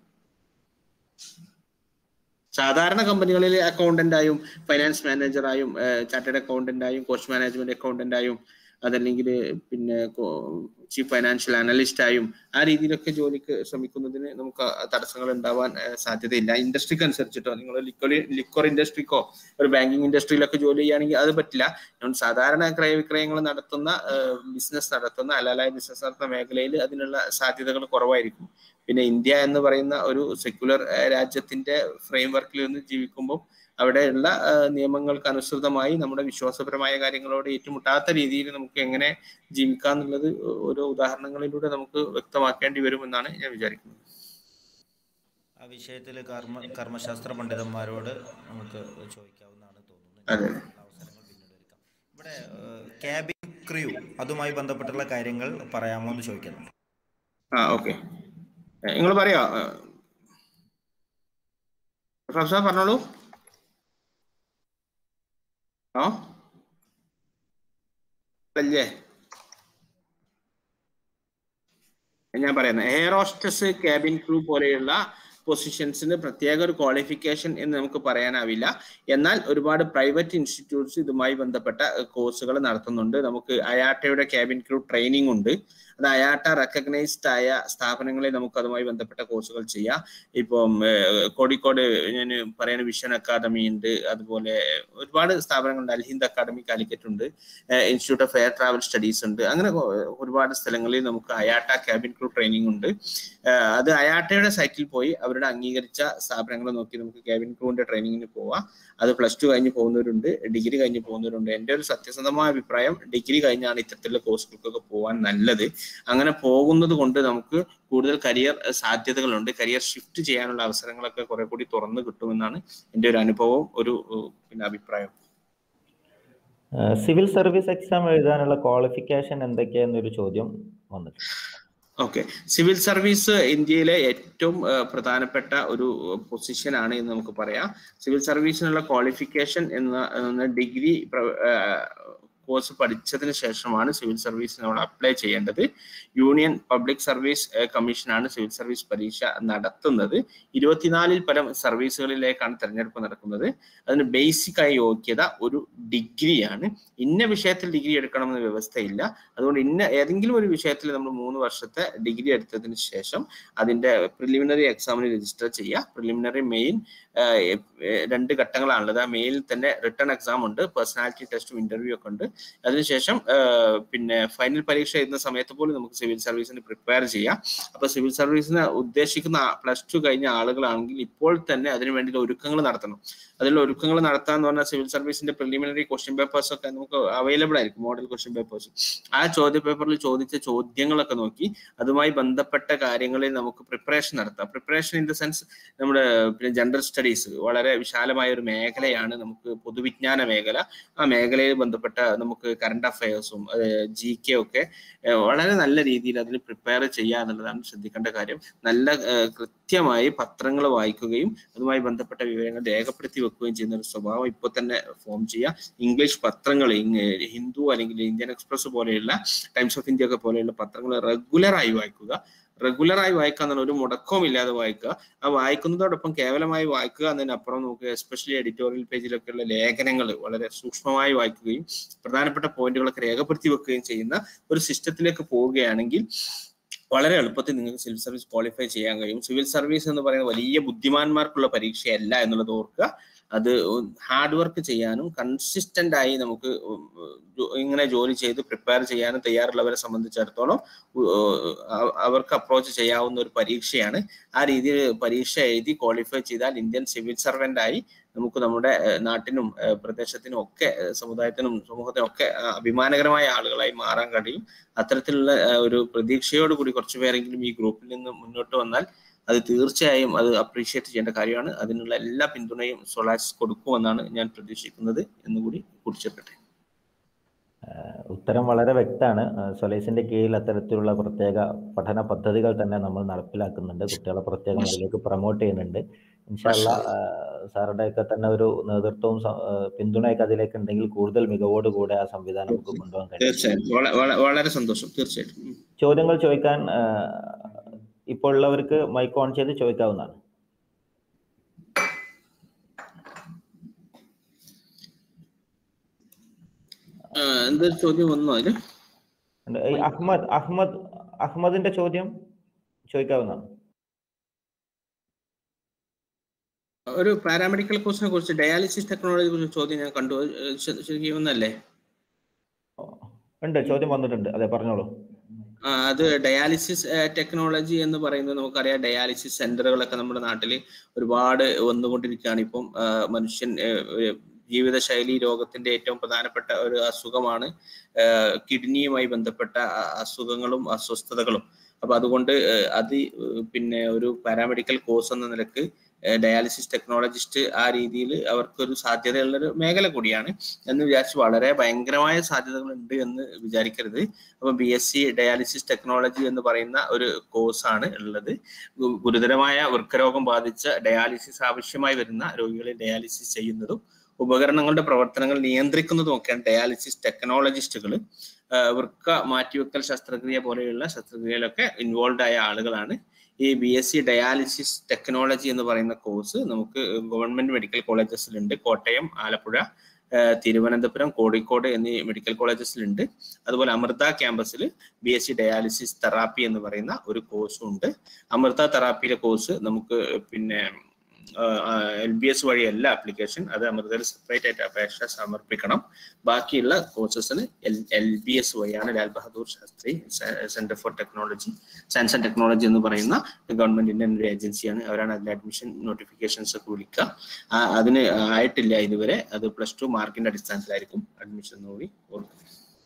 സാധാരണ കമ്പനികളിൽ അക്കൗണ്ടന്റായും ഫൈനാൻസ് മാനേജറായും ചാർട്ടേഡ് അക്കൗണ്ടന്റായും കോസ്റ്റ് മാനേജ്മെന്റ് അക്കൗണ്ടന്റായും അതല്ലെങ്കിൽ പിന്നെ ചീഫ് ഫൈനാൻഷ്യൽ അനലിസ്റ്റായും ആ രീതിയിലൊക്കെ ജോലിക്ക് ശ്രമിക്കുന്നതിന് നമുക്ക് ആ തടസ്സങ്ങൾ ഉണ്ടാവാൻ ഏഹ്, സാധ്യതയില്ല ഇൻഡസ്ട്രിക്ക് അനുസരിച്ചിട്ടോ നിങ്ങൾ ലിക്വർ ലിക്വർ ഇൻഡസ്ട്രിക്കോ ഒരു ബാങ്കിങ് ഇൻഡസ്ട്രിയിലൊക്കെ ജോലി ചെയ്യുകയാണെങ്കിൽ അത് പറ്റില്ല ഞാൻ സാധാരണ ക്രയവിക്രയങ്ങൾ നടത്തുന്ന ബിസിനസ് നടത്തുന്ന അലാലായ ബിസിനസ് നടത്തുന്ന മേഖലയിൽ അതിനുള്ള സാധ്യതകൾ കുറവായിരിക്കും പിന്നെ ഇന്ത്യ എന്ന് പറയുന്ന ഒരു സെക്യുലർ രാജ്യത്തിന്റെ ഫ്രെയിം വർക്കിൽ നിന്ന് ജീവിക്കുമ്പോൾ അവിടെയുള്ള ആ, നിയമങ്ങൾക്ക് അനുസൃതമായി നമ്മുടെ വിശ്വാസപരമായ കാര്യങ്ങളോട് ഏറ്റുമുട്ടാത്ത രീതിയിൽ നമുക്ക് എങ്ങനെ ജീവിക്കാം എന്നുള്ളത് ഓരോ ഉദാഹരണങ്ങളിലൂടെ നമുക്ക് വ്യക്തമാക്കേണ്ടി വരുമെന്നാണ് ഞാൻ വിചാരിക്കുന്നത് ആ വിഷയത്തിൽ കർമ്മ കർമ്മശാസ്ത്ര പണ്ഡിതന്മാരോട് നമുക്ക് ചോദിക്കാവുന്നതാണ് തോന്നുന്നു അതെ. അവസരങ്ങൾ പിന്നീട് എടുക്കാം ഇവിടെ ക്യാബിൻ ക്രൂ അതുമായി ബന്ധപ്പെട്ടുള്ള കാര്യങ്ങൾ പറയാമോ എന്ന് ചോദിക്കുന്നു ആ ഓക്കെ നിങ്ങൾ പറയാ പ്രൊഫസർ പറഞ്ഞോളൂ ആ അല്ലേ ഞാൻ പറയുന്നത് എയർ ഹോസ്റ്റസ് ക്യാബിൻ ക്രൂ പോലെയുള്ള പൊസിഷൻസിന് പ്രത്യേക ഒരു ക്വാളിഫിക്കേഷൻ എന്ന് നമുക്ക് പറയാനാവില്ല എന്നാൽ ഒരുപാട് പ്രൈവറ്റ് ഇൻസ്റ്റിറ്റ്യൂട്ട്സ് ഇതുമായി ബന്ധപ്പെട്ട കോഴ്സുകൾ നടത്തുന്നുണ്ട് നമുക്ക് അയാട്ടയുടെ ക്യാബിൻ ക്രൂ ട്രെയിനിങ് ഉണ്ട് അത് അയാട്ട റെക്കഗ്നൈസ്ഡ് ആയ സ്ഥാപനങ്ങളിൽ നമുക്ക് അതുമായി ബന്ധപ്പെട്ട കോഴ്സുകൾ ചെയ്യാം ഇപ്പം ഏഹ്, കോഴിക്കോട് ഞാൻ പറയുന്ന വിഷൻ അക്കാദമി ഉണ്ട് അതുപോലെ ഒരുപാട് സ്ഥാപനങ്ങളുണ്ട് അൽഹിന്ദ് അക്കാദമി കാലിക്കറ്റ് ഉണ്ട് institute of air travel studies ഉണ്ട് അങ്ങനെ കൊ- ഒരുപാട് സ്ഥലങ്ങളിൽ നമുക്ക് അയാട്ട ക്യാബിൻ ക്രൂ ട്രെയിനിങ് ഉണ്ട് ഏഹ്, അത് അയാട്ടയുടെ സൈറ്റിൽ പോയി അവരുടെ അംഗീകരിച്ച സ്ഥാപനങ്ങൾ നോക്കി നമുക്ക് ക്യാബിൻ ക്രൂവിന്റെ ട്രെയിനിങ്ങിന് പോവാം അത് പ്ലസ് ടു കഴിഞ്ഞ് പോകുന്നവരുണ്ട് ഡിഗ്രി കഴിഞ്ഞ് പോകുന്നവരുണ്ട് എൻ്റെ ഒരു സത്യസന്ധമായ അഭിപ്രായം ഡിഗ്രി കഴിഞ്ഞാണ് ഇത്തരത്തിലുള്ള കോഴ്സുകൾക്കൊക്കെ പോകാൻ നല്ലത് അങ്ങനെ പോകുന്നത് കൊണ്ട് നമുക്ക് കൂടുതൽ കരിയർ സാധ്യതകളുണ്ട് കരിയർ ഷിഫ്റ്റ് ചെയ്യാനുള്ള അവസരങ്ങളൊക്കെ കുറെ കൂടി തുറന്നു കിട്ടുമെന്നാണ് എൻ്റെ ഒരു അനുഭവവും ഒരു ഏഹ്, പിന്നെ അഭിപ്രായം സിവിൽ സർവീസ് എക്സാം എഴുതാനുള്ള ക്വാളിഫിക്കേഷൻ എന്തൊക്കെയാന്നൊരു ചോദ്യം വന്നിട്ടുണ്ട് ഓക്കെ സിവിൽ സർവീസ് ഇന്ത്യയിലെ ഏറ്റവും ആ, പ്രധാനപ്പെട്ട ഒരു പൊസിഷൻ ആണ് എന്ന് നമുക്ക് പറയാം സിവിൽ സർവീസിനുള്ള ക്വാളിഫിക്കേഷൻ എന്ന ഡിഗ്രി കോഴ്സ് പഠിച്ചതിന് ശേഷമാണ് സിവിൽ സർവീസിന് നമ്മൾ അപ്ലൈ ചെയ്യേണ്ടത് യൂണിയൻ പബ്ലിക് സർവീസ് കമ്മീഷനാണ് സിവിൽ സർവീസ് പരീക്ഷ നടത്തുന്നത് ഇരുപത്തിനാലിൽ പരം സർവീസുകളിലേക്കാണ് തെരഞ്ഞെടുപ്പ് നടക്കുന്നത് അതിന് ബേസിക് ആയ യോഗ്യത ഒരു ഡിഗ്രിയാണ് ഇന്ന വിഷയത്തിൽ ഡിഗ്രി എടുക്കണമെന്ന് വ്യവസ്ഥയില്ല അതുകൊണ്ട് ഇന്ന ഏതെങ്കിലും ഒരു വിഷയത്തിൽ നമ്മൾ മൂന്ന് വർഷത്തെ ഡിഗ്രി എടുത്തതിന് ശേഷം അതിന്റെ പ്രിലിമിനറി എക്സാമിന് രജിസ്റ്റർ ചെയ്യുക പ്രിലിമിനറി മെയിൻ രണ്ട് ഘട്ടങ്ങളാണുള്ളത് ആ മെയിലിൽ തന്നെ റിട്ടേൺ എക്സാം ഉണ്ട് പേഴ്സണാലിറ്റി ടെസ്റ്റും ഇന്റർവ്യൂ ഒക്കെ ഉണ്ട് അതിനുശേഷം ആ, പിന്നെ ഫൈനൽ പരീക്ഷ എഴുതുന്ന സമയത്ത് പോലും നമുക്ക് സിവിൽ സർവീസിന് പ്രിപ്പയർ ചെയ്യാം അപ്പൊ സിവിൽ സർവീസിന് ഉദ്ദേശിക്കുന്ന പ്ലസ് ടു കഴിഞ്ഞ ആളുകളാണെങ്കിൽ ഇപ്പോൾ തന്നെ അതിനു വേണ്ടിയുള്ള ഒരുക്കങ്ങൾ നടത്തണം അതിലുള്ള ഒരുക്കങ്ങൾ നടത്താന്ന് പറഞ്ഞാൽ സിവിൽ സർവീസിന്റെ പ്രിലിമിനറി ക്വസ്റ്റ്യൻ പേപ്പേഴ്സ് ഒക്കെ നമുക്ക് അവൈലബിൾ ആയിരിക്കും മോഡൽ ക്വസ്റ്റ്യൻ പേപ്പേഴ്സ് ആ ചോദ്യ പേപ്പറിൽ ചോദിച്ച ചോദ്യങ്ങളൊക്കെ നോക്കി അതുമായി ബന്ധപ്പെട്ട കാര്യങ്ങളിൽ നമുക്ക് പ്രിപ്പറേഷൻ നടത്താം പ്രിപ്പറേഷൻ ഇൻ ദ സെൻസ് നമ്മുടെ പിന്നെ ജനറൽ സ്റ്റഡീസ് വളരെ വിശാലമായ ഒരു മേഖലയാണ് നമുക്ക് പൊതുവിജ്ഞാന മേഖല ആ മേഖലയിൽ ബന്ധപ്പെട്ട നമുക്ക് കറണ്ട് അഫയേഴ്സും ജി കെ ഒക്കെ ഏഹ് വളരെ നല്ല രീതിയിൽ അതിന് പ്രിപ്പയർ ചെയ്യുക എന്നുള്ളതാണ് ശ്രദ്ധിക്കേണ്ട കാര്യം നല്ല ഏഹ് കൃത്യമായി പത്രങ്ങൾ വായിക്കുകയും അതുമായി ബന്ധപ്പെട്ട വിവരങ്ങൾ രേഖപ്പെടുത്തി വെക്കുകയും ചെയ്യുന്ന ഒരു സ്വഭാവം ഇപ്പോൾ തന്നെ ഫോം ചെയ്യുക ഇംഗ്ലീഷ് പത്രങ്ങൾ ഇങ് ഹിന്ദു അല്ലെങ്കിൽ ഇന്ത്യൻ എക്സ്പ്രസ് പോലെയുള്ള ടൈംസ് ഓഫ് ഇന്ത്യ ഒക്കെ പോലെയുള്ള പത്രങ്ങൾ റെഗുലറായി വായിക്കുക റെഗുലറായി വായിക്കുക എന്നുള്ള ഒരു മുടക്കവും ഇല്ലാതെ വായിക്കുക ആ വായിക്കുന്നതോടൊപ്പം കേവലമായി വായിക്കുക എന്നതിനപ്പുറം നമുക്ക് എസ്പെഷ്യലി എഡിറ്റോറിയൽ പേജിലൊക്കെയുള്ള ലേഖനങ്ങൾ വളരെ സൂക്ഷ്മമായി വായിക്കുകയും പ്രധാനപ്പെട്ട പോയിന്റുകളൊക്കെ രേഖപ്പെടുത്തി വെക്കുകയും ചെയ്യുന്ന ഒരു സിസ്റ്റത്തിലേക്ക് പോവുകയാണെങ്കിൽ വളരെ എളുപ്പത്തിൽ നിങ്ങൾക്ക് സിവിൽ സർവീസ് ക്വാളിഫൈ ചെയ്യാൻ കഴിയും സിവിൽ സർവീസ് എന്ന് പറയുന്നത് വലിയ ബുദ്ധിമാന്മാർക്കുള്ള പരീക്ഷയല്ല എന്നുള്ളത് ഓർക്കുക അത് ഹാർഡ് വർക്ക് ചെയ്യാനും കൺസിസ്റ്റന്റ് ആയി നമുക്ക് ഇങ്ങനെ ജോലി ചെയ്ത് പ്രിപ്പയർ ചെയ്യാനും തയ്യാറുള്ളവരെ സംബന്ധിച്ചിടത്തോളം അഹ് അവർക്ക് അപ്രോച്ച് ചെയ്യാവുന്ന ഒരു പരീക്ഷയാണ് ആ രീതിയിൽ പരീക്ഷ എഴുതി ക്വാളിഫൈ ചെയ്താൽ ഇന്ത്യൻ സിവിൽ സർവന്റ് ആയി നമുക്ക് നമ്മുടെ ഏഹ്, നാട്ടിനും ഏഹ്, പ്രദേശത്തിനും ഒക്കെ ഏഹ്, സമുദായത്തിനും സമൂഹത്തിനും ഒക്കെ ഏഹ്, അഭിമാനകരമായ ആളുകളായി മാറാൻ കഴിയും അത്തരത്തിലുള്ള ഏഹ്, ഒരു പ്രതീക്ഷയോട് കൂടി കുറച്ചു പേരെങ്കിലും ഈ ഗ്രൂപ്പിൽ നിന്ന് മുന്നോട്ട് വന്നാൽ അത് തീർച്ചയായും അത് അപ്രീഷിയേറ്റ് ചെയ്യേണ്ട കാര്യമാണ് അതിനുള്ള എല്ലാ പിന്തുണയും സൊളാസ് കൊടുക്കുമെന്നാണ് ഞാൻ പ്രതീക്ഷിക്കുന്നത് എന്നുകൂടി കൂട്ടിച്ചേർക്കട്ടെ ഉത്തരം വളരെ വ്യക്തമാണ് സൊലൈസിന്റെ കീഴിൽ അത്തരത്തിലുള്ള പ്രത്യേക പഠന പദ്ധതികൾ തന്നെ നമ്മൾ നടപ്പിലാക്കുന്നുണ്ട് കുട്ടികളെ പ്രത്യേകം അതിലേക്ക് പ്രൊമോട്ട് ചെയ്യുന്നുണ്ട് ഇൻഷാല്ല സാറുടെ ഒക്കെ തന്നെ ഒരു നേതൃത്വവും സ- ആ, പിന്തുണയൊക്കെ അതിലേക്ക് ഉണ്ടെങ്കിൽ കൂടുതൽ മികവോടുകൂടെ ആ സംവിധാനം നമുക്ക് കൊണ്ടുപോകാൻ കഴിയും തീർച്ചയായും വള- വള- വളരെ സന്തോഷം തീർച്ചയായിട്ടും ഉം. ചോദ്യങ്ങൾ ചോദിക്കാൻ ആ, ഇപ്പോൾ ഉള്ളവർക്ക് മൈക്ക് ഓൺ ചെയ്ത് ചോദിക്കാവുന്നതാണ് ആ, എന്തൊരു ചോദ്യം വന്നോ അതില് ഉണ്ട്. ഈ അഹ്മദ് അഹ്മദ് അഹ്മദിന്റെ ചോദ്യം ചോദിക്കാവുന്നതാണ് ഒരു പാരാമെഡിക്കൽ കോഴ്സിനെ കുറിച്ച് ഡയാലിസിസ് ടെക്നോളജിയെ കുറിച്ച് ചോദ്യം ഞാൻ കണ്ടു അത് ശ- ശരിക്കും ഒന്നല്ലേ ഉണ്ട് ചോദ്യം വന്നിട്ടുണ്ട് അതെ പറഞ്ഞോളൂ ആ, അത് ഡയാലിസിസ് ടെക്നോളജി എന്ന് പറയുന്നത് നമുക്കറിയാം ഡയാലിസിസ് സെന്ററുകളൊക്കെ നമ്മുടെ നാട്ടിൽ ഒരുപാട് വന്നുകൊണ്ടിരിക്കുകയാണ് ഇപ്പം ആ, മനുഷ്യൻ ആ, ഒരു ജീവിതശൈലി രോഗത്തിന്റെ ഏറ്റവും പ്രധാനപ്പെട്ട ഒരു അസുഖമാണ് കിഡ്നിയുമായി ബന്ധപ്പെട്ട അ- അസുഖങ്ങളും അസ്വസ്ഥതകളും അപ്പൊ അതുകൊണ്ട് ആ, അത് പിന്നെ ഒരു പാരാമെഡിക്കൽ കോഴ്സ് എന്ന നിലക്ക് ഡയാലിസിസ് ടെക്നോളജിസ്റ്റ് ആ രീതിയിൽ അവർക്കൊരു സാധ്യതയുള്ളൊരു മേഖല കൂടിയാണ് എന്ന് വിചാരിച്ച് വളരെ ഭയങ്കരമായ സാധ്യതകൾ ഉണ്ട് എന്ന് വിചാരിക്കരുത് അപ്പൊ B S C dialysis technology എന്ന് പറയുന്ന ഒരു കോഴ്സാണ് ഉള്ളത് ഗു- ഗുരുതരമായ വൃക്കരോഗം ബാധിച്ച ഡയാലിസിസ് ആവശ്യമായി വരുന്ന രോഗികളെ ഡയാലിസിസ് ചെയ്യുന്നതും ഉപകരണങ്ങളുടെ പ്രവർത്തനങ്ങൾ നിയന്ത്രിക്കുന്നതും ഒക്കെയാണ് ഡയാലിസിസ് ടെക്നോളജിസ്റ്റുകൾ വൃക്ക മാറ്റിവെക്കൽ ശസ്ത്രക്രിയ പോലെയുള്ള ശസ്ത്രക്രിയയിലൊക്കെ ഇൻവോൾവ് ആയ ആളുകളാണ് ഈ B S C dialysis technology എന്ന് പറയുന്ന കോഴ്സ് നമുക്ക് ഗവൺമെന്റ് മെഡിക്കൽ കോളേജസിലുണ്ട് കോട്ടയം ആലപ്പുഴ ഏഹ് തിരുവനന്തപുരം കോഴിക്കോട് എന്നീ മെഡിക്കൽ കോളേജസിലുണ്ട് അതുപോലെ അമൃത ക്യാമ്പസിൽ B S C dialysis therapy എന്ന് പറയുന്ന ഒരു കോഴ്സും ഉണ്ട് അമൃത തെറാപ്പിയിലെ കോഴ്സ് നമുക്ക് പിന്നെ എൽ ബി എസ് വഴിയല്ല ആപ്ലിക്കേഷൻ അത് അമൃതയിൽ സെപ്പറേറ്റ് ആയിട്ട് അപേക്ഷ സമർപ്പിക്കണം ബാക്കിയുള്ള കോഴ്സസിന് എൽ എൽ ബി എസ് വഴിയാണ് Lal Bahadur Shastri centre for technology science and technology എന്ന് പറയുന്ന ഗവൺമെന്റ് ഇന്ത്യൻ ഒരു ഏജൻസിയാണ് അവരാണ് അതിന്റെ അഡ്മിഷൻ നോട്ടിഫിക്കേഷൻസ് ഒക്കെ വിളിക്കുക ആ, അതിന് ആയിട്ടില്ല ഇതുവരെ അത് പ്ലസ് ടു മാർക്കിന്റെ അടിസ്ഥാനത്തിലായിരിക്കും അഡ്മിഷൻ കൂടി കൊടുക്കുക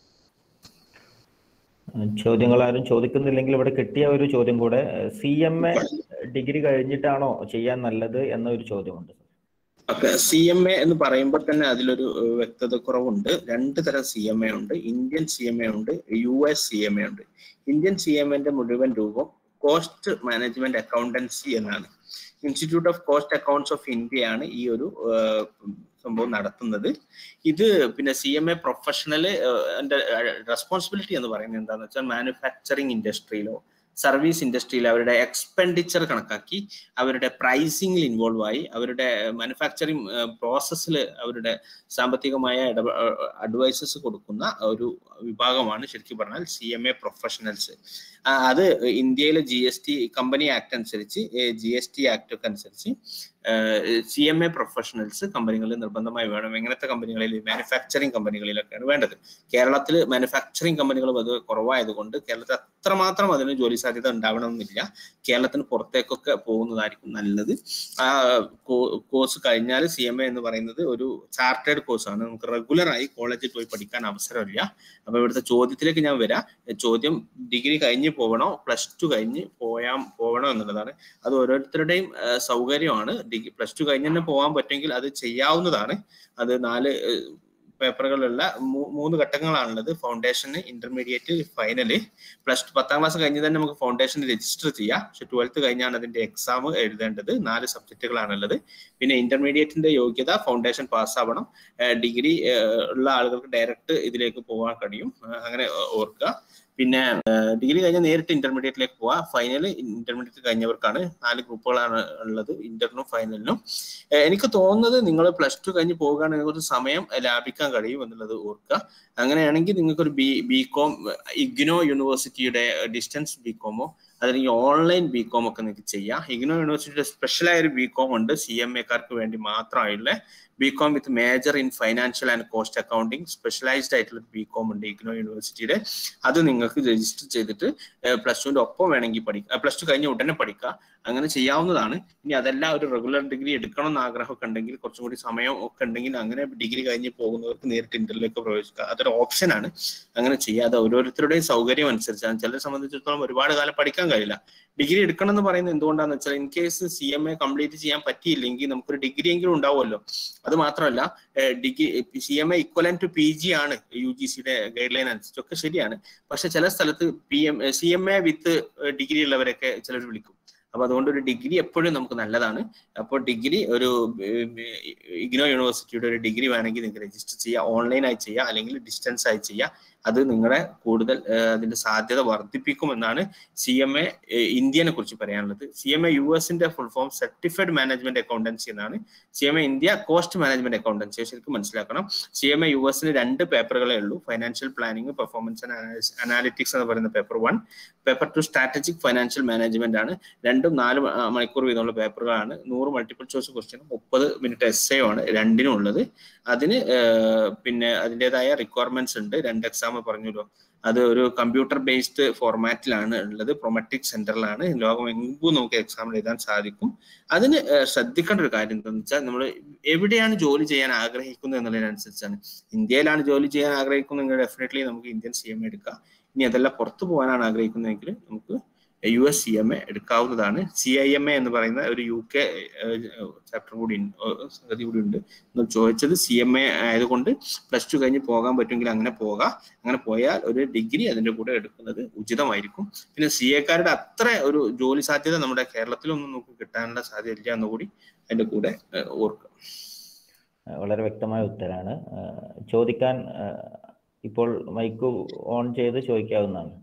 ചോദ്യങ്ങൾ ആരും ചോദിക്കുന്നില്ലെങ്കിൽ ഇവിടെ കിട്ടിയ ഒരു ചോദ്യം കൂടെ സി എം എ ഡിഗ്രി കഴിഞ്ഞിട്ടാണോ ചെയ്യാൻ നല്ലത് എന്ന ഒരു ചോദ്യമുണ്ട് ഓക്കെ സി എം എ എന്ന് പറയുമ്പോൾ തന്നെ അതിലൊരു ഏഹ്, വ്യക്തത കുറവുണ്ട് രണ്ട് തരം സി എം എ ഉണ്ട് ഇന്ത്യൻ സി എം എ ഉണ്ട് U S C M A ഉണ്ട് ഇന്ത്യൻ സി എം എന്റെ മുഴുവൻ രൂപം കോസ്റ്റ് മാനേജ്മെന്റ് അക്കൗണ്ടൻസി എന്നാണ് institute of cost accounts of ഇന്ത്യയാണ് ഈ ഒരു ഏഹ്, സംഭവം നടത്തുന്നത് ഇത് പിന്നെ C M A professional responsibility എന്ന് പറയുന്നത് എന്താണെന്ന് വെച്ചാൽ മാനുഫാക്ചറിങ് ഇൻഡസ്ട്രിയിലോ സർവീസ് ഇൻഡസ്ട്രിയിൽ അവരുടെ എക്സ്പെൻഡിച്ചർ കണക്കാക്കി അവരുടെ പ്രൈസിംഗിൽ ഇൻവോൾവ് ആയി അവരുടെ മാനുഫാക്ചറിങ് പ്രോസസ്സിൽ അവരുടെ സാമ്പത്തികമായ അഡ്വൈസസ് കൊടുക്കുന്ന ഒരു വിഭാഗമാണ് ശരിക്കും പറഞ്ഞാൽ സി എം എ പ്രൊഫഷണൽസ് അത് ഇന്ത്യയിലെ G S T company act അനുസരിച്ച് ജി എസ് ടി ആക്ട് ഒക്കെ അനുസരിച്ച് സി എം എ പ്രൊഫഷണൽസ് കമ്പനികളിൽ നിർബന്ധമായി വേണം എങ്ങനത്തെ കമ്പനികളിൽ മാനുഫാക്ചറിങ് കമ്പനികളിലൊക്കെയാണ് വേണ്ടത് കേരളത്തിൽ മാനുഫാക്ചറിങ് കമ്പനികളും അത് കുറവായതുകൊണ്ട് കേരളത്തിൽ അത്രമാത്രം അതിന് ജോലി സാധ്യത ഉണ്ടാവണമെന്നില്ല കേരളത്തിന് പുറത്തേക്കൊക്കെ പോകുന്നതായിരിക്കും നല്ലത് ആ കോഴ്സ് കഴിഞ്ഞാൽ സി എം എ എന്ന് പറയുന്നത് ഒരു ചാർട്ടേഡ് കോഴ്സാണ് നമുക്ക് റെഗുലർ ആയി കോളേജിൽ പോയി പഠിക്കാൻ അവസരമില്ല അപ്പൊ ഇവിടുത്തെ ചോദ്യത്തിലേക്ക് ഞാൻ വരാം ചോദ്യം ഡിഗ്രി കഴിഞ്ഞ് പോകണോ പ്ലസ് ടു കഴിഞ്ഞ് പോയാൻ പോകണോ എന്നുള്ളതാണ് അത് ഓരോരുത്തരുടെയും ആ, സൗകര്യമാണ് ഡിഗ്രി പ്ലസ് ടു കഴിഞ്ഞ് തന്നെ പോകാൻ പറ്റുമെങ്കിൽ അത് ചെയ്യാവുന്നതാണ് അത് നാല് പേപ്പറുകളുള്ള മൂ- മൂന്ന് ഘട്ടങ്ങളാണുള്ളത് foundation intermediate final plus two പത്താം ക്ലാസ് കഴിഞ്ഞ് തന്നെ നമുക്ക് ഫൗണ്ടേഷൻ രജിസ്റ്റർ ചെയ്യാം പക്ഷെ ട്വൽത്ത് കഴിഞ്ഞാണ് അതിന്റെ എക്സാം എഴുതേണ്ടത് നാല് സബ്ജക്റ്റുകളാണുള്ളത് പിന്നെ ഇന്റർമീഡിയറ്റിന്റെ യോഗ്യത ഫൗണ്ടേഷൻ പാസ്സാവണം ഡിഗ്രി ഉള്ള ആളുകൾക്ക് ഡയറക്റ്റ് ഇതിലേക്ക് പോകാൻ കഴിയും ഏഹ് അങ്ങനെ ഓർക്കുക പിന്നെ ഡിഗ്രി കഴിഞ്ഞാൽ നേരിട്ട് ഇന്റർമീഡിയറ്റിലേക്ക് പോവാ ഫൈനൽ ഇന്റർമീഡിയറ്റ് കഴിഞ്ഞവർക്കാണ് നാല് ഗ്രൂപ്പുകളാണ് ഉള്ളത് ഇന്ററിനും ഫൈനലിനും ഏഹ് എനിക്ക് തോന്നുന്നത് നിങ്ങൾ പ്ലസ് ടു കഴിഞ്ഞ് പോകുകയാണെങ്കിൽ കുറച്ച് സമയം ലാഭിക്കാൻ കഴിയും എന്നുള്ളത് ഓർക്കുക അങ്ങനെയാണെങ്കിൽ നിങ്ങൾക്ക് ഒരു ബി ബി കോം ഇഗ്നോ യൂണിവേഴ്സിറ്റിയുടെ ഡിസ്റ്റൻസ് ബി കോമോ അതല്ലെങ്കിൽ ഓൺലൈൻ ബി കോം ഒക്കെ നിങ്ങൾക്ക് ചെയ്യാം ഇഗ്നോ യൂണിവേഴ്സിറ്റിയുടെ സ്പെഷ്യലായ ഒരു ബി കോം ഉണ്ട് സി എം എക്കാർക്ക് വേണ്ടി മാത്രമായുള്ള B com with major in financial and cost accounting specialised ആയിട്ടുള്ള ബി കോം ഉണ്ട് ഇഗ്നോ യൂണിവേഴ്സിറ്റിയുടെ അത് നിങ്ങൾക്ക് രജിസ്റ്റർ ചെയ്തിട്ട് പ്ലസ് ടുവിന്റെ ഒപ്പം വേണമെങ്കിൽ പഠിക്കാം പ്ലസ് ടു കഴിഞ്ഞ ഉടനെ പഠിക്കാം അങ്ങനെ ചെയ്യാവുന്നതാണ് ഇനി അതല്ല ഒരു റെഗുലർ ഡിഗ്രി എടുക്കണം എന്ന് ആഗ്രഹമൊക്കെ ഉണ്ടെങ്കിൽ കുറച്ചും കൂടി സമയം ഒക്കെ ഉണ്ടെങ്കിൽ അങ്ങനെ ഡിഗ്രി കഴിഞ്ഞ് പോകുന്നവർക്ക് നേരിട്ട് ഇന്റർലേക്ക് പ്രവേശിക്കാം അതൊരു ഓപ്ഷനാണ് അങ്ങനെ ചെയ്യാതെ ഓരോരുത്തരുടെയും സൗകര്യം അനുസരിച്ചാണ് ചിലരെ സംബന്ധിച്ചിടത്തോളം ഒരുപാട് കാലം പഠിക്കാൻ കഴിയില്ല ഡിഗ്രി എടുക്കണം എന്ന് പറയുന്നത് എന്തുകൊണ്ടാന്ന് വെച്ചാൽ in case C M A complete ചെയ്യാൻ പറ്റിയില്ലെങ്കിൽ നമുക്കൊരു ഡിഗ്രി എങ്കിലും ഉണ്ടാവുമല്ലോ അത് മാത്രമല്ല degree C M A equivalent to P G ആണ് യു ജി സിയുടെ ഗൈഡ് ലൈൻ അനുസരിച്ചൊക്കെ ശരിയാണ് പക്ഷെ ചില സ്ഥലത്ത് P M C M A with degree ഉള്ളവരൊക്കെ ചിലർ വിളിക്കും അപ്പൊ അതുകൊണ്ട് ഒരു ഡിഗ്രി എപ്പോഴും നമുക്ക് നല്ലതാണ് അപ്പോൾ ഡിഗ്രി ഒരു ഇഗ്നോ യൂണിവേഴ്സിറ്റിയുടെ ഒരു ഡിഗ്രി വേണമെങ്കിൽ നിങ്ങൾക്ക് രജിസ്റ്റർ ചെയ്യുക ഓൺലൈനായി ചെയ്യുക അല്ലെങ്കിൽ ഡിസ്റ്റൻസ് ആയി ചെയ്യുക അത് നിങ്ങളെ കൂടുതൽ അതിന്റെ സാധ്യത വർദ്ധിപ്പിക്കുമെന്നാണ് സി എം എ ഇന്ത്യനെ കുറിച്ച് പറയാനുള്ളത് സി എം എ യു എസിന്റെ full form certified management accountancy എന്നാണ് C M A India cost management accountancy ശരിക്കും മനസ്സിലാക്കണം സി എം എ യു എസിന് രണ്ട് പേപ്പറുകളേ ഉള്ളൂ ഫൈനാൻഷ്യൽ പ്ലാനിങ് പെർഫോമൻസ് അനാലിറ്റിക്സ് എന്ന് പറയുന്ന paper one paper two strategic financial management ആണ് രണ്ടും നാല് മണിക്കൂർ വീതമുള്ള പേപ്പറുകളാണ് നൂറ് മൾട്ടിപ്പിൾ ചോയ്സ് ക്വസ്റ്റ്യനും മുപ്പത് മിനിറ്റ് എസ് ആണ് രണ്ടിനും ഉള്ളത് അതിന് പിന്നെ അതിൻ്റെതായ റിക്വയർമെന്റ്സ് ഉണ്ട് രണ്ട് എക്സാം പറഞ്ഞല്ലോ അത് ഒരു കമ്പ്യൂട്ടർ ബേസ്ഡ് ഫോർമാറ്റിലാണ് ഉള്ളത് പ്രൊമറ്റിക് സെന്ററിലാണ് ലോകം എങ്ങും നമുക്ക് എക്സാം എഴുതാൻ സാധിക്കും അതിന് ശ്രദ്ധിക്കേണ്ട ഒരു കാര്യം എന്താണെന്ന് വെച്ചാൽ നമ്മൾ എവിടെയാണ് ജോലി ചെയ്യാൻ ആഗ്രഹിക്കുന്നത് എന്നുള്ളതിനനുസരിച്ചാണ് ഇന്ത്യയിലാണ് ജോലി ചെയ്യാൻ ആഗ്രഹിക്കുന്നതെങ്കിൽ ഡെഫിനറ്റ്ലി നമുക്ക് ഇന്ത്യൻ സി എം എ എടുക്കാം ഇനി അതല്ല പുറത്തു പോകാനാണ് ആഗ്രഹിക്കുന്നതെങ്കിൽ നമുക്ക് U S C M A എടുക്കാവുന്നതാണ് സി ഐ എം എ എന്ന് പറയുന്ന ഒരു യു കെ ചാപ്റ്റർ കൂടി സംഗതി കൂടി ഉണ്ട് എന്ന് ചോദിച്ചത് സി എം എ ആയതുകൊണ്ട് പ്ലസ് ടു കഴിഞ്ഞ് പോകാൻ പറ്റുമെങ്കിൽ അങ്ങനെ പോകാം അങ്ങനെ പോയാൽ ഒരു ഡിഗ്രി അതിന്റെ കൂടെ എടുക്കുന്നത് ഉചിതമായിരിക്കും പിന്നെ സി എക്കാരുടെ അത്ര ഒരു ജോലി സാധ്യത നമ്മുടെ കേരളത്തിലൊന്നും നമുക്ക് കിട്ടാനുള്ള സാധ്യത ഇല്ല എന്നുകൂടി അതിന്റെ കൂടെ ഓർക്കുക വളരെ വ്യക്തമായ ഉത്തരാണ് ചോദിക്കാൻ ഇപ്പോൾ മൈക്ക് ഓൺ ചെയ്ത് ചോദിക്കാവുന്നതാണ്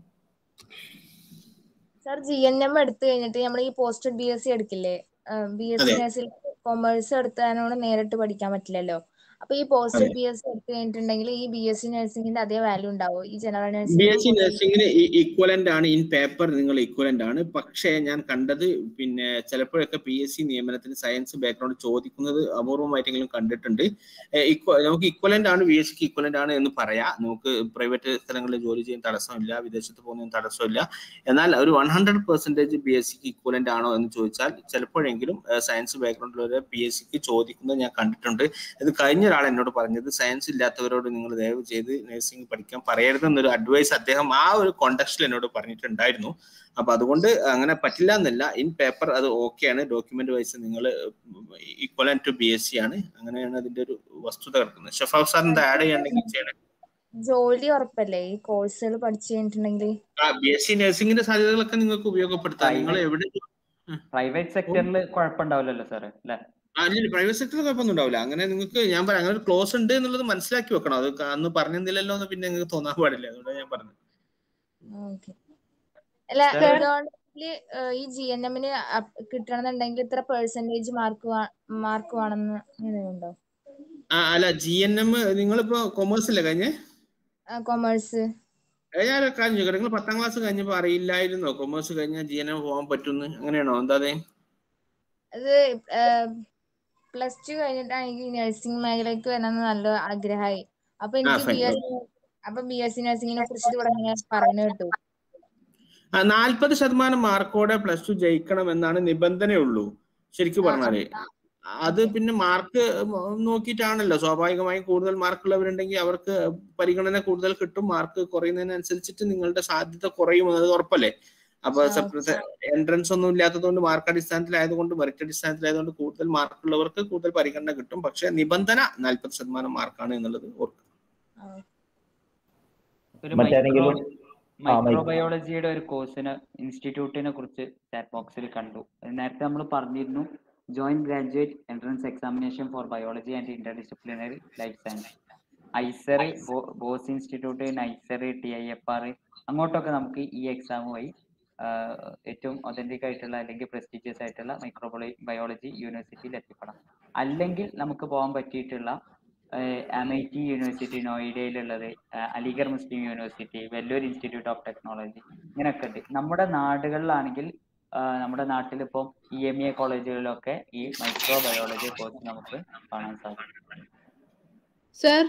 സാർ ജി എൻ എം എടുത്തു കഴിഞ്ഞിട്ട് നമ്മൾ ഈ പോസ്റ്റഡ് ബി എസ് സി എടുക്കില്ലേ ബി എസ് സി നഴ്സിൽ കൊമേഴ്സ് എടുത്തതിനോട് നേരിട്ട് പഠിക്കാൻ പറ്റില്ലല്ലോ അപ്പൊ ഈ പോസ്റ്റഡ് ബി എസ് സി എടുത്തു കഴിഞ്ഞിട്ടുണ്ടെങ്കിൽ ഈ ബി എസ് സി നഴ്സിംഗിന്റെ അതേ വാല്യൂ ഉണ്ടാവും ഈ ജനറൽ ബി എസ് സി നഴ്സിംഗിന് ഈക്വലന്റ് ആണ് ഇൻ പേപ്പർ നിങ്ങൾ ഈക്വലന്റ് ആണ് പക്ഷേ ഞാൻ കണ്ടത് പിന്നെ ചിലപ്പോഴൊക്കെ പി എസ് സി നിയമനത്തിന് സയൻസ് ബാക്ക്ഗ്രൗണ്ട് ചോദിക്കുന്നത് അപൂർവമായിട്ടെങ്കിലും കണ്ടിട്ടുണ്ട് നമുക്ക് ഈക്വലന്റ് ആണ് ബി എസ് സിക്ക് ഈക്വലന്റ് ആണ് എന്ന് പറയാം നമുക്ക് പ്രൈവറ്റ് സ്ഥലങ്ങളിൽ ജോലി ചെയ്യാൻ തടസ്സമില്ല വിദേശത്ത് പോകുന്നതിന് തടസ്സമില്ല എന്നാൽ ഒരു one hundred percentage B S സിക്ക് ഈക്വലന്റ് ആണോ എന്ന് ചോദിച്ചാൽ ചിലപ്പോഴെങ്കിലും സയൻസ് ബാക്ക്ഗ്രൗണ്ടിലുള്ള പി എസ് സിക്ക് ചോദിക്കുന്നത് ഞാൻ കണ്ടിട്ടുണ്ട് ഇത് കഴിഞ്ഞ ഒരാൾ എന്നോട് പറഞ്ഞത് സയൻസ് ഇല്ലാത്തവരോട് നിങ്ങൾ ദയവ് ചെയ്ത് നഴ്സിംഗ് പഠിക്കാൻ പറയരുതെന്നൊരു അഡ്വൈസ് അദ്ദേഹം ആ ഒരു കോണ്ടക്സ്റ്റിൽ എന്നോട് പറഞ്ഞിട്ടുണ്ടായിരുന്നു അപ്പൊ അതുകൊണ്ട് അങ്ങനെ പറ്റില്ല എന്നല്ല ഇൻ പേപ്പർ അത് ഓക്കെയാണ് ഡോക്യുമെന്റ് വൈസ് നിങ്ങൾ equivalent to B S C ആണ് അങ്ങനെയാണ് അതിന്റെ ഒരു വസ്തുത കിടക്കുന്നത് ഷഫാഫ് സാർ എന്താ ആഡ് ചെയ്യണമെങ്കിൽ ചെയ്യണം ജോലി ഉറപ്പല്ലേ ഈ കോഴ്സുകൾ പഠിച്ചു കഴിഞ്ഞിട്ടുണ്ടെങ്കിൽ ആ ബി എസ് സി നഴ്സിംഗിന്റെ സാധ്യതകളൊക്കെ നിങ്ങൾക്ക് ഉപയോഗപ്പെടുത്താം നിങ്ങൾ എവിടെ പ്രൈവറ്റ് സെക്ടറിൽ കുഴപ്പമുണ്ടാവില്ലല്ലോ സാറേ അല്ലെ അല്ല പ്രൈവറ്റ് സെക്ടറിൽ കുഴപ്പമൊന്നും ഉണ്ടാവില്ല അങ്ങനെ നിങ്ങൾക്ക് ഞാൻ പറയാം അങ്ങനെ ഒരു ക്ലോസ് ഉണ്ട് എന്നുള്ളത് മനസ്സിലാക്കി വെക്കണം അത് അന്ന് പറഞ്ഞിരുന്നില്ലല്ലോ എന്ന് പിന്നെ നിങ്ങൾക്ക് തോന്നാൻ പാടില്ല അതുകൊണ്ട് ഞാൻ പറഞ്ഞത് അല്ല ഗവൺമെന്റില് ഈ ജി എൻ എമ്മിന് കിട്ടണമെന്നുണ്ടെങ്കിൽ ഇത്ര പെർസെന്റേജ് മാർക്ക് മാർക്ക് വേണമെന്ന് അങ്ങനെ ഉണ്ടോ അല്ല ജി എൻ എം നിങ്ങളിപ്പോ കൊമേഴ്സ് അല്ലേ കഴിഞ്ഞേ കൊമേഴ്സ് ഞാൻ കാര്യം ചോദിക്കട്ടെ നിങ്ങൾ പത്താം ക്ലാസ് കഴിഞ്ഞപ്പോ അറിയില്ലായിരുന്നോ കൊമേഴ്സ് കഴിഞ്ഞാൽ ജി എൻ എം പോകാൻ പറ്റുന്നു അങ്ങനെയാണോ എന്താ അത് പ്ലസ് ടു കഴിഞ്ഞിട്ടാണ് എനിക്ക് നഴ്സിംഗ് മേഖലയ്ക്ക് വരണമെന്ന് നല്ല ആഗ്രഹമായി അപ്പൊ എനിക്ക് ബി എസ് അപ്പൊ ബി എസ് സി നഴ്സിംഗിനെ കുറിച്ച് തുടങ്ങി പറഞ്ഞു കേട്ടു നാൽപ്പത് ശതമാനം മാർക്കോടെ പ്ലസ് ടു ജയിക്കണം എന്നാണ് നിബന്ധനയുള്ളൂ ശരിക്കും പറഞ്ഞാല് അത് പിന്നെ മാർക്ക് നോക്കിയിട്ടാണല്ലോ സ്വാഭാവികമായും കൂടുതൽ മാർക്കുള്ളവരുണ്ടെങ്കിൽ അവർക്ക് പരിഗണന കൂടുതൽ കിട്ടും മാർക്ക് കുറയുന്നതിനനുസരിച്ചിട്ട് നിങ്ങളുടെ സാധ്യത കുറയും എന്നത് ഉറപ്പല്ലേ അപ്പൊ സെപ്പറേറ്റ് എൻട്രൻസ് ഒന്നും ഇല്ലാത്തതുകൊണ്ട് മാർക്ക് അടിസ്ഥാനത്തിലായതുകൊണ്ട് മെറിറ്റ് അടിസ്ഥാനത്തിലായതുകൊണ്ട് കൂടുതൽ മാർക്കുള്ളവർക്ക് കൂടുതൽ പരിഗണന കിട്ടും പക്ഷെ നിബന്ധന നാൽപ്പത് ശതമാനം മാർക്കാണ് എന്നുള്ളത് ഓർക്കുക ഒരു മറ്റാരെങ്കിലും? മൈക്രോ ആ, മൈ- മൈക്രോബയോളജിയുടെ ഒരു കോഴ്സിന് ഇൻസ്റ്റിറ്റ്യൂട്ടിനെ കുറിച്ച് ചാറ്റ് ബോക്സിൽ കണ്ടു നേരത്തെ നമ്മൾ പറഞ്ഞിരുന്നു joint graduate entrance examination for biology and interdisciplinary life science IISER Bose institute NISER T I F R അങ്ങോട്ടൊക്കെ നമുക്ക് ഈ എക്സാം വഴി ആഹ്, ഏറ്റവും ഒതന്റിക് ആയിട്ടുള്ള അല്ലെങ്കിൽ പ്രസ്റ്റീജിയസ് ആയിട്ടുള്ള മൈക്രോബയോളജി ബയോളജി യൂണിവേഴ്സിറ്റിയിൽ എത്തിപ്പെടാം അല്ലെങ്കിൽ നമുക്ക് പോകാൻ പറ്റിയിട്ടുള്ള എം ഐ ടി യൂണിവേഴ്സിറ്റി നോയിഡയിലുള്ളത് ആഹ് Aligarh Muslim university Vellore institute of technology ഇങ്ങനെയൊക്കെ ഉണ്ട് നമ്മുടെ നാടുകളിലാണെങ്കിൽ ആഹ് നമ്മുടെ നാട്ടിൽ ഇപ്പം ഇ എം എ കോളേജുകളിലൊക്കെ ഈ മൈക്രോ ബയോളജി കോഴ്സ് നമുക്ക് കാണാൻ സാധിക്കും സർ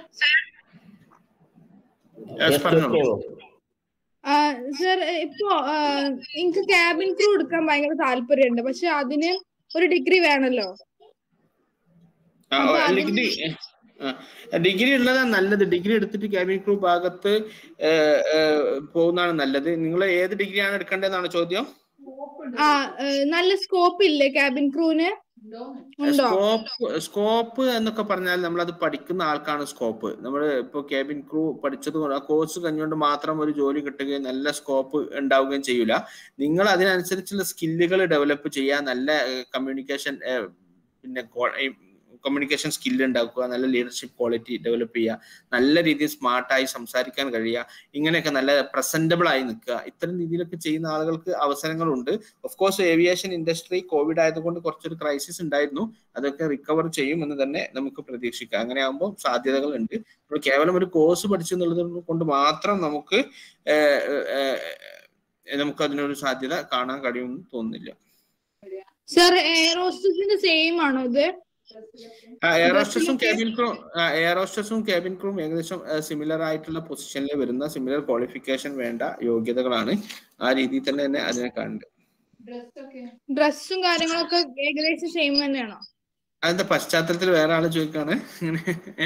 Yes, പറഞ്ഞോളൂ. സർ ഇപ്പോ ആ, എനിക്ക് ക്യാബിൻ ക്രൂ എടുക്കാൻ ഭയങ്കര താല്പര്യമുണ്ട് പക്ഷെ അതിന് ഒരു ഡിഗ്രി വേണമല്ലോ ആ, അപ്പൊ അതിന് ഡിഗ്രി ഡിഗ്രി ഉള്ളതാണ് നല്ലത് ഡിഗ്രി എടുത്തിട്ട് ക്യാബിൻ ക്രൂ ഭാഗത്ത് ഏഹ്, ഏഹ്, പോകുന്നതാണ് നല്ലത് നിങ്ങൾ ഏത് ഡിഗ്രിയാണ് എടുക്കേണ്ടതെന്നാണ് ചോദ്യം ആ ഏ, നല്ല സ്കോപ്പ് ഇല്ലേ ക്യാബിൻ ക്രൂവിന് ഉണ്ടോ സ്കോപ്പ് സ്കോപ്പ് എന്നൊക്കെ പറഞ്ഞാൽ നമ്മൾ അത് പഠിക്കുന്ന ആൾക്കാണ് സ്കോപ്പ് നമ്മൾ ഇപ്പൊ കേബിൻ ക്രൂ പഠിച്ചത് കൊണ്ട് ആ കോഴ്സ് കഴിഞ്ഞുകൊണ്ട് മാത്രം ഒരു ജോലി കിട്ടുകയും നല്ല സ്കോപ്പ് ഉണ്ടാവുകയും ചെയ്യൂല നിങ്ങൾ അതിനനുസരിച്ചുള്ള സ്കില്ലുകൾ ഡെവലപ്പ് ചെയ്യുക നല്ല കമ്മ്യൂണിക്കേഷൻ പിന്നെ കമ്മ്യൂണിക്കേഷൻ സ്കില്ല് ഉണ്ടാക്കുക നല്ല ലീഡർഷിപ്പ് ക്വാളിറ്റി ഡെവലപ്പ് ചെയ്യുക നല്ല രീതിയിൽ സ്മാർട്ടായി സംസാരിക്കാൻ കഴിയുക ഇങ്ങനെയൊക്കെ നല്ല പ്രസന്റബിൾ ആയി നിൽക്കുക ഇത്തരം രീതിയിലൊക്കെ ചെയ്യുന്ന ആളുകൾക്ക് അവസരങ്ങളുണ്ട് of course aviation industry Covid ആയതുകൊണ്ട് കുറച്ചൊരു ക്രൈസിസ് ഉണ്ടായിരുന്നു അതൊക്കെ റിക്കവർ ചെയ്യുമെന്ന് തന്നെ നമുക്ക് പ്രതീക്ഷിക്കാം അങ്ങനെ ആകുമ്പോൾ സാധ്യതകൾ ഉണ്ട് ഇപ്പോൾ കേവലം ഒരു കോഴ്സ് പഠിച്ചു എന്നുള്ളത് കൊണ്ട് മാത്രം നമുക്ക് ഏഹ്, ഏഹ്, നമുക്ക് അതിനൊരു സാധ്യത കാണാൻ കഴിയുമെന്ന് തോന്നുന്നില്ല സർ എയറോസ്റ്റിന്റെ സെയിം ആണോ ഇത് എയറോസ്റ്റസും ക്യാബിൻ ക്രൂ എയറോസ്റ്റസും ക്യാബിൻ ക്രൂവും ഏകദേശം സിമിലർ ആയിട്ടുള്ള പൊസിഷനിൽ വരുന്ന സിമിലർ ക്വാളിഫിക്കേഷൻ വേണ്ട യോഗ്യതകളാണ് ആ രീതിയിൽ തന്നെ തന്നെ അതിനെ കാണുന്നത് ഡ്രസ്സും കാര്യങ്ങളൊക്കെ ഏകദേശം സെയിം തന്നെയാണോ അതിന്റെ പശ്ചാത്തലത്തിൽ വേറെ ആള് ചോദിക്കാണ് ഇങ്ങനെ ഏ?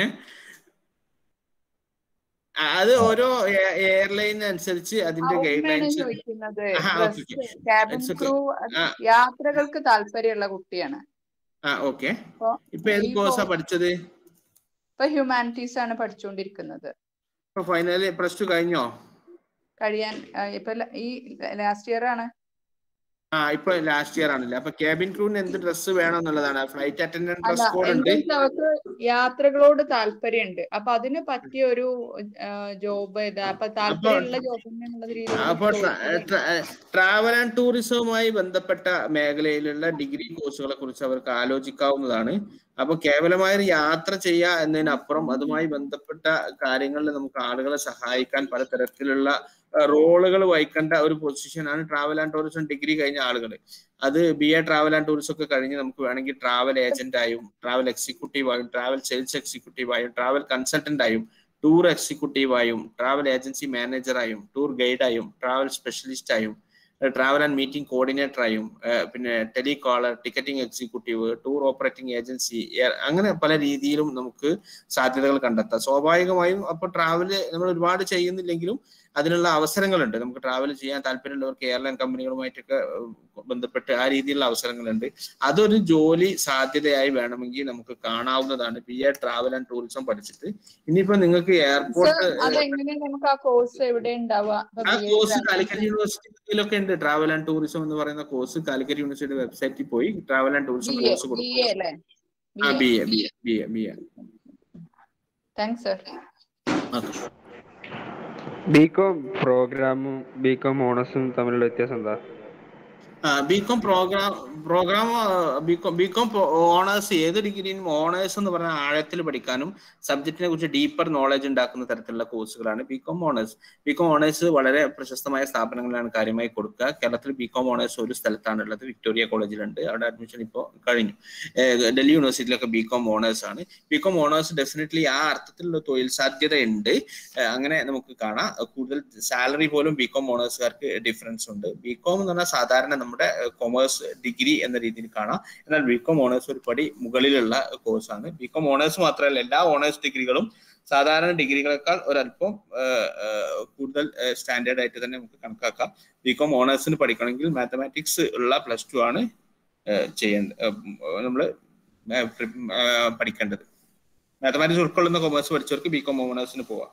ആ, അത് ഓരോ എയർലൈൻ അനുസരിച്ച് അതിന്റെ ഗൈഡ് ഉമ്മയാണ് ലൈൻസ് ചോദിക്കുന്നത് ആഹാ, dress okay, okay. Cabin It's okay. Crew ആ. യാത്രകൾക്ക് താല്പര്യമുള്ള കുട്ടിയാണ് ആ ഓക്കെ അപ്പൊ ഇപ്പൊ ഏത് ഈ കോഴ്സാ കോ- പഠിച്ചത് ഇപ്പൊ ഹ്യൂമാനിറ്റീസ് ആണ് പഠിച്ചുകൊണ്ടിരിക്കുന്നത് ഇപ്പൊ ഫൈനലി പ്ലസ് ടു കഴിഞ്ഞോ കഴിയാൻ ആ, ഇപ്പൊ ല- ഈ ലാസ്റ്റ് ഇയർ ആണ് ആ ഇപ്പൊ ലാസ്റ്റ് ഇയർ ആണല്ലേ അപ്പൊ ക്യാബിൻ ക്രൂവിന് എന്ത് ഡ്രസ്സ് വേണം എന്നുള്ളതാണ് ഫ്ലൈറ്റ് അറ്റൻഡന്റ് അല്ല ഡ്രസ് കോഡ് ഉണ്ട് എന്താ അവർക്ക് യാത്രകളോട് താല്പര്യമുണ്ട് അപ്പൊ അതിന് പറ്റിയ ഒരു ജോബ് ഏതാ അപ്പൊ താല്പര്യമുള്ള ജോബ് എന്നുള്ള രീതിയിൽ അപ്പൊ ട്രാവൽ ആൻഡ് ടൂറിസവുമായി ബന്ധപ്പെട്ട മേഖലയിലുള്ള ഡിഗ്രി കോഴ്സുകളെ കുറിച്ച് അവർക്ക് ആലോചിക്കാവുന്നതാണ് അപ്പൊ കേവലമായ ഒരു യാത്ര ചെയ്യുക എന്നതിനപ്പുറം അതുമായി ബന്ധപ്പെട്ട കാര്യങ്ങളിൽ നമുക്ക് ആളുകളെ സഹായിക്കാൻ പലതരത്തിലുള്ള റോളുകൾ വഹിക്കേണ്ട ഒരു പൊസിഷനാണ് ട്രാവൽ ആൻഡ് ടൂറിസം ഡിഗ്രി കഴിഞ്ഞ ആളുകൾ അത് B A travel and tourism ഒക്കെ കഴിഞ്ഞ് നമുക്ക് വേണമെങ്കിൽ ട്രാവൽ ഏജന്റ് ആയും ട്രാവൽ എക്സിക്യൂട്ടീവ് ആയും ട്രാവൽ സെയിൽസ് എക്സിക്യൂട്ടീവ് ആയും ട്രാവൽ കൺസൾട്ടന്റ് ആയും ടൂർ എക്സിക്യൂട്ടീവ് ആയും ട്രാവൽ ഏജൻസി മാനേജറായും ടൂർ ഗൈഡായും ട്രാവൽ സ്പെഷ്യലിസ്റ്റ് ആയും ട്രാവൽ ആൻഡ് മീറ്റിംഗ് കോർഡിനേറ്റർ ആയും ഏഹ് പിന്നെ telecaller ticketing executive tour operating agency അങ്ങനെ പല രീതിയിലും നമുക്ക് സാധ്യതകൾ കണ്ടെത്താം സ്വാഭാവികമായും അപ്പൊ ട്രാവല് നമ്മൾ ഒരുപാട് ചെയ്യുന്നില്ലെങ്കിലും അതിനുള്ള അവസരങ്ങളുണ്ട് നമുക്ക് ട്രാവൽ ചെയ്യാൻ താല്പര്യമുള്ളവർക്ക് എയർലൈൻ കമ്പനികളുമായിട്ടൊക്കെ ഏഹ് ബന്ധപ്പെട്ട് ആ രീതിയിലുള്ള അവസരങ്ങളുണ്ട് അതൊരു ജോലി സാധ്യതയായി വേണമെങ്കിൽ നമുക്ക് കാണാവുന്നതാണ് B A travel and tourism പഠിച്ചിട്ട് ഇനിയിപ്പോ നിങ്ങൾക്ക് എയർപോർട്ട് അതെങ്ങനെയാണ് നമുക്ക് ആ കോഴ്സ് എവിടെ ഉണ്ടാവുക ഇപ്പൊ ആ BA കോഴ്സ് graduate കാലിക്കറ്റ് യൂണിവേഴ്സിറ്റിയിലൊക്കെ ഉണ്ട് ട്രാവൽ ആൻഡ് ടൂറിസം എന്ന് പറയുന്ന കോഴ്സ് കാലിക്കറ്റ് യൂണിവേഴ്സിറ്റി വെബ്സൈറ്റിൽ പോയി travel and tourism BA course BA കൊടുക്കും അല്ലേ ആ B A B A B A B A thanks sir B com പ്രോഗ്രാമും ബികോം ഓണേഴ്സും തമ്മിലുള്ള വ്യത്യാസം എന്താ B com program program B com B com honours ഏത് ഡിഗ്രിയും ഓണേഴ്സ് എന്ന് പറഞ്ഞാൽ ആഴത്തിൽ പഠിക്കാനും സബ്ജക്റ്റിനെ കുറിച്ച് ഡീപ്പർ നോളജ് ഉണ്ടാക്കുന്ന തരത്തിലുള്ള കോഴ്സുകളാണ് ബികോം ഓണേഴ്സ് ബികോം ഓണേഴ്സ് വളരെ പ്രശസ്തമായ സ്ഥാപനങ്ങളിലാണ് കാര്യമായി കൊടുക്കുക കേരളത്തിൽ ബികോം ഓണേഴ്സ് ഒരു സ്ഥലത്താണ് ഉള്ളത് വിക്ടോറിയ കോളേജിലുണ്ട് അവിടെ അഡ്മിഷൻ ഇപ്പോൾ കഴിഞ്ഞു ഏഹ് ഡൽഹി യൂണിവേഴ്സിറ്റിയിലൊക്കെ ബികോം ഓണേഴ്സ് ആണ് ബികോം ഓണേഴ്സ് ഡെഫിനറ്റ്ലി ആ അർത്ഥത്തിലുള്ള തൊഴിൽ സാധ്യതയുണ്ട് ഏഹ് അങ്ങനെ നമുക്ക് കാണാം കൂടുതൽ സാലറി പോലും ബികോം ഓണേഴ്സുകാർക്ക് ഡിഫറൻസ് ഉണ്ട് ബികോം എന്ന് പറഞ്ഞാൽ സാധാരണ നമ്മുടെ കൊമേഴ്സ് ഡിഗ്രി എന്ന രീതിയിൽ കാണാം എന്നാൽ ബികോം ഓണേഴ്സ് ഒരു പടി മുകളിലുള്ള കോഴ്സാണ് ബികോം ഓണേഴ്സ് മാത്രമല്ല എല്ലാ ഓണേഴ്സ് ഡിഗ്രികളും സാധാരണ ഡിഗ്രികളെക്കാൾ ഒരല്പം ഏഹ്, ഏഹ്, കൂടുതൽ സ്റ്റാൻഡേർഡ് ആയിട്ട് തന്നെ നമുക്ക് കണക്കാക്കാം ബികോം ഓണേഴ്സിന് പഠിക്കണമെങ്കിൽ മാത്തമാറ്റിക്സ് ഉള്ള പ്ലസ് ടു ആണ് ഏഹ്, ചെയ്യേണ്ട നമ്മൾ പഠിക്കേണ്ടത് മാത്തമാറ്റിക്സ് ഉൾക്കൊള്ളുന്ന കൊമേഴ്സ് പഠിച്ചവർക്ക് ബി കോം ഓണേഴ്സിന് പോവാം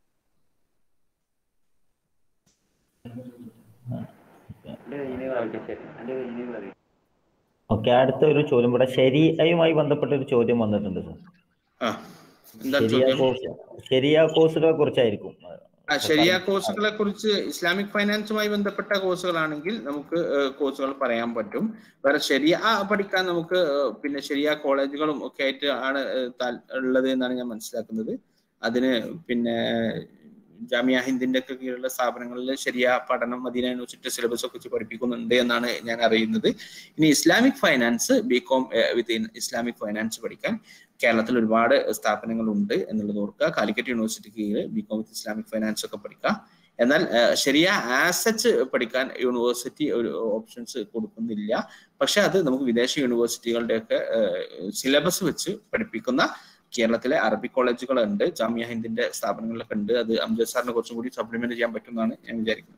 ഓക്കെ അടുത്ത ഒരു ചോദ്യം ഇവിടെ ശരിയയുമായി ബന്ധപ്പെട്ട ഒരു ചോദ്യം വന്നിട്ടുണ്ട് സർ ആ എന്താണ് ശരിയ ചോദ്യം കോഴ്സ് ശരിയ കോഴ്സുകളെ കുറിച്ചായിരിക്കും ആ ശരിയ കോഴ്സുകളെ കുറിച്ച് ഇസ്ലാമിക് ഫൈനാൻസുമായി ബന്ധപ്പെട്ട കോഴ്സുകളാണെങ്കിൽ നമുക്ക് ഏഹ്, കോഴ്സുകൾ പറയാൻ പറ്റും വേറെ ശരിയ പഠിക്കാൻ നമുക്ക് ഏഹ്, പിന്നെ ശരിയ കോളേജുകളും ഒക്കെ ആയിട്ട് ആണ് ഏഹ്, താൽ- ഉള്ളത് എന്നാണ് ഞാൻ മനസ്സിലാക്കുന്നത് അതിന് പിന്നെ ജാമിയ ഹിന്ദിന്റെ ഒക്കെ കീഴിലുള്ള സ്ഥാപനങ്ങളിൽ ശരിയ പഠനം മദീന യൂണിവേഴ്സിറ്റി സിലബസ് ഒക്കെ വെച്ച് പഠിപ്പിക്കുന്നുണ്ട് എന്നാണ് ഞാൻ അറിയുന്നത് ഇനി Islamic finance B com with Islamic finance പഠിക്കാൻ കേരളത്തിൽ ഒരുപാട് സ്ഥാപനങ്ങളുണ്ട് എന്നുള്ളത് ഓർക്കുക കാലിക്കറ്റ് യൂണിവേഴ്സിറ്റി കീഴിൽ B com with Islamic finance ഒക്കെ പഠിക്കാം എന്നാൽ ഏഹ്, ശരിയ ആസച്ച് പഠിക്കാൻ യൂണിവേഴ്സിറ്റി ഒരു ഓപ്ഷൻസ് കൊടുക്കുന്നില്ല പക്ഷെ അത് നമുക്ക് വിദേശ യൂണിവേഴ്സിറ്റികളുടെ ഒക്കെ സിലബസ് വെച്ച് പഠിപ്പിക്കുന്ന കേരളത്തിലെ അറബി കോളേജുകളുണ്ട് ജാമിയ ഹിന്ദിന്റെ സ്ഥാപനങ്ങളിലൊക്കെ ഉണ്ട് അത് അംജദ് സാറിനെ കുറച്ചും കൂടി സപ്ലിമെന്റ് ചെയ്യാൻ പറ്റുമെന്നാണ് ഞാൻ വിചാരിക്കുന്നത്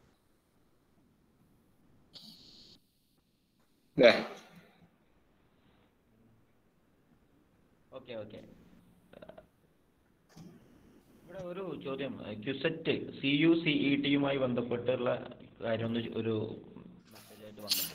അല്ലേ ഓക്കെ ഓക്കെ ഇവിടെ ഒരു ചോദ്യം CUCET C U C E ടിയുമായി ബന്ധപ്പെട്ടുള്ള കാര്യം ഒന്ന് ഒരു മെസ്സേജ് ആയിട്ട് വന്നിട്ടുണ്ട്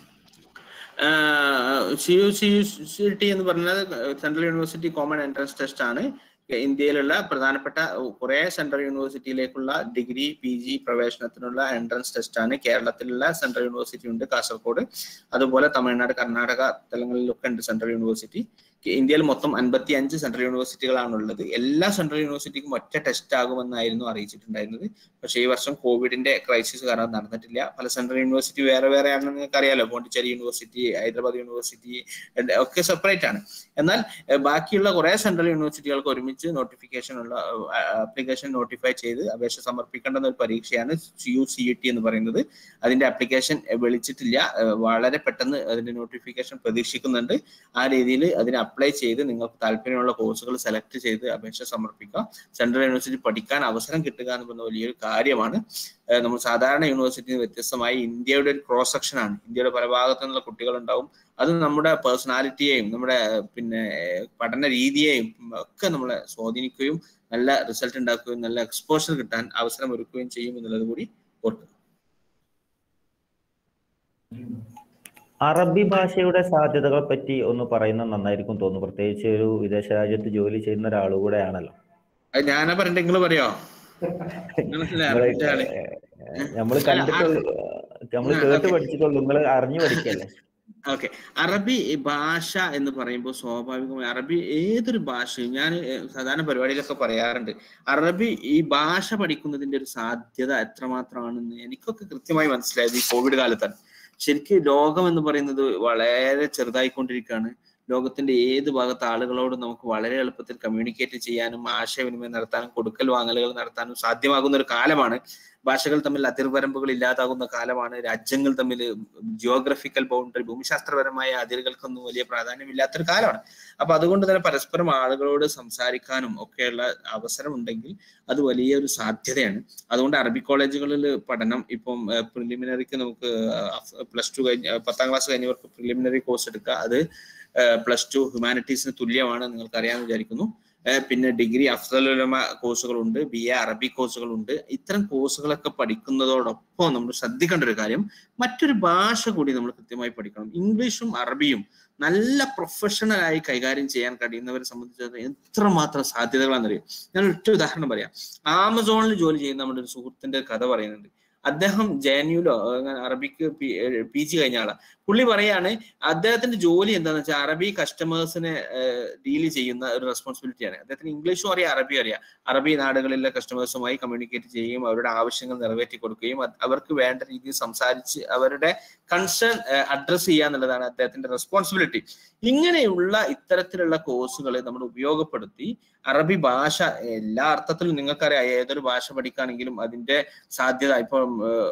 C U C U C T എന്ന് പറഞ്ഞത് central university common entrance test ആണ് ഇന്ത്യയിലുള്ള പ്രധാനപ്പെട്ട കുറെ സെൻട്രൽ യൂണിവേഴ്സിറ്റിയിലേക്കുള്ള ഡിഗ്രി പി ജി പ്രവേശനത്തിനുള്ള എൻട്രൻസ് ടെസ്റ്റ് ആണ് കേരളത്തിലുള്ള സെൻട്രൽ യൂണിവേഴ്സിറ്റി ഉണ്ട് കാസർഗോഡ് അതുപോലെ തമിഴ്നാട് കർണാടക സ്ഥലങ്ങളിലൊക്കെ ഉണ്ട് സെൻട്രൽ യൂണിവേഴ്സിറ്റി ഇന്ത്യയിൽ മൊത്തം അൻപത്തി അഞ്ച് സെൻട്രൽ യൂണിവേഴ്സിറ്റികളാണ് ഉള്ളത് എല്ലാ സെൻട്രൽ യൂണിവേഴ്സിറ്റിക്കും ഒറ്റ ടെസ്റ്റ് ആകുമെന്നായിരുന്നു അറിയിച്ചിട്ടുണ്ടായിരുന്നത് പക്ഷേ ഈ വർഷം കോവിഡിന്റെ ക്രൈസിസ് കാരണം നടന്നിട്ടില്ല പല സെൻട്രൽ യൂണിവേഴ്സിറ്റി വേറെ വേറെ ആണെന്ന് നിങ്ങൾക്ക് അറിയാലോ പോണ്ടിച്ചേരി യൂണിവേഴ്സിറ്റി ഹൈദരാബാദ് യൂണിവേഴ്സിറ്റി എല്ലാം ഒക്കെ സെപ്പറേറ്റ് ആണ് എന്നാൽ ഏഹ്, ബാക്കിയുള്ള കുറെ സെൻട്രൽ യൂണിവേഴ്സിറ്റികൾക്ക് ഒരുമിച്ച് നോട്ടിഫിക്കേഷൻ ഉള്ള ആപ്ലിക്കേഷൻ നോട്ടിഫൈ ചെയ്ത് അപേക്ഷ സമർപ്പിക്കേണ്ടുന്ന ഒരു പരീക്ഷയാണ് സി യു സി ടി എന്ന് പറയുന്നത് അതിന്റെ ആപ്ലിക്കേഷൻ വിളിച്ചിട്ടില്ല ഏഹ്, വളരെ പെട്ടെന്ന് അതിന്റെ നോട്ടിഫിക്കേഷൻ പ്രതീക്ഷിക്കുന്നുണ്ട് ആ രീതിയിൽ അതിന് അപ്ലൈ ചെയ്ത് നിങ്ങൾക്ക് താല്പര്യമുള്ള കോഴ്സുകൾ സെലക്ട് ചെയ്ത് അപേക്ഷ സമർപ്പിക്കുക സെൻട്രൽ യൂണിവേഴ്സിറ്റി പഠിക്കാൻ അവസരം കിട്ടുക എന്ന് പറയുന്ന വലിയൊരു കാര്യമാണ് ഏഹ് നമ്മൾ സാധാരണ യൂണിവേഴ്സിറ്റിയിൽ നിന്ന് വ്യത്യസ്തമായി ഇന്ത്യയുടെ ഒരു ക്രോസ് സെക്ഷൻ ആണ് ഇന്ത്യയുടെ പല ഭാഗത്തു നിന്നുള്ള കുട്ടികളുണ്ടാവും അത് നമ്മുടെ പേഴ്സണാലിറ്റിയെയും നമ്മുടെ ഏഹ്, പിന്നെ ഏഹ്, പഠന രീതിയെയും ഒക്കെ നമ്മളെ സ്വാധീനിക്കുകയും നല്ല റിസൾട്ട് ഉണ്ടാക്കുകയും നല്ല എക്സ്പോഷർ കിട്ടാൻ അവസരം ഒരുക്കുകയും ചെയ്യും എന്നുള്ളത് കൂടി ഓർക്കുക അറബി ഭാഷയുടെ സാധ്യതകളെ പറ്റി ഒന്ന് പറയുന്നത് നന്നായിരിക്കും തോന്നുന്നു പ്രത്യേകിച്ച് ഒരു വിദേശ രാജ്യത്ത് ജോലി ചെയ്യുന്ന ഒരാൾ കൂടെ ആണല്ലോ അത് ഞാനാ പറഞ്ഞിട്ട് നിങ്ങൾ പറയോ നിങ്ങളല്ലേ അറബിന്റെ ആള് നമ്മൾ കണ്ടിട്ടുള്ളൂ നമ്മൾ കേട്ട് പഠിച്ചിട്ടുള്ളൂ നിങ്ങൾ അറിഞ്ഞു പഠിക്കല്ലേ ഓക്കെ അറബി ഭാഷ എന്ന് പറയുമ്പോൾ സ്വാഭാവികമായി അറബി ഏതൊരു ഭാഷയും ഞാൻ ഏഹ്, സാധാരണ പരിപാടിയിലൊക്കെ പറയാറുണ്ട് അറബി ഈ ഭാഷ പഠിക്കുന്നതിന്റെ ഒരു സാധ്യത എത്രമാത്രമാണെന്ന് എനിക്കൊക്കെ കൃത്യമായി മനസ്സിലായത് ഈ കോവിഡ് കാലത്താണ് ശരിക്കും ലോകം എന്ന് പറയുന്നത് വളരെ ചെറുതായിക്കൊണ്ടിരിക്കുകയാണ് ലോകത്തിന്റെ ഏത് ഭാഗത്ത് ആളുകളോട് നമുക്ക് വളരെ എളുപ്പത്തിൽ കമ്മ്യൂണിക്കേറ്റ് ചെയ്യാനും ആശയവിനിമയം നടത്താനും കൊടുക്കൽ വാങ്ങലുകൾ നടത്താനും സാധ്യമാകുന്ന ഒരു കാലമാണ് ഭാഷകൾ തമ്മിൽ അതിർവരമ്പുകൾ ഇല്ലാതാകുന്ന കാലമാണ് രാജ്യങ്ങൾ തമ്മിൽ ജിയോഗ്രഫിക്കൽ ബൗണ്ടറി ഭൂമിശാസ്ത്രപരമായ അതിരുകൾക്കൊന്നും വലിയ പ്രാധാന്യമില്ലാത്തൊരു കാലമാണ് അപ്പൊ അതുകൊണ്ട് തന്നെ പരസ്പരം ആളുകളോട് സംസാരിക്കാനും ഒക്കെയുള്ള അവസരം ഉണ്ടെങ്കിൽ അത് വലിയൊരു സാധ്യതയാണ് അതുകൊണ്ട് അറബി കോളേജുകളിൽ പഠനം ഇപ്പം പ്രിലിമിനറിക്ക് നമുക്ക് പ്ലസ് ടു കഴിഞ്ഞ് പത്താം ക്ലാസ് കഴിഞ്ഞവർക്ക് പ്രിലിമിനറി കോഴ്സ് എടുക്കുക അത് പ്ലസ് ടു ഹ്യൂമാനിറ്റീസിന് തുല്യമാണ് നിങ്ങൾക്ക് അറിയാമെന്ന് വിചാരിക്കുന്നു ഏഹ് പിന്നെ ഡിഗ്രി അഫ്സലുലമ കോഴ്സുകളുണ്ട് ബി എ അറബി കോഴ്സുകളുണ്ട് ഇത്തരം കോഴ്സുകളൊക്കെ പഠിക്കുന്നതോടൊപ്പം നമ്മൾ ശ്രദ്ധിക്കേണ്ട ഒരു കാര്യം മറ്റൊരു ഭാഷ കൂടി നമ്മൾ കൃത്യമായി പഠിക്കണം ഇംഗ്ലീഷും അറബിയും നല്ല പ്രൊഫഷണൽ ആയി കൈകാര്യം ചെയ്യാൻ കഴിയുന്നവരെ സംബന്ധിച്ചിടത്തോളം എത്രമാത്രം സാധ്യതകളാണെന്നറിയാം ഞാൻ ഒറ്റ ഉദാഹരണം പറയാം ആമസോണിൽ ജോലി ചെയ്യുന്ന നമ്മുടെ ഒരു സുഹൃത്തിന്റെ കഥ പറയുന്നുണ്ട് അദ്ദേഹം ജെ എൻ യുലോ അറബിക്ക് പി ജി കഴിഞ്ഞ ആളാ പുള്ളി പറയാണ് അദ്ദേഹത്തിന്റെ ജോലി എന്താന്ന് വെച്ചാൽ അറബി കസ്റ്റമേഴ്സിനെ ഡീൽ ചെയ്യുന്ന ഒരു റെസ്പോൺസിബിലിറ്റിയാണ് അദ്ദേഹത്തിന് ഇംഗ്ലീഷും അറിയാം അറബി അറിയാം അറബി നാടുകളിലെ കസ്റ്റമേഴ്സുമായി കമ്മ്യൂണിക്കേറ്റ് ചെയ്യുകയും അവരുടെ ആവശ്യങ്ങൾ നിറവേറ്റി കൊടുക്കുകയും അത് അവർക്ക് വേണ്ട രീതിയിൽ സംസാരിച്ച് അവരുടെ കൺസേൺ അഡ്രസ് ചെയ്യുക എന്നുള്ളതാണ് അദ്ദേഹത്തിന്റെ റെസ്പോൺസിബിലിറ്റി ഇങ്ങനെയുള്ള ഇത്തരത്തിലുള്ള കോഴ്സുകൾ നമ്മൾ ഉപയോഗപ്പെടുത്തി അറബി ഭാഷ എല്ലാ അർത്ഥത്തിലും നിങ്ങൾക്കറിയാം ഏതൊരു ഭാഷ പഠിക്കുകയാണെങ്കിലും അതിന്റെ സാധ്യത ഇപ്പം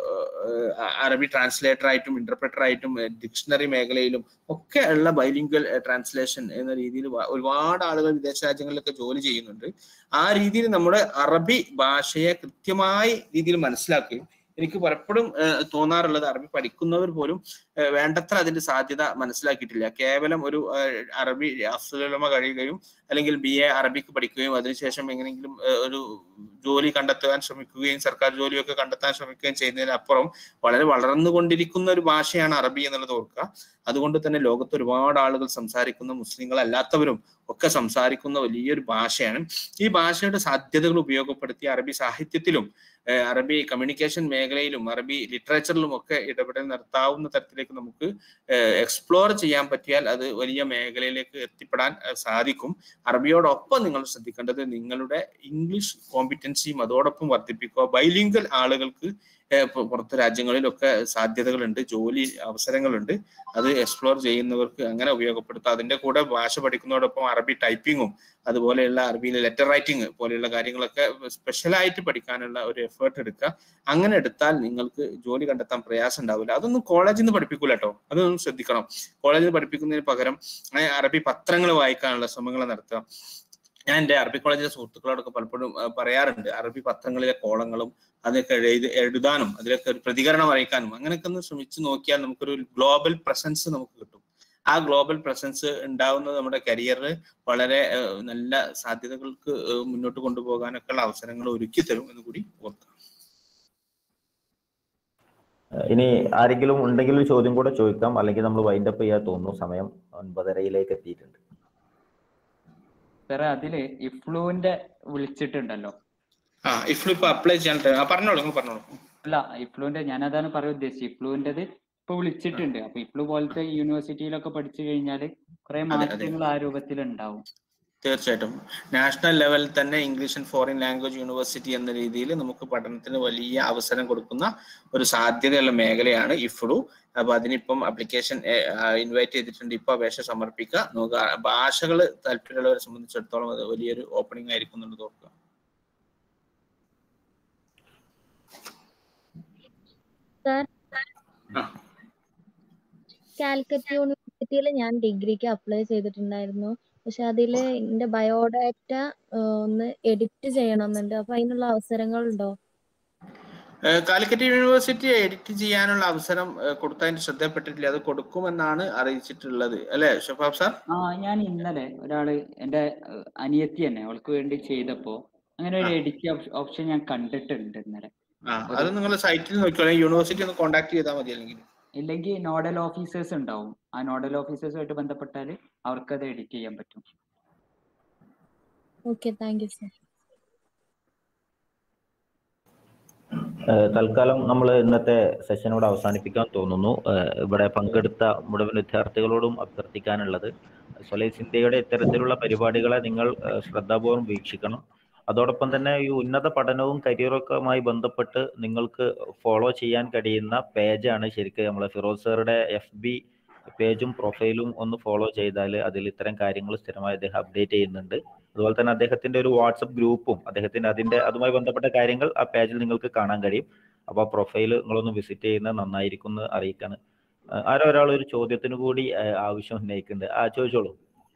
അറബി ട്രാൻസ്ലേറ്റർ ആയിട്ടും ഇന്റർപ്രറ്റർ ആയിട്ടും ഡിക്ഷണറി മേഖലയിലും ഒക്കെ ഉള്ള ബൈലിംഗ്വൽ ട്രാൻസ്ലേഷൻ എന്ന രീതിയിൽ ഒരുപാട് ആളുകൾ വിദേശ രാജ്യങ്ങളിലൊക്കെ ജോലി ചെയ്യുന്നുണ്ട് ആ രീതിയിൽ നമ്മുടെ അറബി ഭാഷയെ കൃത്യമായ രീതിയിൽ മനസ്സിലാക്കുകയും എനിക്ക് പലപ്പോഴും ഏഹ്, തോന്നാറുള്ളത് അറബി പഠിക്കുന്നവർ പോലും ഏഹ്, വേണ്ടത്ര അതിന്റെ സാധ്യത മനസ്സിലാക്കിയിട്ടില്ല കേവലം ഒരു ഏഹ്, അറബി അഫ്സലുലമ കഴിയുകയും അല്ലെങ്കിൽ ബി എ അറബിക്ക് പഠിക്കുകയും അതിനുശേഷം എങ്ങനെയെങ്കിലും ഏഹ്, ഒരു ജോലി കണ്ടെത്താൻ ശ്രമിക്കുകയും സർക്കാർ ജോലിയൊക്കെ കണ്ടെത്താൻ ശ്രമിക്കുകയും ചെയ്യുന്നതിനപ്പുറം വളരെ വളർന്നുകൊണ്ടിരിക്കുന്ന ഒരു ഭാഷയാണ് അറബി എന്നുള്ളത് ഓർക്കുക അതുകൊണ്ട് തന്നെ ലോകത്ത് ഒരുപാട് ആളുകൾ സംസാരിക്കുന്ന മുസ്ലിങ്ങളല്ലാത്തവരും ഒക്കെ സംസാരിക്കുന്ന വലിയൊരു ഭാഷയാണ് ഈ ഭാഷയുടെ സാധ്യതകൾ ഉപയോഗപ്പെടുത്തി അറബി സാഹിത്യത്തിലും ഏഹ് അറബി കമ്മ്യൂണിക്കേഷൻ മേഖലയിലും അറബി ലിറ്ററേച്ചറിലും ഒക്കെ ഇടപെടൽ നടത്താവുന്ന തരത്തിലേക്ക് നമുക്ക് എക്സ്പ്ലോർ ചെയ്യാൻ പറ്റിയാൽ അത് വലിയ മേഖലയിലേക്ക് എത്തിപ്പെടാൻ ഏഹ് സാധിക്കും അറബിയോടൊപ്പം നിങ്ങൾ ശ്രദ്ധിക്കേണ്ടത് നിങ്ങളുടെ ഇംഗ്ലീഷ് കോമ്പിറ്റൻസിയും അതോടൊപ്പം വർദ്ധിപ്പിക്കുക ബൈലിംഗൽ ആളുകൾക്ക് ഏഹ് പു- പുറത്ത് രാജ്യങ്ങളിലൊക്കെ സാധ്യതകളുണ്ട് ജോലി അവസരങ്ങളുണ്ട് അത് എക്സ്പ്ലോർ ചെയ്യുന്നവർക്ക് അങ്ങനെ ഉപയോഗപ്പെടുത്താം അതിന്റെ കൂടെ ഭാഷ പഠിക്കുന്നതോടൊപ്പം അറബി ടൈപ്പിങ്ങും അതുപോലെയുള്ള അറബിയിലെ ലെറ്റർ റൈറ്റിംഗ് പോലെയുള്ള കാര്യങ്ങളൊക്കെ സ്പെഷ്യലായിട്ട് പഠിക്കാനുള്ള ഒരു എഫേർട്ട് എടുക്കുക അങ്ങനെ എടുത്താൽ നിങ്ങൾക്ക് ജോലി കണ്ടെത്താൻ പ്രയാസം ഉണ്ടാവില്ല അതൊന്നും കോളേജിൽ നിന്ന് പഠിപ്പിക്കൂല കേട്ടോ അതൊന്നും ശ്രദ്ധിക്കണം കോളേജിൽ നിന്ന് പഠിപ്പിക്കുന്നതിന് പകരം ഏ, അറബി പത്രങ്ങൾ വായിക്കാനുള്ള ശ്രമങ്ങൾ നടത്തുക ഞാൻ എൻ്റെ അറബി കോളേജിലെ സുഹൃത്തുക്കളോടൊക്കെ പലപ്പോഴും ആ, പറയാറുണ്ട് അറബി പത്രങ്ങളിലെ കോളങ്ങളും അതൊക്കെ എഴുതി എഴുതാനും അതിലൊക്കെ ഒരു പ്രതികരണം അറിയിക്കാനും അങ്ങനെയൊക്കെ ഒന്ന് ശ്രമിച്ചു നോക്കിയാൽ നമുക്കൊരു ഗ്ലോബൽ പ്രസൻസ് നമുക്ക് കിട്ടും ആ ഗ്ലോബൽ പ്രസൻസ് ഉണ്ടാവുന്നത് നമ്മുടെ കരിയറിൽ വളരെ ഏഹ്, നല്ല സാധ്യതകൾക്ക് ഏഹ്, മുന്നോട്ട് കൊണ്ടുപോകാനൊക്കെ ഉള്ള അവസരങ്ങൾ ഒരുക്കി തരും എന്ന് കൂടി ഓർക്കുക ഏഹ് ഇനി ആരെങ്കിലും ഉണ്ടെങ്കിൽ ഒരു ചോദ്യം കൂടെ ചോദിക്കാം അല്ലെങ്കിൽ നമ്മൾ വൈൻഡപ്പ് ചെയ്യാൻ തോന്നുന്നു സമയം ഒൻപതരയിലേക്ക് എത്തിയിട്ടുണ്ട് സാറേ അതില് ഇഫ്ലുവിന്റെ വിളിച്ചിട്ടുണ്ടല്ലോ ആ ഇഫ് ഇപ്പൊ അപ്ലൈ ചെയ്യാൻ ആ പറഞ്ഞോളൂ നിങ്ങൾ പറഞ്ഞോളൂ അല്ല ഇഫ്ലുവിന്റെ ഞാൻ അതാണ് പറയാൻ ഉദ്ദേശിച്ചത് ഇഫ്ലുവിന്റേത് ഇപ്പൊ വിളിച്ചിട്ടുണ്ട് അപ്പൊ ഇഫ്ലു പോലത്തെ യൂണിവേഴ്സിറ്റിയിലൊക്കെ പഠിച്ചു കഴിഞ്ഞാൽ കുറെ അതെ, അതെ. മാറ്റങ്ങൾ ആ രൂപത്തിൽ ഉണ്ടാവും തീർച്ചയായിട്ടും നാഷണൽ ലെവലിൽ തന്നെ English and foreign language university എന്ന രീതിയിൽ നമുക്ക് പഠനത്തിന് വലിയ അവസരം കൊടുക്കുന്ന ഒരു സാധ്യതയുള്ള മേഖലയാണ് ഇഫ്ഡു അപ്പൊ അതിനിപ്പം അപ്ലിക്കേഷൻ ഇൻവൈറ്റ് ചെയ്തിട്ടുണ്ട് ഇപ്പൊ അപേക്ഷ സമർപ്പിക്കുക നോക്കുക ഭാഷകൾ താല്പര്യമുള്ളവരെ സംബന്ധിച്ചിടത്തോളം അത് വലിയൊരു ഓപ്പണിംഗ് ആയിരിക്കും എന്നുള്ളത് ഓർക്കുക സാർ ആ. കാലിക്കറ്റ് യൂണിവേഴ്സിറ്റിയിൽ ഞാൻ ഡിഗ്രിക്ക് അപ്ലൈ ചെയ്തിട്ടുണ്ടായിരുന്നു പക്ഷെ അതിൽ എന്റെ ബയോഡാറ്റ ഒന്ന് എഡിറ്റ് ചെയ്യണമെന്നുണ്ട് അപ്പൊ അതിനുള്ള അവസരങ്ങളുണ്ടോ ഏഹ് കാലിക്കറ്റ് യൂണിവേഴ്സിറ്റി എഡിറ്റ് ചെയ്യാനുള്ള അവസരം ഏഹ് കൊടുത്തതിന്റെ ശ്രദ്ധപ്പെട്ടിട്ടില്ല അത് കൊടുക്കുമെന്നാണ് അറിയിച്ചിട്ടുള്ളത് അല്ലെ ഷഫാബ് സാർ ആ ഞാൻ ഇന്നലെ ഒരാള് എന്റെ ഏഹ്, അനിയത്തി തന്നെ അവൾക്ക് വേണ്ടി ചെയ്തപ്പോ അങ്ങനെ ഒരു എഡിറ്റ് ഓപ്ഷൻ ഞാൻ കണ്ടിട്ടുണ്ട് ഇന്നലെ ആ അത് നിങ്ങൾ സൈറ്റിൽ നോക്കിക്കോളെ യൂണിവേഴ്സിറ്റി ഒന്ന് കോൺടാക്ട് ചെയ്താൽ മതി അല്ലെങ്കിൽ ഇല്ലെങ്കിൽ നോഡൽ ഓഫീസേഴ്സ് ഉണ്ടാവും ആ നോഡൽ ഓഫീസേഴ്സുമായിട്ട് ബന്ധപ്പെട്ടാൽ അവർക്ക് അത് എഡിറ്റ് ചെയ്യാൻ പറ്റും ഓക്കെ താങ്ക് യു സാർ ഏഹ് തൽക്കാലം നമ്മൾ ഇന്നത്തെ സെഷനോട് അവസാനിപ്പിക്കാൻ തോന്നുന്നു ഏഹ് ഇവിടെ പങ്കെടുത്ത മുഴുവൻ വിദ്യാർത്ഥികളോടും അഭ്യർത്ഥിക്കാനുള്ളത് സൊലൈസ് ഇന്ത്യയുടെ ഇത്തരത്തിലുള്ള പരിപാടികളെ നിങ്ങൾ ഏഹ് ശ്രദ്ധാപൂർവം വീക്ഷിക്കണം അതോടൊപ്പം തന്നെ ഈ ഉന്നത പഠനവും കരിയറൊക്കെയുമായി ബന്ധപ്പെട്ട് നിങ്ങൾക്ക് ഫോളോ ചെയ്യാൻ കഴിയുന്ന പേജാണ് ശരിക്കും നമ്മളെ ഫിറോസ് സാറുടെ എഫ് ബി പേജും പ്രൊഫൈലും ഒന്ന് ഫോളോ ചെയ്താൽ അതിൽ ഇത്തരം കാര്യങ്ങൾ സ്ഥിരമായി അദ്ദേഹം അപ്ഡേറ്റ് ചെയ്യുന്നുണ്ട് അതുപോലെ തന്നെ അദ്ദേഹത്തിന്റെ ഒരു വാട്സപ്പ് ഗ്രൂപ്പും അദ്ദേഹത്തിന്റെ അതിന്റെ അതുമായി ബന്ധപ്പെട്ട കാര്യങ്ങൾ ആ പേജിൽ നിങ്ങൾക്ക് കാണാൻ കഴിയും അപ്പോൾ ആ പ്രൊഫൈൽ നിങ്ങളൊന്ന് വിസിറ്റ് ചെയ്യുന്നത് നന്നായിരിക്കും എന്ന് അറിയിക്കാണ് ആ, ആരോ ഒരാൾ ഒരു ചോദ്യത്തിന് കൂടി ആ, ആവശ്യം ഉന്നയിക്കുന്നുണ്ട് ആ ചോദിച്ചോളൂ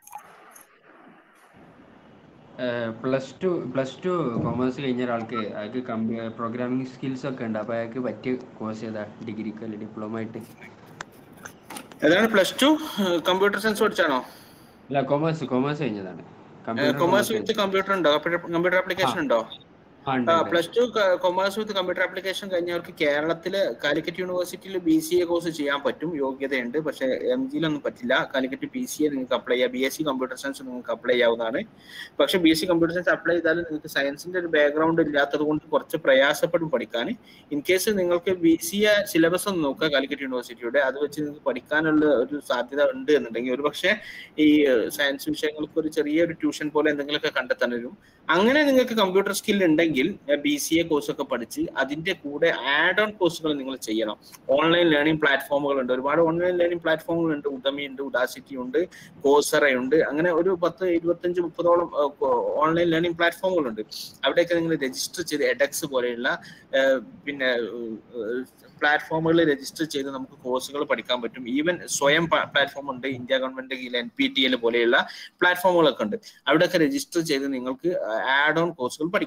plus two plus two commerce കഴിഞ്ഞ ഒരാൾക്ക് അയാൾക്ക് പ്രോഗ്രാമിംഗ് സ്കിൽസ് ഒക്കെ ഉണ്ട് അപ്പോൾ അയാൾക്ക് പറ്റിയ കോഴ്സ് ഏതാ ഡിഗ്രിക്ക് അല്ലെങ്കിൽ ഡിപ്ലോമ ആയിട്ട് ഏതാണ് പ്ലസ് ടു കമ്പ്യൂട്ടർ സയൻസ് പഠിച്ചാണോ അല്ല കൊമേഴ്സ് കൊമേഴ്സ് കഴിഞ്ഞതാണ് കമ്പ്യൂട്ടർ കൊമേഴ്സ് വിത്ത് കമ്പ്യൂട്ടർ ഉണ്ടോ കമ്പ്യൂട്ടർ ആപ്ലിക്കേഷൻ ഉണ്ടോ ആ ഉണ്ട് ഉണ്ട്. Plus two commerce with computer application കഴിഞ്ഞവർക്ക് കേരളത്തില് കാലിക്കറ്റ് യൂണിവേഴ്സിറ്റിയിൽ ബി സി എ കോഴ്സ് ചെയ്യാൻ പറ്റും യോഗ്യതയുണ്ട് പക്ഷേ എം ജിയിലൊന്നും പറ്റില്ല കാലിക്കറ്റ് പി സി എ നിങ്ങൾക്ക് അപ്ലൈ ചെയ്യാം B S C computer science നിങ്ങൾക്ക് അപ്ലൈ ചെയ്യാവുന്നതാണ് പക്ഷേ B S C computer science apply ചെയ്താൽ നിങ്ങൾക്ക് സയൻസിന്റെ ഒരു ബാക്ക്ഗ്രൗണ്ട് ഇല്ലാത്തത് കൊണ്ട് കുറച്ച് പ്രയാസപ്പെടും പഠിക്കാൻ ഇൻ കേസ് നിങ്ങൾക്ക് ബി സി എ സിലബസ് ഒന്ന് നോക്കുക കാലിക്കറ്റ് യൂണിവേഴ്സിറ്റിയുടെ അത് വെച്ച് നിങ്ങൾക്ക് പഠിക്കാനുള്ള ഒരു സാധ്യത ഉണ്ട് എന്നുണ്ടെങ്കിൽ ഒരു പക്ഷേ ഈ സയൻസ് വിഷയങ്ങൾക്ക് ഒരു ചെറിയൊരു ട്യൂഷൻ പോലെ എന്തെങ്കിലുമൊക്കെ കണ്ടെത്താൻ വരും അങ്ങനെ നിങ്ങൾക്ക് കമ്പ്യൂട്ടർ സ്കിൽ ഉണ്ടെങ്കിൽ ബി സി എ കോഴ്സ് ഒക്കെ പഠിച്ച് അതിന്റെ കൂടെ ആഡ് ഓൺ കോഴ്സുകൾ നിങ്ങൾ ചെയ്യണം ഓൺലൈൻ ലേണിംഗ് പ്ലാറ്റ്ഫോമുകൾ ഉണ്ട് ഒരുപാട് ഓൺലൈൻ ലേണിംഗ് പ്ലാറ്റ്ഫോമുകൾ ഉണ്ട് ഉദമി ഉണ്ട് ഉദാസിറ്റി ഉണ്ട് കോസറ ഉണ്ട് അങ്ങനെ ഒരു പത്ത് ഇരുപത്തഞ്ച് മുപ്പതോളം ഓൺലൈൻ ലേണിംഗ് പ്ലാറ്റ്ഫോമുകൾ ഉണ്ട് അവിടെയൊക്കെ നിങ്ങൾ രജിസ്റ്റർ ചെയ്ത് എഡെക്സ് പോലെയുള്ള ഏഹ്, പിന്നെ പ്ലാറ്റ്ഫോമുകളിൽ രജിസ്റ്റർ ചെയ്ത് നമുക്ക് കോഴ്സുകൾ പഠിക്കാൻ പറ്റും ഈവൻ സ്വയം പ്ലാറ്റ്ഫോം ഉണ്ട് ഇന്ത്യ ഗവൺമെന്റ് കീഴിൽ എൻ പി ടി എൽ പോലെയുള്ള പ്ലാറ്റ്ഫോമുകളൊക്കെ ഉണ്ട് അവിടെയൊക്കെ രജിസ്റ്റർ ചെയ്ത് നിങ്ങൾക്ക് ആഡ് ഓൺ കോഴ്സുകൾ പഠിക്കാം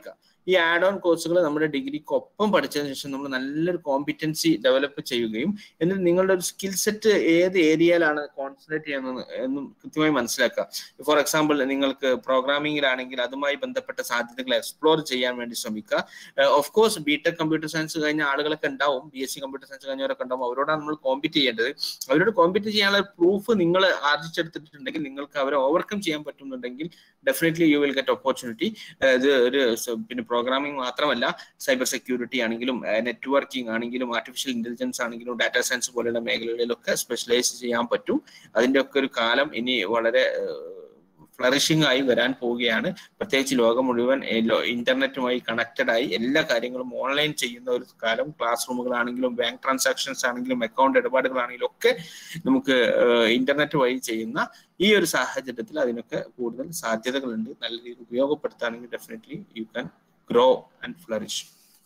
ഈ ആഡ് ഓൺ കോഴ്സുകൾ നമ്മുടെ ഡിഗ്രിക്ക് ഒപ്പം പഠിച്ചതിന് ശേഷം നമ്മൾ നല്ലൊരു കോമ്പിറ്റൻസി ഡെവലപ്പ് ചെയ്യുകയും എന്നിട്ട് നിങ്ങളുടെ ഒരു സ്കിൽ സെറ്റ് ഏത് ഏരിയയിലാണ് കോൺസെൻട്രേറ്റ് ചെയ്യുന്നത് എന്നും കൃത്യമായി മനസ്സിലാക്കുക ഫോർ എക്സാമ്പിൾ നിങ്ങൾക്ക് പ്രോഗ്രാമിംഗിലാണെങ്കിൽ അതുമായി ബന്ധപ്പെട്ട സാധ്യതകൾ എക്സ്പ്ലോർ ചെയ്യാൻ വേണ്ടി ശ്രമിക്കുക of course B tech computer science കഴിഞ്ഞ ആളുകളൊക്കെ ഉണ്ടാവും B S C computer science കഴിഞ്ഞവരൊക്കെ ഉണ്ടാവും അവരോടാണ് നമ്മൾ കോമ്പീറ്റ് ചെയ്യേണ്ടത് അവരോട് കോമ്പീറ്റ് ചെയ്യാനുള്ള പ്രൂഫ് നിങ്ങൾ ആർജിച്ചെടുത്തിട്ടുണ്ടെങ്കിൽ നിങ്ങൾക്ക് അവരെ ഓവർകം ചെയ്യാൻ പറ്റുന്നുണ്ടെങ്കിൽ definitely you will get opportunity ഇത് ഒരു സ- പിന്നെ പ്രോഗ്രാമിംഗ് മാത്രമല്ല സൈബർ സെക്യൂരിറ്റി ആണെങ്കിലും നെറ്റ്വർക്കിംഗ് ആണെങ്കിലും ആർട്ടിഫിഷ്യൽ ഇന്റലിജൻസ് ആണെങ്കിലും ഡാറ്റാ സയൻസ് പോലെയുള്ള മേഖലകളിലൊക്കെ സ്പെഷ്യലൈസ് ചെയ്യാൻ പറ്റും അതിന്റെ ഒക്കെ ഒരു കാലം ഇനി വളരെ ഫ്ലറിഷിംഗ് ആയി വരാൻ പോവുകയാണ് പ്രത്യേകിച്ച് ലോകം മുഴുവൻ ഇന്റർനെറ്റുമായി കണക്റ്റഡ് ആയി എല്ലാ കാര്യങ്ങളും ഓൺലൈൻ ചെയ്യുന്ന ഒരു കാലം ക്ലാസ് റൂമുകളാണെങ്കിലും ബാങ്ക് ട്രാൻസാക്ഷൻസ് ആണെങ്കിലും അക്കൗണ്ട് ഇടപാടുകളാണെങ്കിലും ഒക്കെ നമുക്ക് ഇന്റർനെറ്റ് വഴി ചെയ്യുന്ന ഈ ഒരു സാഹചര്യത്തിൽ അതിനൊക്കെ കൂടുതൽ സാധ്യതകളുണ്ട് നല്ല രീതിയിൽ ഉപയോഗപ്പെടുത്തുകയാണെങ്കിൽ definitely you can grow and flourish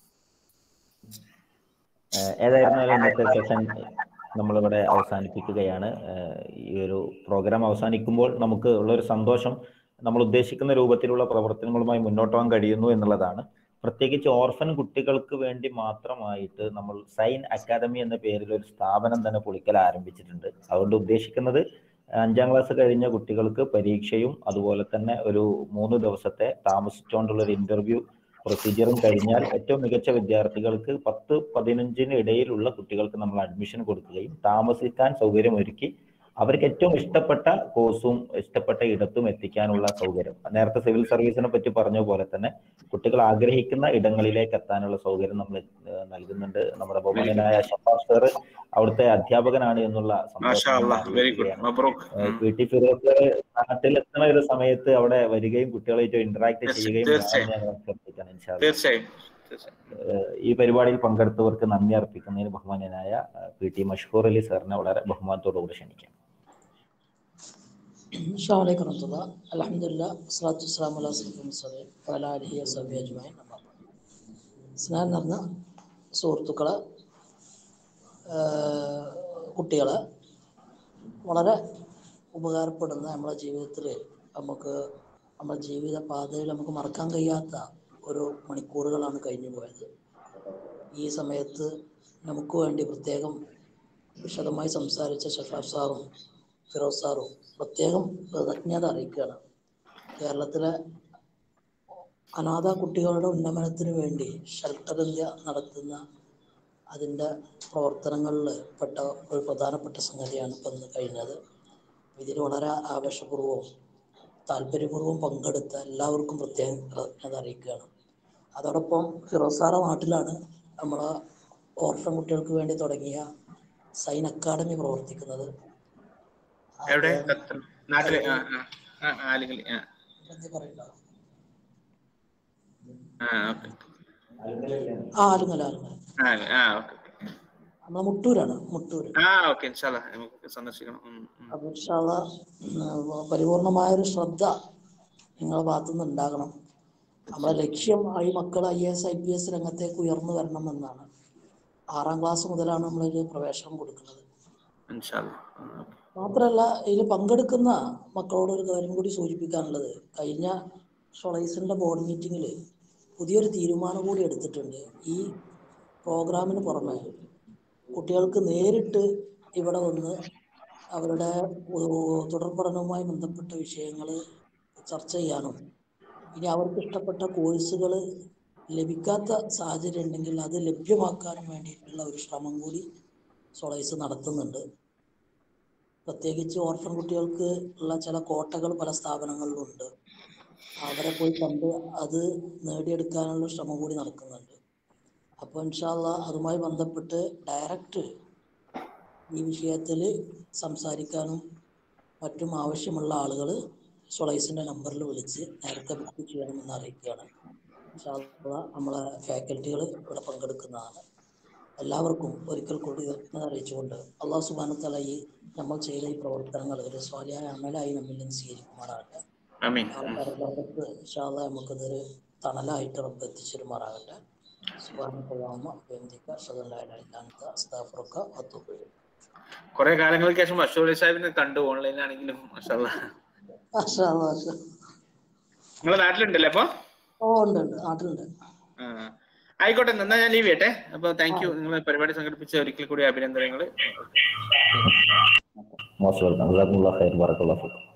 ഏഹ് ഏതായിരുന്നാലും ഇന്നത്തെ സെഷൻ നമ്മളിവിടെ അവസാനിപ്പിക്കുകയാണ് ഏഹ് ഈ ഒരു പ്രോഗ്രാം അവസാനിക്കുമ്പോൾ നമുക്ക് ഉള്ള ഒരു സന്തോഷം നമ്മൾ ഉദ്ദേശിക്കുന്ന രൂപത്തിലുള്ള പ്രവർത്തനങ്ങളുമായി മുന്നോട്ട് പോകാൻ കഴിയുന്നു എന്നുള്ളതാണ് പ്രത്യേകിച്ച് ഓർഫൻ കുട്ടികൾക്ക് വേണ്ടി മാത്രമായിട്ട് നമ്മൾ സൈൻ അക്കാദമി എന്ന പേരിൽ ഒരു സ്ഥാപനം തന്നെ പൊളിക്കൽ ആരംഭിച്ചിട്ടുണ്ട് അതുകൊണ്ട് ഉദ്ദേശിക്കുന്നത് അഞ്ചാം ക്ലാസ് കഴിഞ്ഞ കുട്ടികൾക്ക് പരീക്ഷയും അതുപോലെ തന്നെ ഒരു മൂന്ന് ദിവസത്തെ താമസിച്ചുകൊണ്ടുള്ള ഒരു ഇന്റർവ്യൂ പ്രൊസീജിയറും കഴിഞ്ഞാൽ ഏറ്റവും മികച്ച വിദ്യാർത്ഥികൾക്ക് പത്ത് പതിനഞ്ചിന് ഇടയിലുള്ള കുട്ടികൾക്ക് നമ്മൾ അഡ്മിഷൻ കൊടുക്കുകയും താമസിക്കാൻ സൗകര്യമൊരുക്കി അവർക്ക് ഏറ്റവും ഇഷ്ടപ്പെട്ട കോഴ്സും ഇഷ്ടപ്പെട്ട ഇടത്തും എത്തിക്കാനുള്ള സൗകര്യം നേരത്തെ സിവിൽ സർവീസിനെ പറ്റി പറഞ്ഞ പോലെ തന്നെ കുട്ടികൾ ആഗ്രഹിക്കുന്ന ഇടങ്ങളിലേക്ക് എത്താനുള്ള സൗകര്യം നമ്മൾ ഏഹ് നൽകുന്നുണ്ട് നമ്മുടെ ബഹുമാനായ ഷഫാഫ് സാർ അവിടുത്തെ അധ്യാപകനാണ് എന്നുള്ള മാഷാ അല്ലാഹ് വെരി ഗുഡ് മബ്രൂക്ക് പി ടി ഫിറോസ് സാറ് നാട്ടിലെത്തുന്ന ഒരു സമയത്ത് അവിടെ വരികയും കുട്ടികളായിട്ട് ഇന്ററാക്ട് Yes, ചെയ്യുകയും തീർച്ചയായും. വേണമെന്ന് ഞങ്ങൾ അഭ്യർത്ഥിക്കുകയാണ് ഇൻഷാ അല്ലാ. തീർച്ചയായും തീർച്ചയായും ഏഹ് ഈ പരിപാടിയിൽ പങ്കെടുത്തവർക്ക് നന്ദി അർപ്പിക്കുന്നതിന് ബഹുമാന്യനായ പി ടി മഷ്ഹൂർ അലി സാറിനെ വളരെ ബഹുമാനത്തോടുകൂടി ക്ഷണിക്കാം السلام عليكم ورحمة الله الحمد لله والصلاة والسلام على سيدنا المرسلين وعلى آله وصحبه أجمعين أما بعد സ്നേഹം നിറഞ്ഞ സുഹൃത്തുക്കളെ ആഹ് കുട്ടികളെ വളരെ ഉപകാരപ്പെടുന്ന നമ്മുടെ ജീവിതത്തിൽ നമുക്ക് നമ്മുടെ ജീവിത പാതയിൽ നമുക്ക് മറക്കാൻ കഴിയാത്ത ഒരു മണിക്കൂറുകളാണ് കഴിഞ്ഞു പോയത് ഈ സമയത്ത് നമുക്ക് വേണ്ടി പ്രത്യേകം വിശദമായി സംസാരിച്ച ഷഫാഫ് സാറും ഫിറോസ് സാറും പ്രത്യേകം കൃതജ്ഞത അറിയിക്കുകയാണ് കേരളത്തിലെ അനാഥ കുട്ടികളുടെ ഉന്നമനത്തിന് വേണ്ടി ഷെൽട്ടർ ഇന്ത്യ നടത്തുന്ന അതിൻ്റെ പ്രവർത്തനങ്ങളിൽ പെട്ട ഒരു പ്രധാനപ്പെട്ട സംഗതിയാണ് ഇപ്പം ഇന്ന് കഴിഞ്ഞത് ഇതിൽ വളരെ ആവേശപൂർവ്വവും താല്പര്യപൂർവ്വം പങ്കെടുത്ത എല്ലാവർക്കും പ്രത്യേകം കൃതജ്ഞത അറിയിക്കുകയാണ് അതോടൊപ്പം ഫിറോസ് സാറെ നാട്ടിലാണ് നമ്മളെ ഓർഫൻ കുട്ടികൾക്ക് വേണ്ടി തുടങ്ങിയ സൈൻ അക്കാഡമി പ്രവർത്തിക്കുന്നത് എവിടെ അദ്ദേഹം ഖത്തർ നാട്ടില് ആ ആ ആ ആലുകളി ആ എന്ത് പറയണ്ട ആ ഓക്കെ ആ ആലുങ്ങൽ ആലുങ്ങൽ ആ ആ ഓക്കെ നമ്മളെ മുട്ടൂരാണ് മുട്ടൂര് ആ ഓക്കെ ഇൻഷാല്ലാ നമുക്ക് സന്ദർശിക്കണം ഉം, ഉം. അപ്പൊ ഇൻഷാല്ലാ, ഉം, പരിപൂർണമായൊരു ശ്രദ്ധ നിങ്ങളുടെ ഭാഗത്തുനിന്ന് ഉണ്ടാകണം നമ്മളെ ലക്ഷ്യം ഈ മക്കൾ I S I P S രംഗത്തേക്ക് ഉയർന്നു വരണം എന്നാണ് ആറാം ക്ലാസ് മുതലാണ് നമ്മളിത് പ്രവേശനം കൊടുക്കുന്നത് ഇൻഷാല്ലാ ആ, ഓക്കെ. മാത്രമല്ല ഇതിൽ പങ്കെടുക്കുന്ന മക്കളോട് ഒരു കാര്യം കൂടി സൂചിപ്പിക്കാനുള്ളത് കഴിഞ്ഞ ഷൊളൈസിന്റെ ബോർഡ് മീറ്റിങ്ങിൽ പുതിയൊരു തീരുമാനം കൂടി എടുത്തിട്ടുണ്ട് ഈ പ്രോഗ്രാമിന് പുറമെ കുട്ടികൾക്ക് നേരിട്ട് ഇവിടെ വന്ന് അവരുടെ ഉ- തുടർ പഠനവുമായി ബന്ധപ്പെട്ട വിഷയങ്ങൾ ചർച്ച ചെയ്യാനും ഇനി അവർക്ക് ഇഷ്ടപ്പെട്ട കോഴ്സുകൾ ലഭിക്കാത്ത സാഹചര്യം ഉണ്ടെങ്കിൽ അത് ലഭ്യമാക്കാനും വേണ്ടിയിട്ടുള്ള ഒരു ശ്രമം കൂടി സൊളൈസ് നടത്തുന്നുണ്ട് പ്രത്യേകിച്ച് ഓർഫൻ കുട്ടികൾക്ക് ഉള്ള ചില കോട്ടകൾ പല സ്ഥാപനങ്ങളിലുണ്ട് അവരെ പോയി കണ്ട് അത് നേടിയെടുക്കാനുള്ള ശ്രമം കൂടി നടക്കുന്നുണ്ട് അപ്പോൾ ഇൻഷാല്ല അതുമായി ബന്ധപ്പെട്ട് ഡയറക്റ്റ് ഈ വിഷയത്തിൽ സംസാരിക്കാനും മറ്റും ആവശ്യമുള്ള ആളുകൾ സൊളൈസിൻ്റെ നമ്പറിൽ വിളിച്ച് നേരത്തെ ബുക്ക് ചെയ്യണമെന്ന് അറിയിക്കുകയാണ് ഇൻഷാല്ല നമ്മളെ ഫാക്കൽറ്റികൾ ഇവിടെ പങ്കെടുക്കുന്നതാണ് എല്ലാവർക്കും ഒരിക്കൽ കൂടി കൃതജ്ഞത അറിയിച്ചുകൊണ്ട് അള്ളാഹു സുബാനത്തല ഈ നമ്മൾ ചെയ്ത ഈ പ്രവർത്തനങ്ങൾ ഒരു സ്വാലിയായ അമലായി നമ്മിൽ നിന്ന് സ്വീകരിക്കുമാറാകട്ടെ ആമീൻ നാളെ ഉം. പരലോകത്ത് ഇൻഷാല്ല നമുക്കിതൊരു തണലായിട്ട് റബ്ബ് എത്തിച്ചേരുമാറാകട്ടെ സുബാനത്തല്ലാമ ബന്ധിക്ക ഷദല്ലാത്ത അസ്താഫുറക്ക വത്തുബ് കുറെ കാലങ്ങൾക്ക് ശേഷം അഷോറി സാഹിബിനെ കണ്ടു ഓൺലൈനിലാണെങ്കിലും മാഷാല്ലാ മാഷാ അല്ലാ, മാഷാ. നിങ്ങളെ നാട്ടിലുണ്ടല്ലേ അപ്പൊ ഓ ഉണ്ട് ഉണ്ട് നാട്ടിലുണ്ട് ആ. ആയിക്കോട്ടെ എന്നാ ഞാൻ ലീവ് ചെയ്യട്ടെ അപ്പൊ താങ്ക് യു നിങ്ങൾ പരിപാടി സംഘടിപ്പിച്ച ഒരിക്കൽ കൂടി അഭിനന്ദനങ്ങൾ മോസ്റ്റ് വെൽക്കം ജസാക്കുമുല്ലാഹ് ഖൈർ ബറക്കല്ലാഹു ഫീക്കും